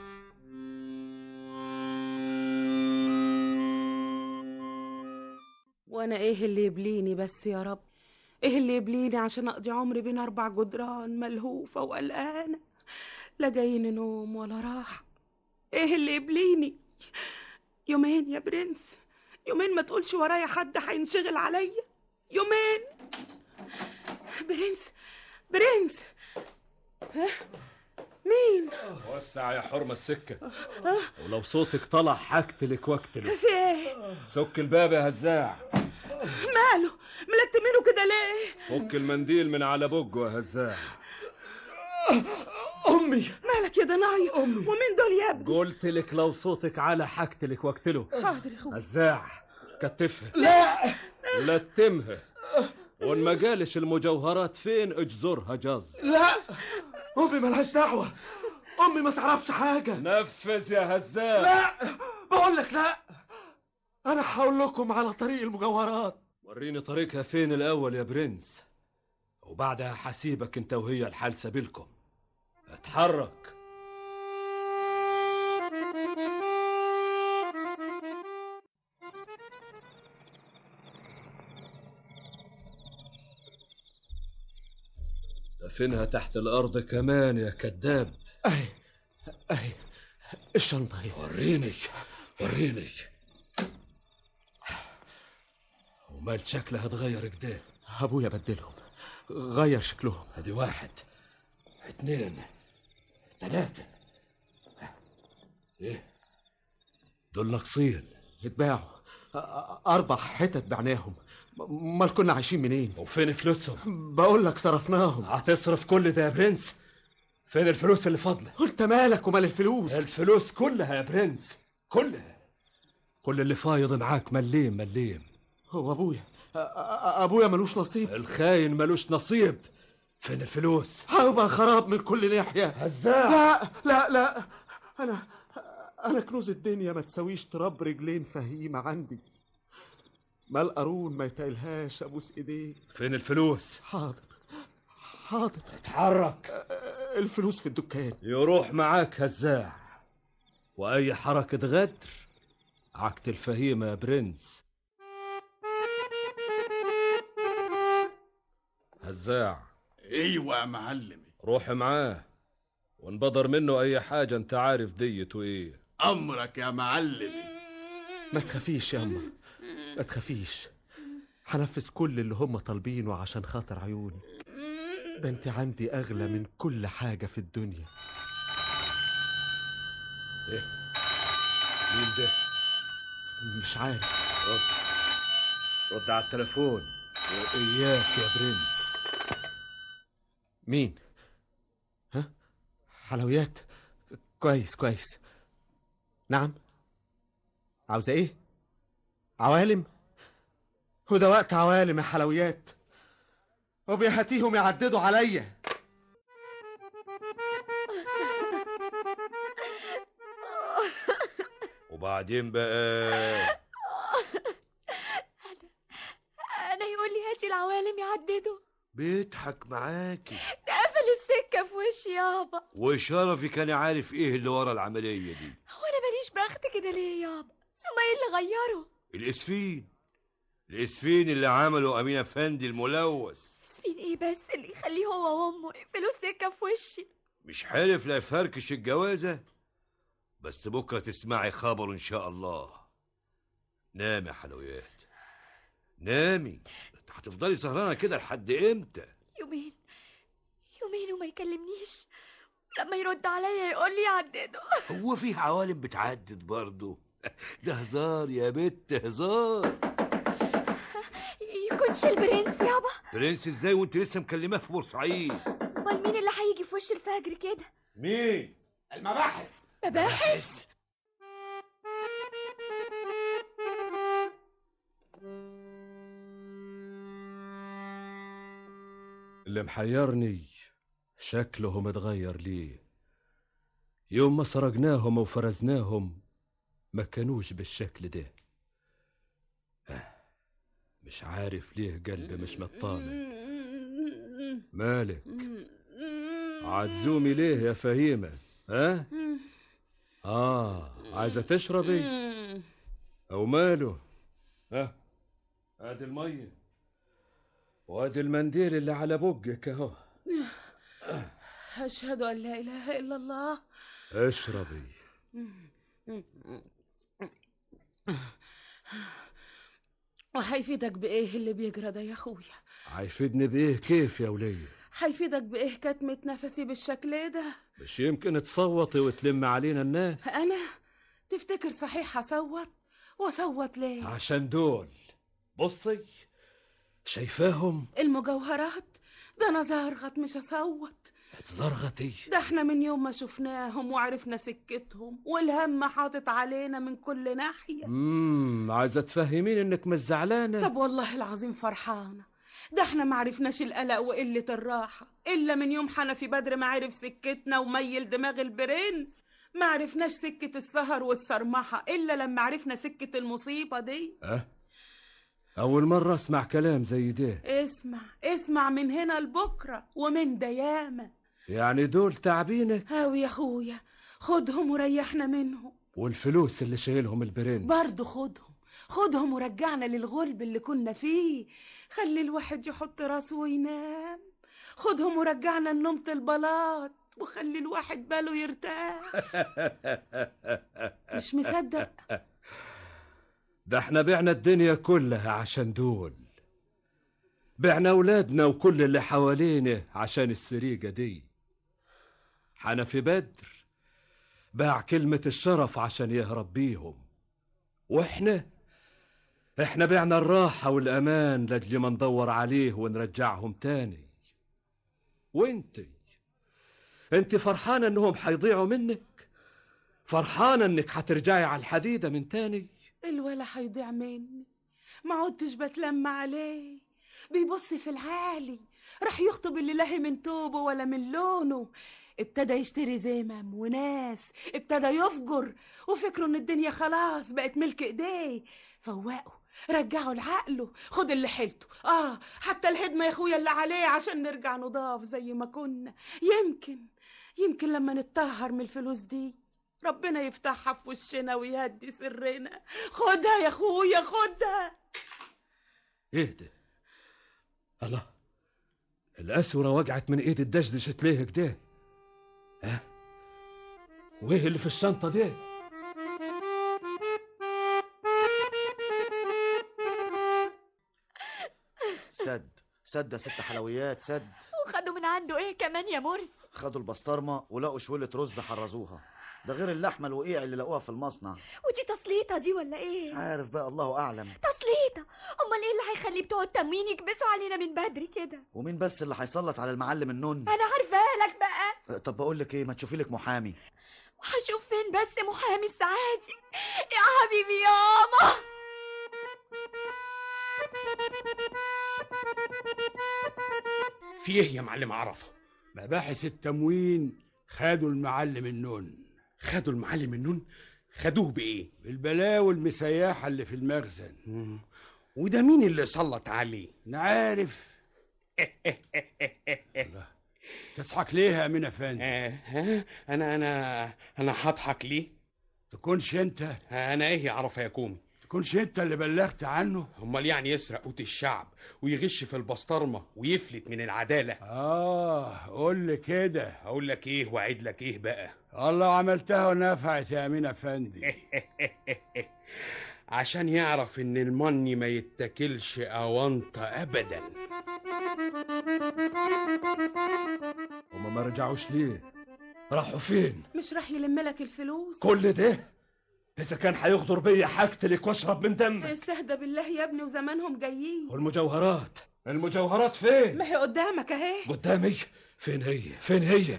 Speaker 10: وانا ايه اللي يبليني بس يا رب ايه اللي يبليني عشان اقضي عمري بين اربع جدران ملهوفه وقلقانه لا جايني نوم ولا راحه ايه اللي يبليني يومين يا برنس يومين ما تقولش ورايا حد هينشغل عليا يومين برنس برنس ها مين
Speaker 17: وسع يا حرمة السكة
Speaker 10: ها
Speaker 17: ولو صوتك طلع حكتلك واكتلك
Speaker 10: في ايه
Speaker 17: سك الباب يا هزاع
Speaker 10: ماله ملتمينه كده ليه
Speaker 17: فك المنديل من على بوجه يا هزاع
Speaker 10: امي مالك يا دنايا امي ومين دول يا ابني
Speaker 17: قلت لك لو صوتك على حكتلك واكتله
Speaker 10: حاضر يا اخويا
Speaker 17: هزاع كتفها
Speaker 10: لا
Speaker 17: لتمها وان ما قالش المجوهرات فين اجزرها جز
Speaker 14: لا امي ملهاش دعوه امي ما تعرفش حاجه
Speaker 17: نفذ يا هزاع
Speaker 14: لا بقول لك لا انا هقول لكم على طريق المجوهرات
Speaker 17: وريني طريقها فين الاول يا برنس وبعدها حسيبك انت وهي الحال سبيلكم اتحرك دفنها تحت الارض كمان يا كذاب
Speaker 14: اهي اهي الشنطه اهي
Speaker 17: وريني وريني ومال شكلها اتغير كده
Speaker 14: ابويا بدلهم غير شكلهم
Speaker 17: ادي واحد اتنين تلاتة ايه دول ناقصين
Speaker 14: اتباعوا أ- أ- اربع حتت بعناهم م- امال كنا عايشين منين
Speaker 17: وفين فلوسهم
Speaker 14: بقول لك صرفناهم
Speaker 17: هتصرف كل ده يا برنس فين الفلوس اللي فاضله
Speaker 14: قلت مالك ومال الفلوس
Speaker 17: الفلوس كلها يا برنس كلها كل اللي فايض معاك مليم مليم
Speaker 14: هو ابويا أ- أ- ابويا ملوش نصيب
Speaker 17: الخاين ملوش نصيب فين الفلوس
Speaker 14: هبقى خراب من كل ناحيه
Speaker 17: هزاع
Speaker 14: لا لا لا انا انا كنوز الدنيا ما تساويش تراب رجلين فهيمه عندي مال قارون ما يتقلهاش ابوس ايديه
Speaker 17: فين الفلوس
Speaker 14: حاضر حاضر
Speaker 17: اتحرك
Speaker 14: الفلوس في الدكان
Speaker 17: يروح معاك هزاع واي حركة غدر عكت الفهيمة يا برنس هزاع
Speaker 8: ايوه يا معلمي
Speaker 17: روح معاه وانبدر منه اي حاجة انت عارف ديته ايه
Speaker 8: امرك يا معلمي
Speaker 14: ما تخافيش يا اما ما تخافيش هنفذ كل اللي هم طالبينه عشان خاطر عيونك ده انت عندي اغلى من كل حاجه في الدنيا
Speaker 17: ايه مين ده
Speaker 14: مش عارف
Speaker 17: رد رد على التليفون واياك يا برنس
Speaker 14: مين ها حلويات كويس كويس نعم عاوزه ايه عوالم هو ده وقت عوالم يا حلويات وبيهاتيهم يعددوا عليا
Speaker 5: وبعدين بقى
Speaker 4: انا يقول لي هاتي العوالم يعددوا
Speaker 5: بيضحك معاكي
Speaker 4: ده قفل السكه في وشي يابا
Speaker 5: وشرفي كان عارف ايه اللي ورا العملية دي
Speaker 4: هو انا ماليش بخت كده ليه يابا ثم ايه اللي غيره
Speaker 5: الاسفين الاسفين اللي عمله امين افندي الملوث
Speaker 4: فين ايه بس اللي يخليه هو وامه يقفلوا السكه في وشي
Speaker 5: مش حالف لا يفركش الجوازة بس بكرة تسمعي خبر إن شاء الله نامي يا حلويات نامي انت هتفضلي سهرانة كده لحد امتى
Speaker 4: يومين يومين وما يكلمنيش لما يرد عليا يقول لي عدده
Speaker 5: هو في عوالم بتعدد برضه ده هزار يا بت هزار
Speaker 4: يكون يكونش البرنس يابا
Speaker 5: برنس ازاي وانت لسه مكلماه في بورسعيد
Speaker 4: امال مين اللي هيجي في وش الفجر كده
Speaker 5: مين
Speaker 3: المباحث
Speaker 4: مباحث
Speaker 17: اللي محيرني شكلهم اتغير ليه يوم ما سرقناهم وفرزناهم ما كانوش بالشكل ده آه، مش عارف ليه قلبي مش مطمن مالك عتزومي ليه يا فهيمة ها اه عايزة تشربي او ماله ها ادي المية وادي المنديل اللي على بقك اهو
Speaker 10: أشهد أن لا إله إلا الله
Speaker 17: اشربي
Speaker 10: وهيفيدك بإيه اللي بيجرى ده يا أخويا
Speaker 17: هيفيدني بايه كيف يا ولية
Speaker 10: هيفيدك بإيه كتمة نفسي بالشكل ده
Speaker 17: مش يمكن تصوتي وتلم علينا الناس
Speaker 10: أنا تفتكر صحيح هصوت وصوت ليه
Speaker 17: عشان دول بصي شايفاهم
Speaker 10: المجوهرات ده أنا زرغت مش هصوت
Speaker 17: اتزرغتي
Speaker 10: ده احنا من يوم ما شفناهم وعرفنا سكتهم والهم حاطط علينا من كل ناحية
Speaker 17: امم عايزه تفهمين انك مش زعلانه
Speaker 10: طب والله العظيم فرحانة ده احنا ما عرفناش القلق وقلة الراحة إلا من يوم حنفي بدر ما عرف سكتنا وميل دماغ البرنس ما عرفناش سكة السهر والصرمحة إلا لما عرفنا سكة المصيبة دي
Speaker 17: أه؟ اول مره اسمع كلام زي ده
Speaker 10: اسمع اسمع من هنا لبكرة ومن ده ياما
Speaker 17: يعني دول تعبينك
Speaker 10: هاوي يا أخويا خدهم وريحنا منهم
Speaker 17: والفلوس اللي شايلهم البرنس
Speaker 10: برضه خدهم خدهم ورجعنا للغلب اللي كنا فيه خلي الواحد يحط راسه وينام خدهم ورجعنا لنومة البلاط وخلي الواحد باله يرتاح مش مصدق
Speaker 17: ده احنا بعنا الدنيا كلها عشان دول بعنا اولادنا وكل اللي حوالينا عشان السريجة دي حنفي بدر باع كلمة الشرف عشان يهرب بيهم واحنا احنا بعنا الراحة والأمان لأجل ما ندور عليه ونرجعهم تاني وانت انت فرحانة انهم حيضيعوا منك فرحانة انك حترجعي على الحديدة من تاني
Speaker 10: الولا هيضيع مني ما عدتش بتلم عليه بيبص في العالي راح يخطب اللي لا من توبه ولا من لونه ابتدى يشتري زمم وناس ابتدى يفجر وفكره ان الدنيا خلاص بقت ملك ايديه فوقه رجعه لعقله خد اللي حيلته اه حتى الهدمه يا اخويا اللي عليه عشان نرجع نضاف زي ما كنا يمكن يمكن لما نتطهر من الفلوس دي ربنا يفتحها في وشنا ويهدي سرنا خدها يا اخويا خدها
Speaker 17: ايه ده الله الأسورة وجعت من ايد الدشدش تليه كده ها وايه اللي في الشنطة دي
Speaker 7: سد سد يا ست حلويات سد
Speaker 4: وخدوا من عنده ايه كمان يا مرسي
Speaker 7: خدوا البسطرمه ولقوا شوية رز حرزوها ده غير اللحمه الوقيع اللي لقوها في المصنع
Speaker 4: ودي تسليطه دي ولا ايه
Speaker 7: عارف بقى الله اعلم
Speaker 4: تسليطه امال ايه اللي هيخليه بتوع التموين يكبسوا علينا من بدري كده
Speaker 7: ومين بس اللي هيسلط على المعلم النون
Speaker 4: انا عارفاه لك بقى
Speaker 7: طب بقول لك ايه ما تشوفي لك محامي
Speaker 4: وهشوف فين بس محامي السعادي يا حبيبي ياما
Speaker 9: في ايه يا معلم عرفه
Speaker 15: مباحث التموين خدوا المعلم النون
Speaker 9: خدوا المعلم النون خدوه بايه
Speaker 15: بالبلاوي المسياحة اللي في المخزن
Speaker 9: وده مين اللي سلط عليه
Speaker 15: نعرف تضحك ليه يا امين افندي
Speaker 9: آه ها انا انا انا هضحك ليه
Speaker 15: تكونش انت
Speaker 9: انا ايه يعرف يا كومي
Speaker 15: تكونش انت اللي بلغت عنه
Speaker 9: امال يعني يسرق قوت الشعب ويغش في البسطرمه ويفلت من العداله
Speaker 15: اه قول لي كده
Speaker 9: اقول لك ايه واعد لك ايه بقى
Speaker 15: الله عملتها ونفعت يا امين افندي
Speaker 9: عشان يعرف ان المني ما يتاكلش اونطه ابدا
Speaker 17: هما ما رجعوش ليه راحوا فين
Speaker 10: مش راح يلم لك الفلوس
Speaker 17: كل ده اذا كان هيغدر بيا هقتلك واشرب من دمك
Speaker 10: استهدى بالله يا ابني وزمانهم جايين
Speaker 17: والمجوهرات المجوهرات فين
Speaker 10: ما هي قدامك اهي
Speaker 17: قدامي فين هي فين هي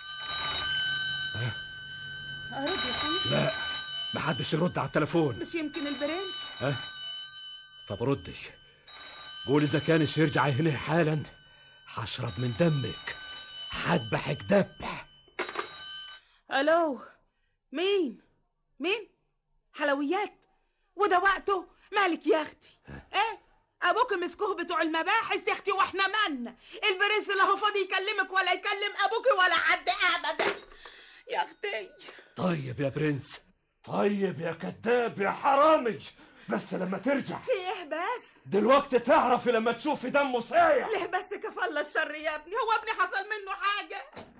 Speaker 10: ارد يا حبيبي
Speaker 17: لا محدش يرد على التليفون
Speaker 10: مش يمكن البرنس
Speaker 17: ها طب ردي قول اذا كانش يرجع هنا حالا هشرب من دمك هذبحك ذبح
Speaker 10: الو مين مين حلويات وده وقته مالك يا اختي ايه ابوك مسكوه بتوع المباحث يا اختي واحنا مالنا البرنس لا هو فاضي يكلمك ولا يكلم ابوك ولا حد ابدا يا اختي
Speaker 17: طيب يا برنس طيب يا كذاب يا حرامي بس لما ترجع
Speaker 10: في ايه بس
Speaker 17: دلوقتي تعرفي لما تشوفي دمه سايح
Speaker 10: ليه بس كفى الشر يا ابني هو ابني حصل منه حاجه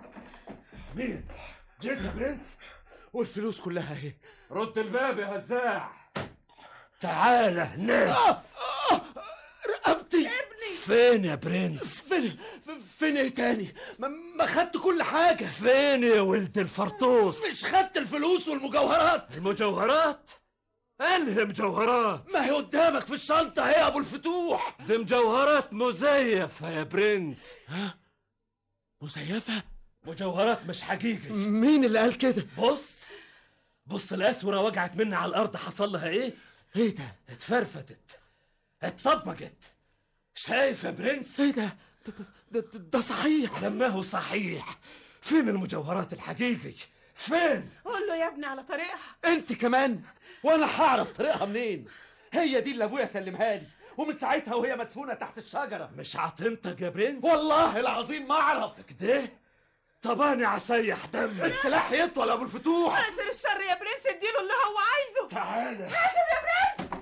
Speaker 17: مين جيت يا برنس
Speaker 14: والفلوس كلها اهي
Speaker 17: رد الباب يا هزاع تعال هنا
Speaker 14: رقبتي
Speaker 10: ابني
Speaker 17: فين يا برنس
Speaker 14: فين فين ايه تاني ما, ما خدت كل حاجة
Speaker 17: فين يا ولد الفرطوس
Speaker 14: مش خدت الفلوس والمجوهرات
Speaker 17: المجوهرات انهي مجوهرات
Speaker 14: ما هي قدامك في الشنطة اهي يا ابو الفتوح
Speaker 17: دي مجوهرات مزيفة يا برنس
Speaker 14: ها مزيفة
Speaker 17: مجوهرات مش حقيقي
Speaker 14: مين اللي قال كده
Speaker 17: بص بص الاسوره وقعت مني على الارض حصل لها ايه
Speaker 14: ايه ده
Speaker 17: اتفرفتت اتطبقت شايف يا برنس
Speaker 14: ايه ده ده, ده, ده, ده صحيح
Speaker 17: لما هو صحيح فين المجوهرات الحقيقي فين
Speaker 10: قول له يا ابني على طريقها
Speaker 14: انت كمان وانا هعرف طريقها منين هي دي اللي ابويا سلمها لي ومن ساعتها وهي مدفونة تحت الشجرة
Speaker 17: مش هتنطق يا برنس
Speaker 14: والله العظيم ما اعرف
Speaker 17: كده طب انا هسيح دمي
Speaker 14: السلاح يطول يا ابو الفتوح
Speaker 10: حاسر الشر يا برنس اديله اللي هو عايزه
Speaker 17: تعالى
Speaker 10: حاسب يا برنس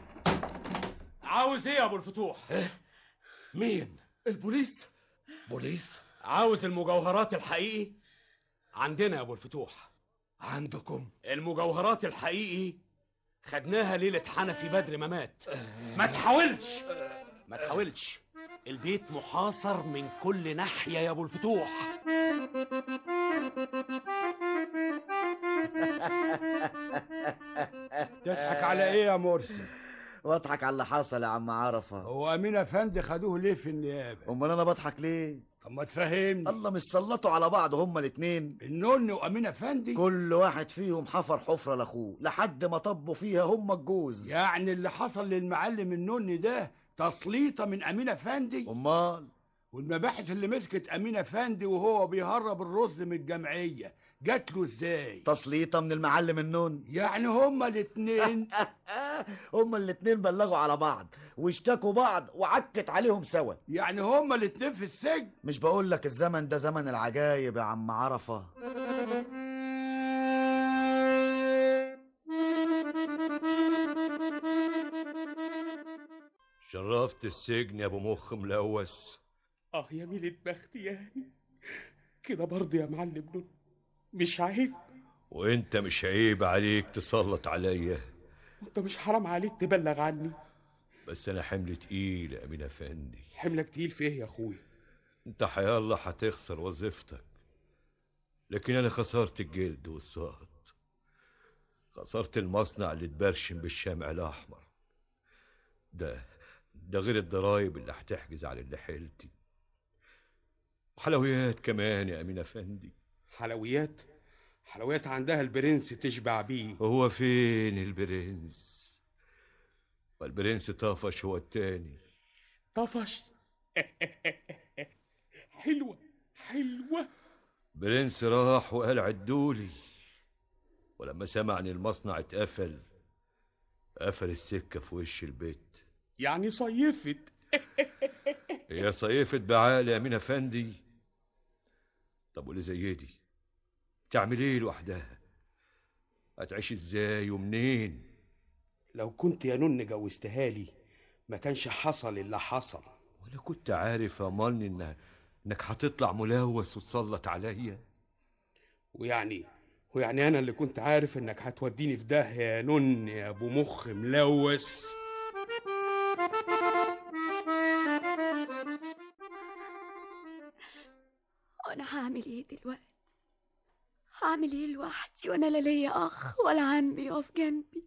Speaker 3: عاوز ايه يا ابو الفتوح
Speaker 17: إيه؟ مين
Speaker 14: البوليس
Speaker 17: بوليس
Speaker 3: عاوز المجوهرات الحقيقي عندنا يا ابو الفتوح
Speaker 17: عندكم
Speaker 3: المجوهرات الحقيقي خدناها ليلة حنفي بدر ما مات ما تحاولش ما تحاولش البيت محاصر من كل ناحية يا ابو الفتوح
Speaker 15: تضحك على ايه يا مرسي
Speaker 7: واضحك على اللي حصل يا عم عرفة
Speaker 15: هو امين افندي خدوه ليه في النيابه
Speaker 7: امال انا بضحك ليه
Speaker 15: طب ما تفهمني
Speaker 7: الله مش سلطوا على بعض هما الاتنين
Speaker 15: النون وامين افندي
Speaker 7: كل واحد فيهم حفر حفرة لاخوه لحد ما طبوا فيها هما الجوز
Speaker 15: يعني اللي حصل للمعلم النون ده تسليطه من امين افندي
Speaker 7: امال
Speaker 15: والمباحث اللي مسكت امين افندي وهو بيهرب الرز من الجمعيه جات له ازاي
Speaker 7: تسليطة من المعلم النون
Speaker 15: يعني هما الاتنين
Speaker 7: هما الاتنين بلغوا على بعض واشتكوا بعض وعكت عليهم سوا
Speaker 15: يعني هما الاتنين في السجن
Speaker 7: مش بقول لك الزمن ده زمن العجايب يا عم عرفة
Speaker 5: شرفت السجن يا ابو مخ ملوث
Speaker 9: اه يا ميلة بختي يعني كده برضه يا معلم نون مش عيب
Speaker 5: وانت مش عيب عليك تسلط عليا
Speaker 9: انت مش حرام عليك تبلغ عني
Speaker 5: بس انا حمل تقيل يا امين افندي
Speaker 9: حملك تقيل في ايه يا اخويا
Speaker 5: انت حيالله هتخسر وظيفتك لكن انا خسرت الجلد والصهد خسرت المصنع اللي اتبرشم بالشمع الاحمر ده ده غير الضرايب اللي هتحجز على اللي حيلتي وحلويات كمان يا امين افندي
Speaker 9: حلويات حلويات عندها البرنس تشبع بيه
Speaker 5: هو فين البرنس والبرنس طفش هو التاني
Speaker 9: طفش حلوة حلوة
Speaker 5: برنس راح وقال عدولي ولما سمع ان المصنع اتقفل قفل السكة في وش البيت
Speaker 9: يعني صيفت
Speaker 5: هي صيفت بعالي يا امين افندي طب واللي زي دي تعمل ايه لوحدها هتعيش ازاي ومنين
Speaker 9: لو كنت يا نون جوزتها لي ما كانش حصل اللي حصل
Speaker 5: ولا كنت عارف امالني ان انك هتطلع ملوث وتسلط عليا
Speaker 9: ويعني ويعني انا اللي كنت عارف انك هتوديني في داهيه يا نون يا ابو مخ ملوث
Speaker 4: وانا هعمل ايه دلوقتي هعمل ايه لوحدي وانا لا ليا اخ ولا عم يقف جنبي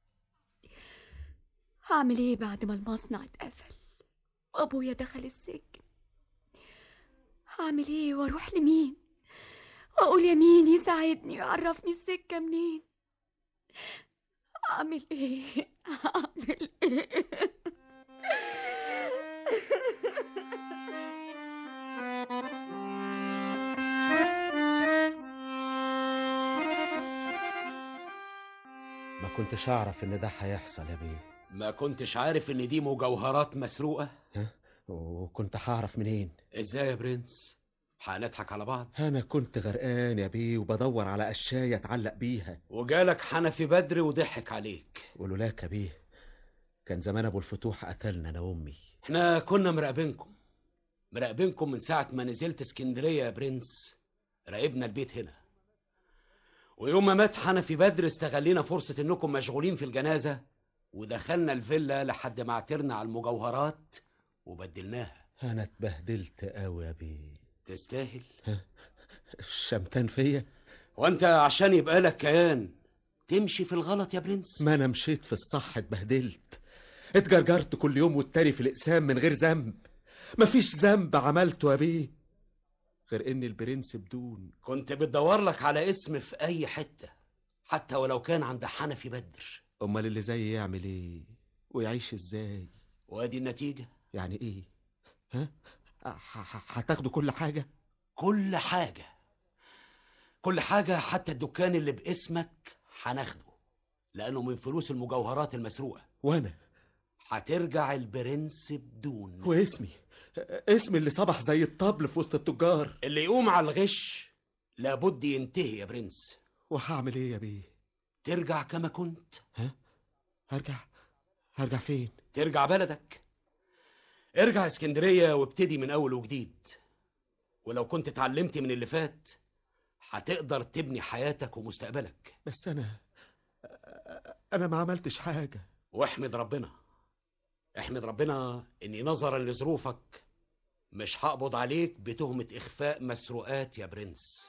Speaker 4: هعمل ايه بعد ما المصنع اتقفل وابويا دخل السجن هعمل ايه واروح لمين واقول يا مين يساعدني ويعرفني السكه منين اعمل ايه اعمل ايه
Speaker 14: ما كنتش اعرف ان ده هيحصل يا بيه
Speaker 3: ما كنتش عارف ان دي مجوهرات مسروقة
Speaker 14: وكنت هعرف منين
Speaker 3: ازاي يا برنس هنضحك على بعض
Speaker 14: انا كنت غرقان يا بيه وبدور على قشايه اتعلق بيها
Speaker 3: وجالك حنفي بدر وضحك عليك
Speaker 14: ولولاك يا بيه كان زمان ابو الفتوح قتلنا انا وامي
Speaker 3: احنا كنا مراقبينكم مراقبينكم من ساعة ما نزلت اسكندرية يا برنس راقبنا البيت هنا ويوم ما مات حنفي بدر استغلينا فرصة انكم مشغولين في الجنازة ودخلنا الفيلا لحد ما عثرنا على المجوهرات وبدلناها
Speaker 14: انا اتبهدلت قوي يا بيه
Speaker 3: تستاهل
Speaker 14: الشمتان فيا
Speaker 3: وانت عشان يبقى لك كيان تمشي في الغلط يا برنس
Speaker 14: ما انا مشيت في الصح اتبهدلت اتجرجرت كل يوم والتاني في الاقسام من غير ذنب مفيش ذنب عملته يا بيه غير ان البرنس بدون
Speaker 3: كنت بتدور لك على اسم في اي حتة حتى ولو كان عند حنفي بدر
Speaker 14: امال اللي زي يعمل ايه ويعيش ازاي
Speaker 3: وادي النتيجة
Speaker 14: يعني ايه ها ح- ح- هتاخدوا كل حاجه
Speaker 3: كل حاجة كل حاجة حتى الدكان اللي باسمك هناخده لأنه من فلوس المجوهرات المسروقة
Speaker 14: وانا
Speaker 3: هترجع البرنس بدون
Speaker 14: واسمي اسمي اللي صبح زي الطبل في وسط التجار
Speaker 3: اللي يقوم على الغش لابد ينتهي يا برنس
Speaker 14: وهعمل ايه يا بيه
Speaker 3: ترجع كما كنت
Speaker 14: هرجع هرجع فين
Speaker 3: ترجع بلدك ارجع اسكندرية وابتدي من أول وجديد ولو كنت اتعلمت من اللي فات هتقدر تبني حياتك ومستقبلك
Speaker 14: بس انا انا ما عملتش حاجه
Speaker 3: واحمد ربنا احمد ربنا اني نظرا لظروفك مش هقبض عليك بتهمة إخفاء مسروقات يا برنس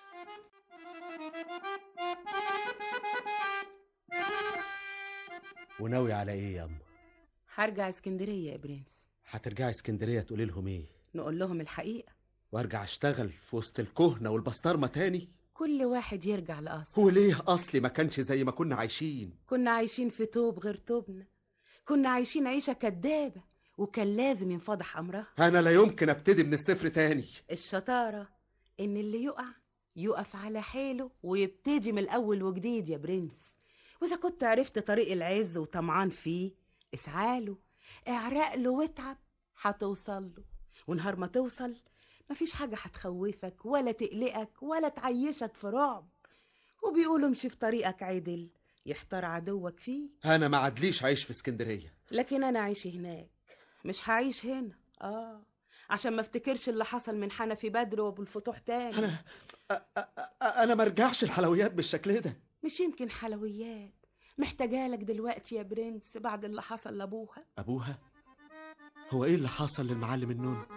Speaker 14: وناوي على ايه يا اما
Speaker 10: هرجع اسكندرية يا برنس
Speaker 14: هترجعي اسكندريه تقولي لهم ايه
Speaker 10: نقول لهم الحقيقة
Speaker 14: وارجع اشتغل في وسط الكهنه والبسطرمه تاني
Speaker 10: كل واحد يرجع لأصله
Speaker 14: وليه اصلي ما كانش زي ما كنا عايشين
Speaker 10: كنا عايشين في توب غير توبنا كنا عايشين عيشة كدابة وكان لازم ينفضح أمرها
Speaker 14: انا لا يمكن ابتدي من الصفر تاني
Speaker 10: الشطارة إن اللي يقع يقف على حيله ويبتدي من الأول وجديد يا برنس وإذا كنت عرفت طريق العز وطمعان فيه اسعاله اعرق له واتعب هتوصل له ونهار ما توصل مفيش حاجة هتخوفك ولا تقلقك ولا تعيشك في رعب وبيقولوا امشي في طريقك عدل يحتار عدوك فيه
Speaker 14: انا ما عدليش عايش في اسكندريه
Speaker 10: لكن انا عايش هناك مش هعيش هنا اه عشان ما افتكرش اللي حصل من حنفي بدر وابو الفتوح تاني
Speaker 14: انا انا ما ارجعش الحلويات بالشكل ده
Speaker 10: مش يمكن حلويات محتاجالك دلوقتي يا برنس بعد اللي حصل لابوها
Speaker 14: ابوها هو ايه اللي حصل للمعلم النون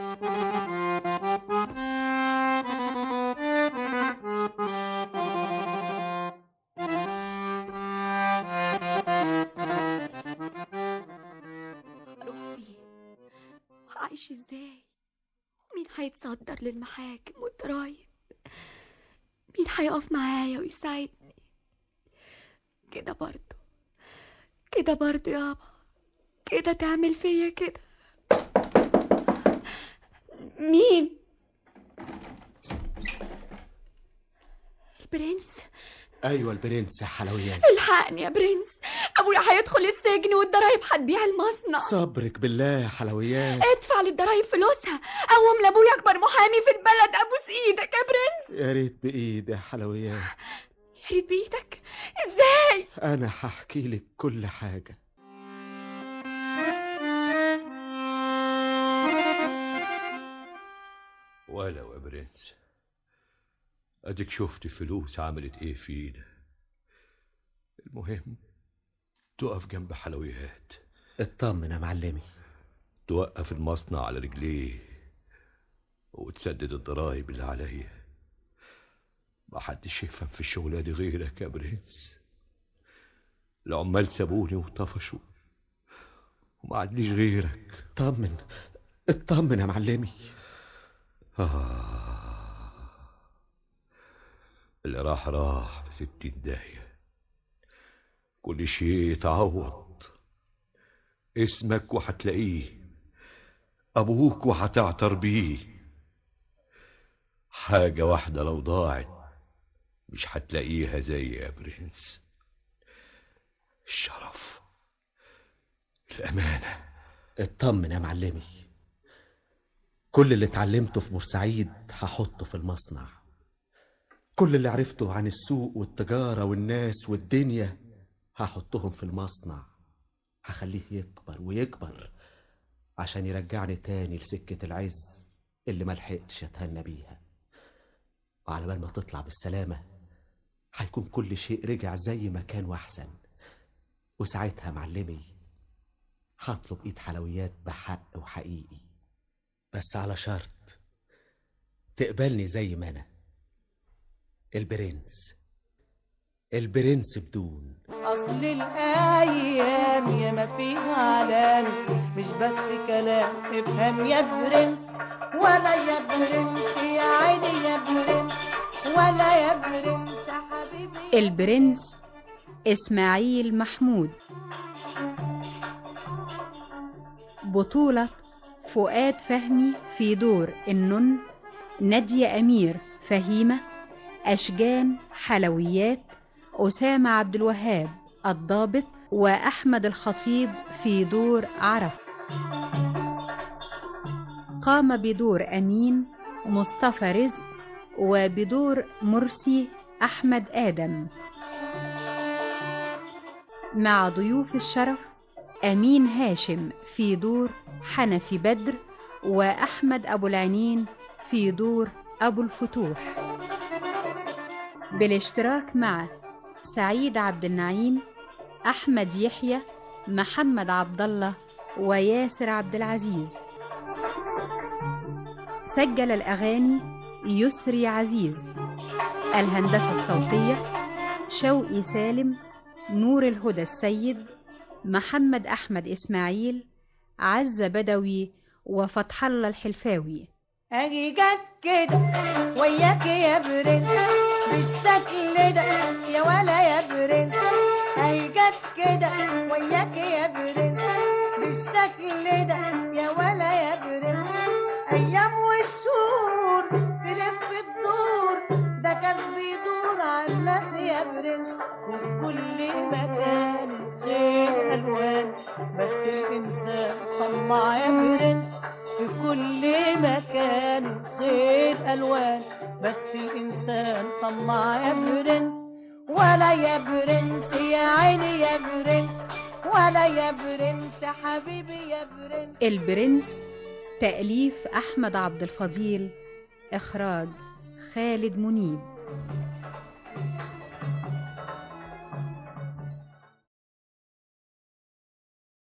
Speaker 4: اروح فين وعايش ازاي ومين هيتصدر للمحاكم والضرايب مين هيقف معايا ويساعدني كده برضو كده برضو يابا كده تعمل فيا كده مين البرنس
Speaker 14: ايوه البرنس يا حلويات
Speaker 4: الحقني يا برنس ابويا هيدخل السجن والضرايب هتبيع المصنع
Speaker 14: صبرك بالله يا حلويات
Speaker 4: ادفع للضرايب فلوسها قوم لابويا اكبر محامي في البلد ابوس ايدك يا برنس
Speaker 14: يا ريت بايدي يا حلويات
Speaker 4: يا ريت بايدك ازاي
Speaker 14: انا هحكي لك كل حاجه
Speaker 5: ولو يا برنس اديك شفت الفلوس عملت ايه فينا المهم تقف جنب حلويات
Speaker 14: اطمن يا معلمي
Speaker 5: توقف المصنع على رجليه وتسدد الضرايب اللي عليا ما حدش يفهم في الشغلة دي غيرك يا برنس العمال سابوني وطفشوا وما عنديش غيرك
Speaker 6: اطمن اطمن يا معلمي
Speaker 5: آه. اللي راح راح في ستين داهية كل شيء يتعوض اسمك وهتلاقيه أبوك وهتعتر بيه حاجة واحدة لو ضاعت مش هتلاقيها زي يا برنس الشرف الأمانة
Speaker 6: اطمن يا معلمي كل اللي اتعلمته في بورسعيد هحطه في المصنع كل اللي عرفته عن السوق والتجارة والناس والدنيا هحطهم في المصنع هخليه يكبر ويكبر عشان يرجعني تاني لسكة العز اللي ملحقتش اتهنى بيها وعلى بال ما تطلع بالسلامة هيكون كل شيء رجع زي ما كان وأحسن وساعتها معلمي هطلب ايد حلويات بحق وحقيقي بس على شرط تقبلني زي ما انا البرنس البرنس بدون
Speaker 2: أصل الأيام يا ما فيها علام مش بس كلام افهم يا برنس ولا يا برنس يا عيني يا برنس ولا يا برنس يا حبيبي
Speaker 1: البرنس إسماعيل محمود بطولة فؤاد فهمي في دور النن نادية أمير فهيمة أشجان حلويات أسامة عبد الوهاب الضابط وأحمد الخطيب في دور عرف قام بدور أمين مصطفى رزق وبدور مرسي أحمد آدم مع ضيوف الشرف أمين هاشم في دور حنفي بدر وأحمد أبو العنين في دور أبو الفتوح بالاشتراك مع سعيد عبد النعيم أحمد يحيى محمد عبد الله وياسر عبد العزيز سجل الأغاني يسري عزيز الهندسة الصوتية شوقي سالم نور الهدى السيد محمد أحمد إسماعيل عزة بدوي وفتح الله الحلفاوي
Speaker 2: اجي جت كده وياك يا برنس بالشكل ده يا ولا يا برنس اجي جت كده وياك يا برنس بالشكل ده يا ولا يا برنس ايام والشهور تلف الدور ده كان بيدور على الناس يا برنس وفي كل مكان خير الوان بس الانسان طماع يا برنس في كل مكان خير الوان بس الانسان طماع يا برنس ولا يا برنس يا عيني يا برنس ولا يا برنس حبيبي يا برنس
Speaker 1: البرنس تأليف أحمد عبد الفضيل إخراج خالد منيب